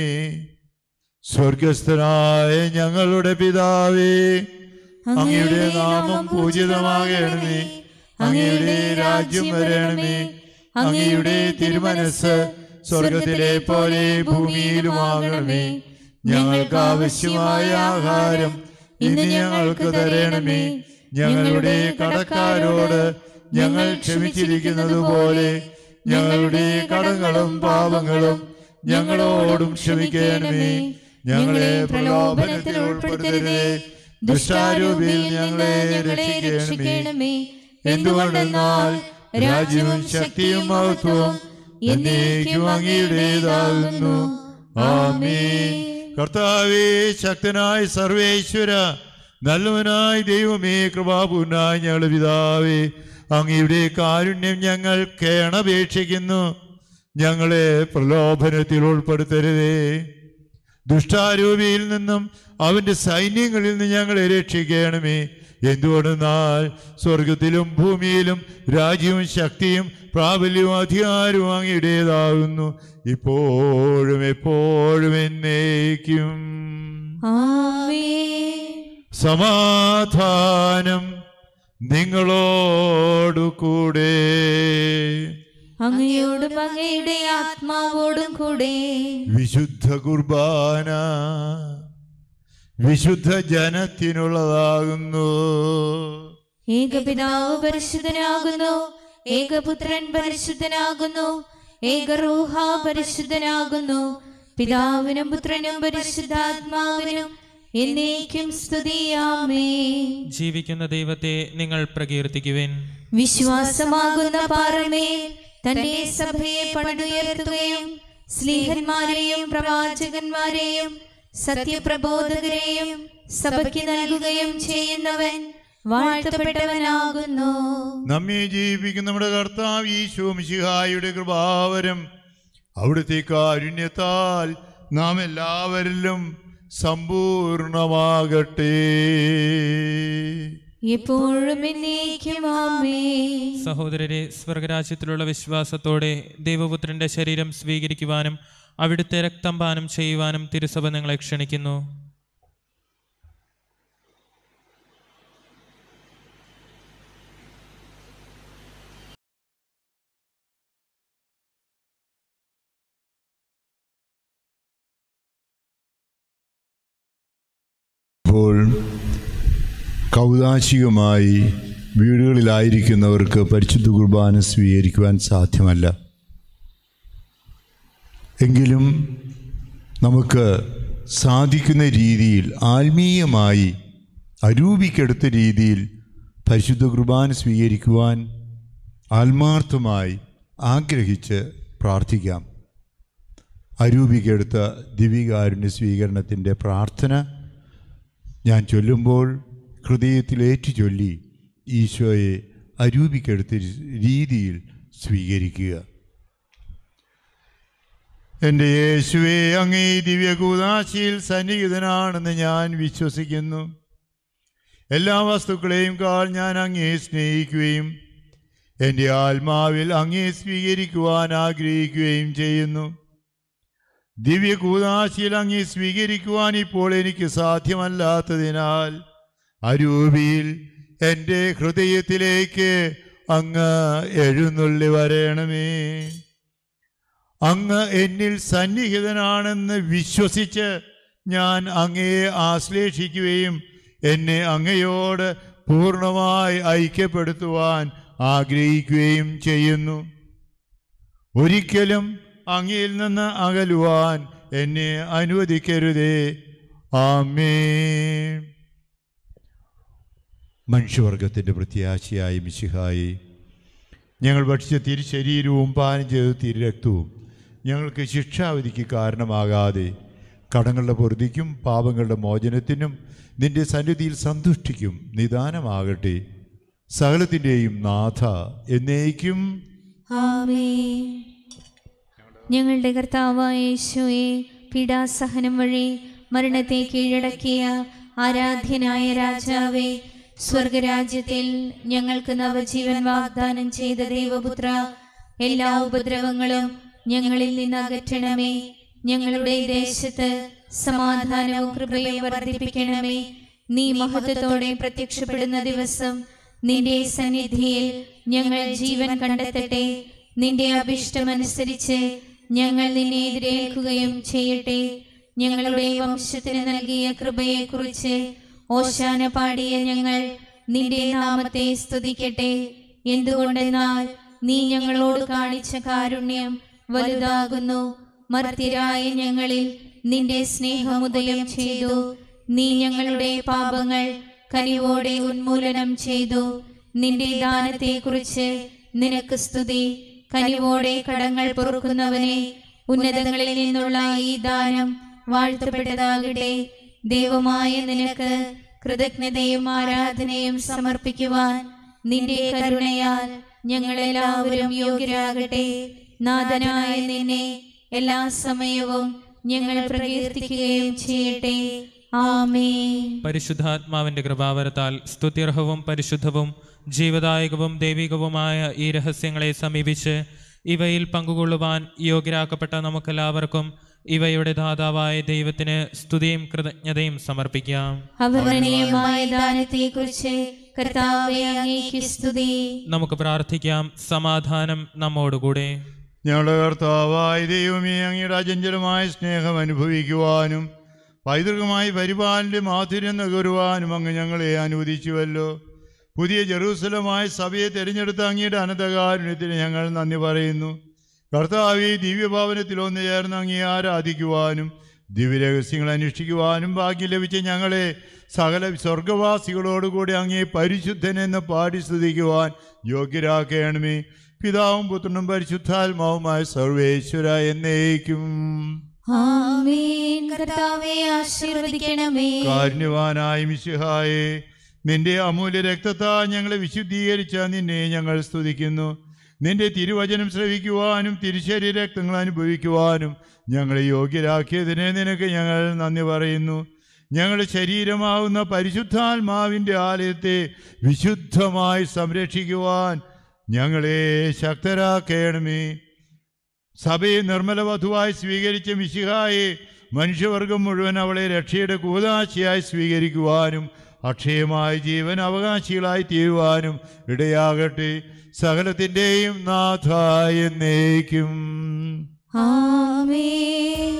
സ്വർഗസ്ഥനായ ഞങ്ങളുടെ പിതാവേ അങ്ങയുടെ നാമം പൂജിതമാകണമേ അങ്ങയുടെ രാജ്യം വരണമേ അങ്ങയുടെ തിരുമനസ് സ്വർഗത്തിലെ പോലെ ഭൂമിയിലുമാകണമേ ഞങ്ങൾക്ക് ആവശ്യമായ ആഹാരം ഇന്ന് ഞങ്ങൾക്ക് തരണമേ ഞങ്ങളുടെ കടക്കാരോട് ഞങ്ങൾ ക്ഷമിച്ചിരിക്കുന്നത് പോലെ ഞങ്ങളുടെ കടങ്ങളും പാപങ്ങളും ഞങ്ങളോടും ക്ഷമിക്കണമേ ഞങ്ങളെ പ്രലോഭനത്തിൽ ഉൾപ്പെടുത്തരുതേ ദുഷ്ടാരൂപിൽ ഞങ്ങളെ രക്ഷിക്കണമേ എന്തുകൊണ്ടെന്നാൽ രാജ്യവും ശക്തിയും മഹത്വവും എന്നേക്കും അങ്ങയുടേതാകുന്നു ആമേൻ കർത്താവേ ശക്തനായ സർവേശ്വര നല്ലവനായ ദൈവമേ കൃപാപൂർണായ ഞങ്ങളുടെ പിതാവേ അങ്ങയുടെ കാരുണ്യം ഞങ്ങൾ കേണപേക്ഷിക്കുന്നു ഞങ്ങളെ പ്രലോഭനത്തിൽ ഉൾപ്പെടുത്തരുതേ ദുഷ്ടാരൂപിയിൽ നിന്നും അവന്റെ സൈന്യങ്ങളിൽ നിന്ന് ഞങ്ങളെ രക്ഷിക്കണമേ എന്തുകൊണ്ടെന്നാൽ സ്വർഗത്തിലും ഭൂമിയിലും രാജ്യവും ശക്തിയും പ്രാബല്യവും അധികാരവും അങ്ങയുടേതാകുന്നു ഇപ്പോഴും എപ്പോഴും എന്നേക്കും ആമേൻ സമാധാനം നിങ്ങളോടു കൂടെ അങ്ങയോടും അങ്ങയുടെ ആത്മാവോടും കൂടെ വിശുദ്ധ കുർബാന വിശുദ്ധ ജനത്തിനുള്ളതാകുന്നു ഏകപിതാവ് പരിശുദ്ധനാകുന്നു ഏകപുത്രൻ പരിശുദ്ധനാകുന്നു ഏകറൂഹ പരിശുദ്ധനാകുന്നു പിതാവിനും പുത്രനും പരിശുദ്ധാത്മാവിനും എന്നേക്കും സ്തുതിയാമേ ജീവിക്കുന്ന ദൈവത്തെ നിങ്ങൾ പ്രകീർത്തിക്കുവിൻ വിശ്വാസമാകുന്ന പാറമേൽ തന്റെ സഭയെ പടുയർത്തുകയും സ്ലീഹന്മാരെയും പ്രവാചകന്മാരെയും സത്യപ്രബോധകരെയും സഭയ്ക്ക് നൽകുകയും ചെയ്യുന്നവൻ വാഴ്ത്തപ്പെട്ടവനാകുന്നു നമ്മെ ജീവിക്കുന്ന നമ്മുടെ കർത്താവ് ഈശോ മിശിഹായുടെ കൃപാവരം അവിടുത്തെ കാരുണ്യത്താൽ നാം എല്ലാവരിലും സമ്പൂർണമാകട്ടെ എപ്പോഴും എന്നേക്കും ആമേ സഹോദരരെ സ്വർഗരാജ്യത്തിലുള്ള വിശ്വാസത്തോടെ ദൈവപുത്രന്റെ ശരീരം സ്വീകരിക്കുവാനും അവിടുത്തെ രക്തം പാനം ചെയ്യുവാനും തിരുസഭ നിങ്ങളെ ക്ഷണിക്കുന്നു ഇപ്പോൾ കൗതാശികമായി വീടുകളിലായിരിക്കുന്നവർക്ക് പരിശുദ്ധ കുർബാന സ്വീകരിക്കുവാൻ സാധ്യമല്ല എങ്കിലും നമുക്ക് സാധിക്കുന്ന രീതിയിൽ ആത്മീയമായി അരൂപിക്കെടുത്ത രീതിയിൽ പരിശുദ്ധ കുർബാന സ്വീകരിക്കുവാൻ ആത്മാർത്ഥമായി ആഗ്രഹിച്ച് പ്രാർത്ഥിക്കാം അരൂപിക്കെടുത്ത ദിവികാരുണ്യ സ്വീകരണത്തിൻ്റെ പ്രാർത്ഥന ഞാൻ ചൊല്ലുമ്പോൾ ഹൃദയത്തിൽ ഏറ്റു ചൊല്ലി ഈശോയെ അരൂപിക്കെടുത്ത രീതിയിൽ സ്വീകരിക്കുക എൻ്റെ യേശുവെ അങ്ങേ ദിവ്യകൂതാശിയിൽ സന്നിഹിതനാണെന്ന് ഞാൻ വിശ്വസിക്കുന്നു എല്ലാ വസ്തുക്കളെയും കാൾ ഞാൻ അങ്ങേ സ്നേഹിക്കുകയും എൻ്റെ ആത്മാവിൽ അങ്ങേ സ്വീകരിക്കുവാൻ ആഗ്രഹിക്കുകയും ചെയ്യുന്നു ദിവ്യകൂതാശിയിൽ അങ്ങേ സ്വീകരിക്കുവാൻ ഇപ്പോൾ എനിക്ക് സാധ്യമല്ലാത്തതിനാൽ അരൂപിയിൽ എൻ്റെ ഹൃദയത്തിലേക്ക് അങ്ങ് എഴുന്നള്ളി വരയണമേ അങ്ങ് എന്നിൽ സന്നിഹിതനാണെന്ന് വിശ്വസിച്ച് ഞാൻ അങ്ങയെ ആശ്ലേഷിക്കുകയും എന്നെ അങ്ങയോട് പൂർണ്ണമായി ഐക്യപ്പെടുത്തുവാൻ ആഗ്രഹിക്കുകയും ചെയ്യുന്നു ഒരിക്കലും അങ്ങയിൽ നിന്ന് അകലുവാൻ എന്നെ അനുവദിക്കരുതേ ആമേ മനുഷ്യവർഗത്തിൻ്റെ പ്രത്യാശയായ മിശിഹായി ഞങ്ങൾ ഭക്ഷിച്ച തിരുശരീരവും പാനം ചെയ്ത തിരുരക്തവും ഞങ്ങൾക്ക് ശിക്ഷാവിധിക്ക് കാരണമാകാതെ കടങ്ങളുടെ പൊറുതിക്കും പാപങ്ങളുടെ മോചനത്തിനും നിന്റെ സന്നിധിയിൽ സന്തുഷ്ടിക്കും നിദാനമാകട്ടെ സകലത്തിൻ്റെയും നാഥ എന്നേക്കും ആമേ ഞങ്ങളുടെ കർത്താവായ യേശുവെ പീഡാസഹനം വഴി മരണത്തെ കീഴടക്കിയ ആരാധ്യനായ രാജാവേ സ്വർഗരാജ്യത്തിൽ ഞങ്ങൾക്ക് നവജീവൻ വാഗ്ദാനം ചെയ്ത ദൈവപുത്ര എല്ലാ ഉപദ്രവങ്ങളും ഞങ്ങളിൽ നിന്ന് അകറ്റണമേ ഞങ്ങളുടെ ദേശത്ത് സമാധാനവും കൃപയും വർദ്ധിപ്പിക്കണമേ നീ മഹത്വത്തോടെ പ്രത്യക്ഷപ്പെടുന്ന ദിവസം നിന്റെ സന്നിധിയിൽ ഞങ്ങൾ ജീവൻ കണ്ടെത്തട്ടെ നിന്റെ അഭിഷ്ടമനുസരിച്ച് ഞങ്ങൾ നിന്നെ എതിരേൽക്കുകയും ചെയ്യട്ടെ ഞങ്ങളുടെ വംശത്തിന് നൽകിയ കൃപയെക്കുറിച്ച് ഓശാന പാടിയ ഞങ്ങൾ നിന്റെ നാമത്തെ സ്തുതിക്കട്ടെ എന്തുകൊണ്ടെന്നാൽ നീ ഞങ്ങളോട് കാണിച്ച കാരുണ്യം വലുതാകുന്നു മർത്യരായ ഞങ്ങളിൽ നിന്റെ സ്നേഹമുദയം ചെയ്തു നീ ഞങ്ങളുടെ പാപങ്ങൾ കനിവോടെ ഉന്മൂലനം ചെയ്തു നിന്റെ ദാനത്തെക്കുറിച്ച് നിനക്ക് സ്തുതി കനിവോടെ കടങ്ങൾ പൊറുക്കുന്നവനെ ഉന്നതങ്ങളിൽ നിന്നുള്ള ഈ ദാനം വാഴ്ത്തപ്പെട്ടതാകട്ടെ ദൈവമായ നിനക്ക് കൃതജ്ഞതയും ആരാധനയും സമർപ്പിക്കുവാൻ നിന്റെ കരുണയാൽ ഞങ്ങളെല്ലാവരും യോഗ്യരാകട്ടെ നാഥനായ നിന്നെ എല്ലാ സമയവും ഞങ്ങൾ പ്രകീർത്തിക്കുകയും ചെയ്യട്ടെ ആമേ പരിശുദ്ധാത്മാവിന്റെ കൃപാവരത്താൽ സ്തുത്യർഹവും പരിശുദ്ധവും ജീവദായകവും ദൈവികവുമായ ഈ രഹസ്യങ്ങളെ സമീപിച്ച് ഇവയിൽ പങ്കുകൊള്ളുവാൻ യോഗ്യരാക്കപ്പെട്ട നമുക്കെല്ലാവർക്കും ഇവയുടെ ദാതാവായ ദൈവത്തിന് സ്തുതിയും കൃതജ്ഞതയും സമർപ്പിക്കാം അവർണനീയമായ ദാനത്തെക്കുറിച്ച് കർത്താവെ അങ്ങേക്ക് സ്തുതി നമുക്ക് പ്രാർത്ഥിക്കാം സമാധാനം നമ്മോടുകൂടെ ഞങ്ങളുടെ കർത്താവായ ദൈവമേ അങ്ങയുടെ അചഞ്ചലമായ സ്നേഹം അനുഭവിക്കുവാനും പൈതൃകമായി പരിപാലന്റെ മാധുര്യം നുകരുവാനും അങ്ങ് ഞങ്ങളെ അനുവദിച്ചുവല്ലോ പുതിയ ജെറൂസലമായ സഭയെ തിരഞ്ഞെടുത്ത അങ്ങയുടെ അനന്തകാരുണ്യത്തിന് ഞങ്ങൾ നന്ദി പറയുന്നു കർത്താവെ ദിവ്യഭവനത്തിൽ ഒന്ന് ചേർന്ന് അങ്ങേ ആരാധിക്കുവാനും ദിവ്യരഹസ്യങ്ങൾ അനുഷ്ഠിക്കുവാനും ഭാഗ്യം ലഭിച്ച ഞങ്ങളെ സകല സ്വർഗവാസികളോടുകൂടി അങ്ങേ പരിശുദ്ധനെന്ന് പാടി സ്തുതിക്കുവാൻ യോഗ്യരാക്കണമേ പിതാവും പുത്രനും പരിശുദ്ധാത്മാവുമായ സർവേശ്വര എന്നേക്കും ആമേൻ കർത്താവെ ആശീർവദിക്കണമേ കാരുണ്യവാനായ മിശിഹായെ നിന്റെ അമൂല്യ രക്തത്താൽ ഞങ്ങളെ വിശുദ്ധീകരിച്ച നിന്നെ ഞങ്ങൾ സ്തുതിക്കുന്നു നിന്റെ തിരുവചനം ശ്രവിക്കുവാനും തിരുശരീര രക്തങ്ങൾ അനുഭവിക്കുവാനും ഞങ്ങളെ യോഗ്യരാക്കിയതിനെ നിനക്ക് ഞങ്ങൾ നന്ദി പറയുന്നു ഞങ്ങളുടെ ശരീരമാവുന്ന പരിശുദ്ധാത്മാവിൻ്റെ ആലയത്തെ വിശുദ്ധമായി സംരക്ഷിക്കുവാൻ ഞങ്ങളെ ശക്തരാക്കണമേ സഭയെ നിർമ്മല വധുവായി സ്വീകരിച്ച മിശിഹായെ മനുഷ്യവർഗം മുഴുവൻ അവളെ രക്ഷയുടെ കൂതാശിയായി സ്വീകരിക്കുവാനും അക്ഷയമായ ജീവൻ അവകാശികളായി തീരുവാനും ഇടയാകട്ടെ സകലത്തിൻ്റെയും നാഥായ എന്നേക്കും ആമേൻ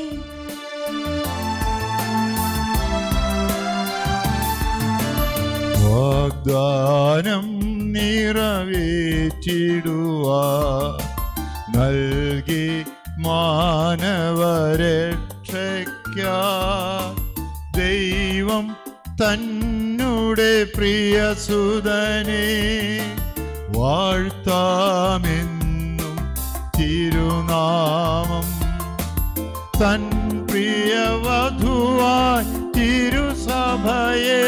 വാഗ്ദാനം നിറവേറ്റിടുവാ നൽകി മാനവരക്ഷയ്ക്ക ദൈവം തന്നുടെ പ്രിയസുതനെ വാഴ്ത്താമെന്നും തിരുനാമം തൻ പ്രിയവധുവായി തിരുസഭയെ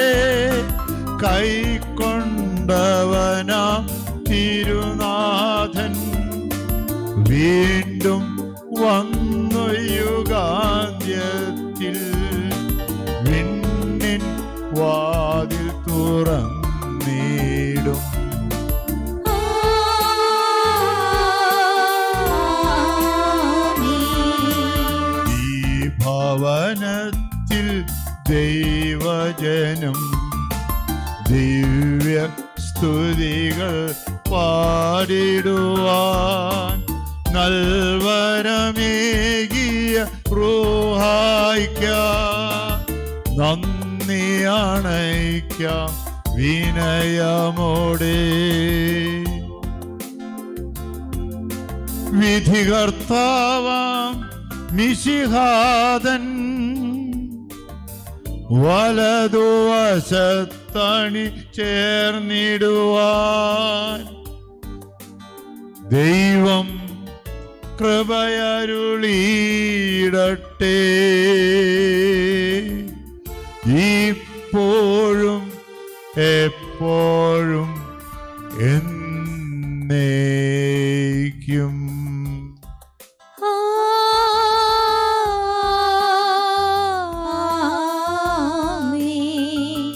കൈക്കൊണ്ടവനാ തിരുനാഥൻ വീണ്ടും വന്നു യുഗാന്ത്യത്തിൽ വിണ്ണിൻ വാതിൽ തുറന്നിടും ആമേൻ ഈ ഭവനത്തിൽ ദൈവജനം ദിവ്യ സ്തുതികൾ പാടിടുവാൻ നൽവരമേകിയ റൂഹായിക്ക നന്ദി അണയ്ക്കാം വിനയമോടെ വിധികർത്താവാം മിശിഹാദൻ വലതുവശത്തണി ചേർന്നിടുവാൻ ദൈവം കൃപയരുളിയിടട്ടെ ഇപ്പോഴും എപ്പോഴും എന്നേക്കും ആമേൻ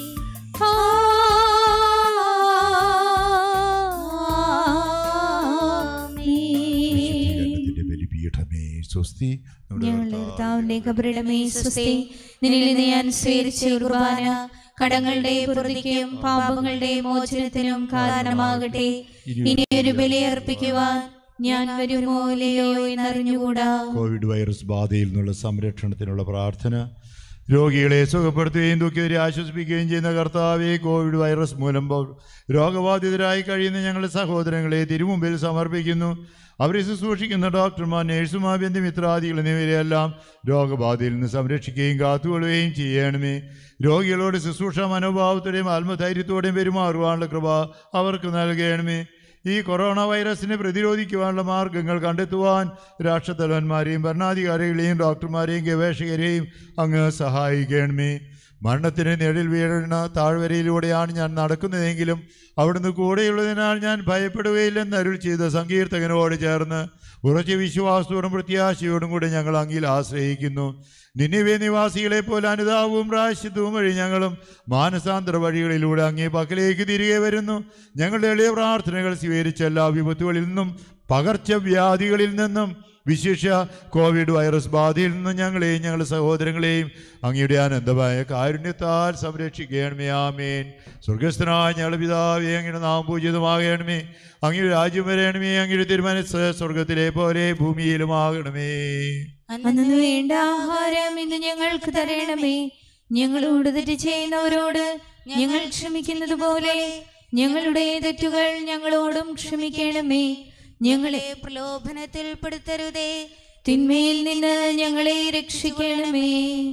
ആമേൻ രക്തത്തിന്റെ ബലിപീഠമേ സ്വസ്തി നമ്മുടെ ഞങ്ങളുടെ കർത്താവ് കർത്താവിന്റെ കബറിടമേ സ്വസ്തി നിന്നിൽ നിന്ന് ഞാൻ സ്വീകരിച്ച കുർബാന കടങ്ങളുടെ പ്രതിക്കും പാപങ്ങളുടെ മോചനത്തിനും കാരണമാകട്ടെ ഇനി ഒരു ബലി അർപ്പിക്കുവാൻ ഞാൻ വരുമോ ഇല്ലയോ എന്നറിഞ്ഞുകൂടാ കോവിഡ് വൈറസ് ബാധയിൽ നിന്നുള്ള സംരക്ഷണത്തിനുള്ള പ്രാർത്ഥന രോഗികളെ സുഖപ്പെടുത്തുകയും ദുഃഖിതരെ ആശ്വസിപ്പിക്കുകയും ചെയ്യുന്ന കർത്താവെ കോവിഡ് വൈറസ് മൂലം ബ- രോഗബാധിതരായി കഴിയുന്ന ഞങ്ങളുടെ സഹോദരങ്ങളെ തിരുമുമ്പിൽ സമർപ്പിക്കുന്നു അവരെ ശുശ്രൂഷിക്കുന്ന ഡോക്ടർമാർ നേഴ്സുമാർ ബന്ധുമിത്രാദികൾ എന്നിവരെയെല്ലാം രോഗബാധയിൽ നിന്ന് സംരക്ഷിക്കുകയും കാത്തുകൊള്ളുകയും ചെയ്യണമേ രോഗികളോട് ശുശ്രൂഷ മനോഭാവത്തോടെയും ആത്മധൈര്യത്തോടെയും പെരുമാറുവാനുള്ള കൃപ അവർക്ക് നൽകണമേ ഈ കൊറോണ വൈറസിനെ പ്രതിരോധിക്കുവാനുള്ള മാർഗങ്ങൾ കണ്ടെത്തുവാൻ രാഷ്ട്രത്തലവന്മാരെയും ഭരണാധികാരികളെയും ഡോക്ടർമാരെയും ഗവേഷകരെയും അങ്ങ് സഹായിക്കണമേ മരണത്തിന് നിഴൽ വീഴുന്ന താഴ്വരയിലൂടെയാണ് ഞാൻ നടക്കുന്നതെങ്കിലും അവിടുന്ന് കൂടെയുള്ളതിനാൽ ഞാൻ ഭയപ്പെടുകയില്ലെന്ന് അരുൾ ചെയ്ത സങ്കീർത്തകനോട് ചേർന്ന് ഉറച്ച വിശ്വാസത്തോടും പ്രത്യാശയോടും കൂടെ ഞങ്ങൾ അങ്ങിൽ ആശ്രയിക്കുന്നു നിന്നിവേ നിവാസികളെ പോലെ അനുതാപവും പ്രായശ്യത്വവും വഴി ഞങ്ങളും മാനസാന്തര വഴികളിലൂടെ അങ്ങേ പക്കലേക്ക് തിരികെ വരുന്നു ഞങ്ങളുടെ എളിയ പ്രാർത്ഥനകൾ സ്വീകരിച്ച എല്ലാ വിപത്തുകളിൽ നിന്നും പകർച്ചവ്യാധികളിൽ നിന്നും വിശേഷ കോവിഡ് വൈറസ് ബാധയിൽ നിന്നും ഞങ്ങളെയും ഞങ്ങളുടെ സഹോദരങ്ങളെയും അങ്ങയുടെ അനന്തമായ കാരുണ്യത്താൽ സംരക്ഷിക്കണമേ ആമേൻ സ്വർഗസ്ഥനായ ഞങ്ങളുടെ പിതാവേ അങ്ങയുടെ നാം പൂജിതമാകണമേ അങ്ങയുടെ രാജ്യം വരണമേ അങ്ങയുടെ തിരുമനസ് സ്വർഗത്തിലെ പോലെ ഭൂമിയിലുമാകണമേ അന്നു വേണ്ട ആഹാരം ഇന്ന് ഞങ്ങൾക്ക് തരണമേ ഞങ്ങളോട് തെറ്റ് ചെയ്യുന്നവരോട് ഞങ്ങൾ ക്ഷമിക്കുന്നത് പോലെ ഞങ്ങളുടെ തെറ്റുകൾ ഞങ്ങളോടും ക്ഷമിക്കണമേ ഞങ്ങളെ പ്രലോഭനത്തിൽ പെടുത്തരുതേ തിന്മയിൽ നിന്ന് ഞങ്ങളെ രക്ഷിക്കണമേ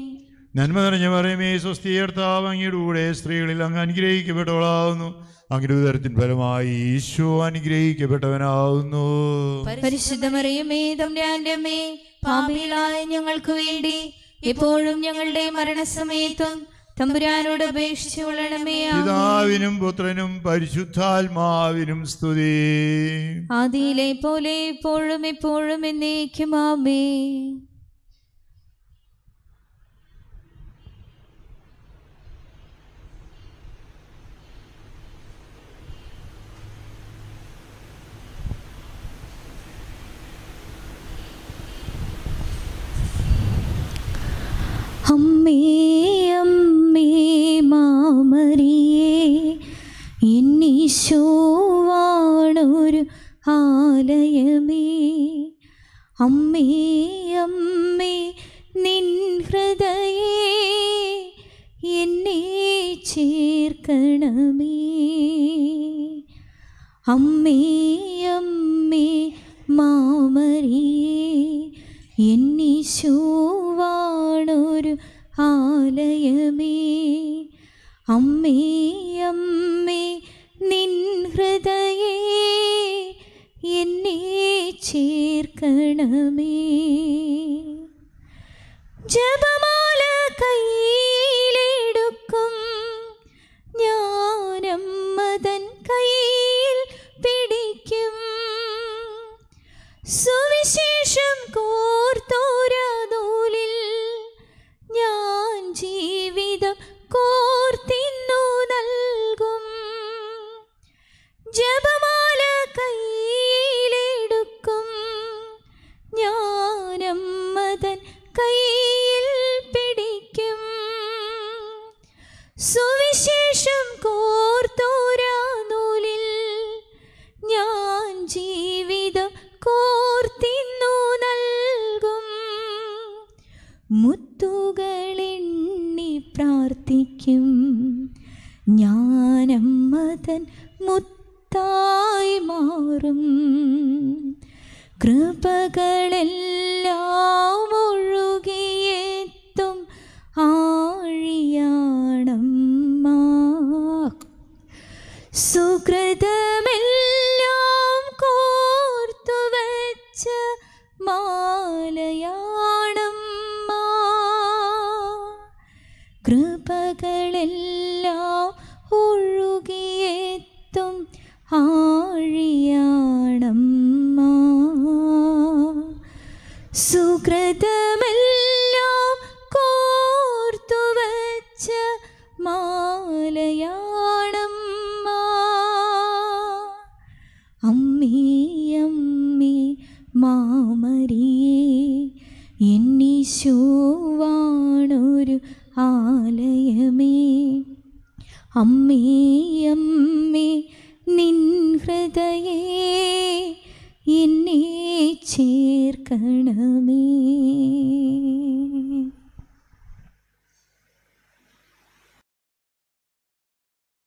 നന്മ നിറഞ്ഞ പറയുമേ സ്വസ്ഥീകർത്താവ് അങ്ങയുടെ കൂടെ സ്ത്രീകളിൽ അങ്ങ് അനുഗ്രഹിക്കപ്പെട്ടവളാവുന്നു അങ്ങയുടെ ഉദരത്തിൻ ഫലമായി ഈശോ അനുഗ്രഹിക്കപ്പെട്ടവനാവുന്നു പരിശുദ്ധമറിയമേ തമ്പുരാന്റെ അമ്മേ പാപികളായ ഞങ്ങൾക്ക് വേണ്ടി എപ്പോഴും ഞങ്ങളുടെ മരണസമയത്തും തമ്പുരാനോട് അപേക്ഷിച്ചു കൊള്ളണമേ ആമേൻ. പിതാവിനും പുത്രനും പരിശുദ്ധാത്മാവിനും സ്തുതി ആദിയിലെ പോലെ ഇപ്പോഴും എപ്പോഴും എന്നേക്കും ആമേ അമ്മേ അമ്മേ മാമരിയേ എന്നീശോവാണൊരു ആലയമേ അമ്മേ അമ്മേ നിൻ ഹൃദയേ എന്നെ ചേർക്കണമേ അമ്മേ അമ്മേ മാമരിയേ എന്നീശോവാണൊരു ആലയമേ അമ്മേ അമ്മേ നിൻ ഹൃദയേ എന്നെ ചേർക്കണമേ ജപമാല കയ്യിലെടുക്കും ഞാനമ്മതൻ കയ്യിൽ പിടിക്കും സുവിശേഷം കോർത്തോരാ നൂലിൽ ഞാൻ ജീവിതം കോർത്തിന്നു നൽകും ജപമാല കയ്യിലെടുക്കും ഞാനമ്മതൻ കയ്യിൽ പിടിക്കും സുവിശേഷം കോർത്തോരാ നൂലിൽ ഞാൻ ജീവിതം കോർത്തിന്നു നൽകും മുത്തുകളെണ്ണി പ്രാർത്ഥിക്കും ഞാനമ്മതൻ മുത്തായി മാറും കൃപകളെല്ലാം ഒഴുകിയെത്തും ആഴിയാണമ്മ സുഹൃതമെല്ലാം കോർത്തു വച്ച മാലയാണമ്മ കൃപകളെല്ലാം ഒഴുകിയെത്തും ആഴിയാണമ്മ സുഹൃതമെല്ലാം കോർത്തു വച്ച മാലയാണമ്മ അമ്മേ അമ്മേ മാമരിയേ എന്നീശോവാണൊരു ആലയമേ അമ്മേ അമ്മേ നിൻ ഹൃദയേ എന്നെ ചേർക്കണമേ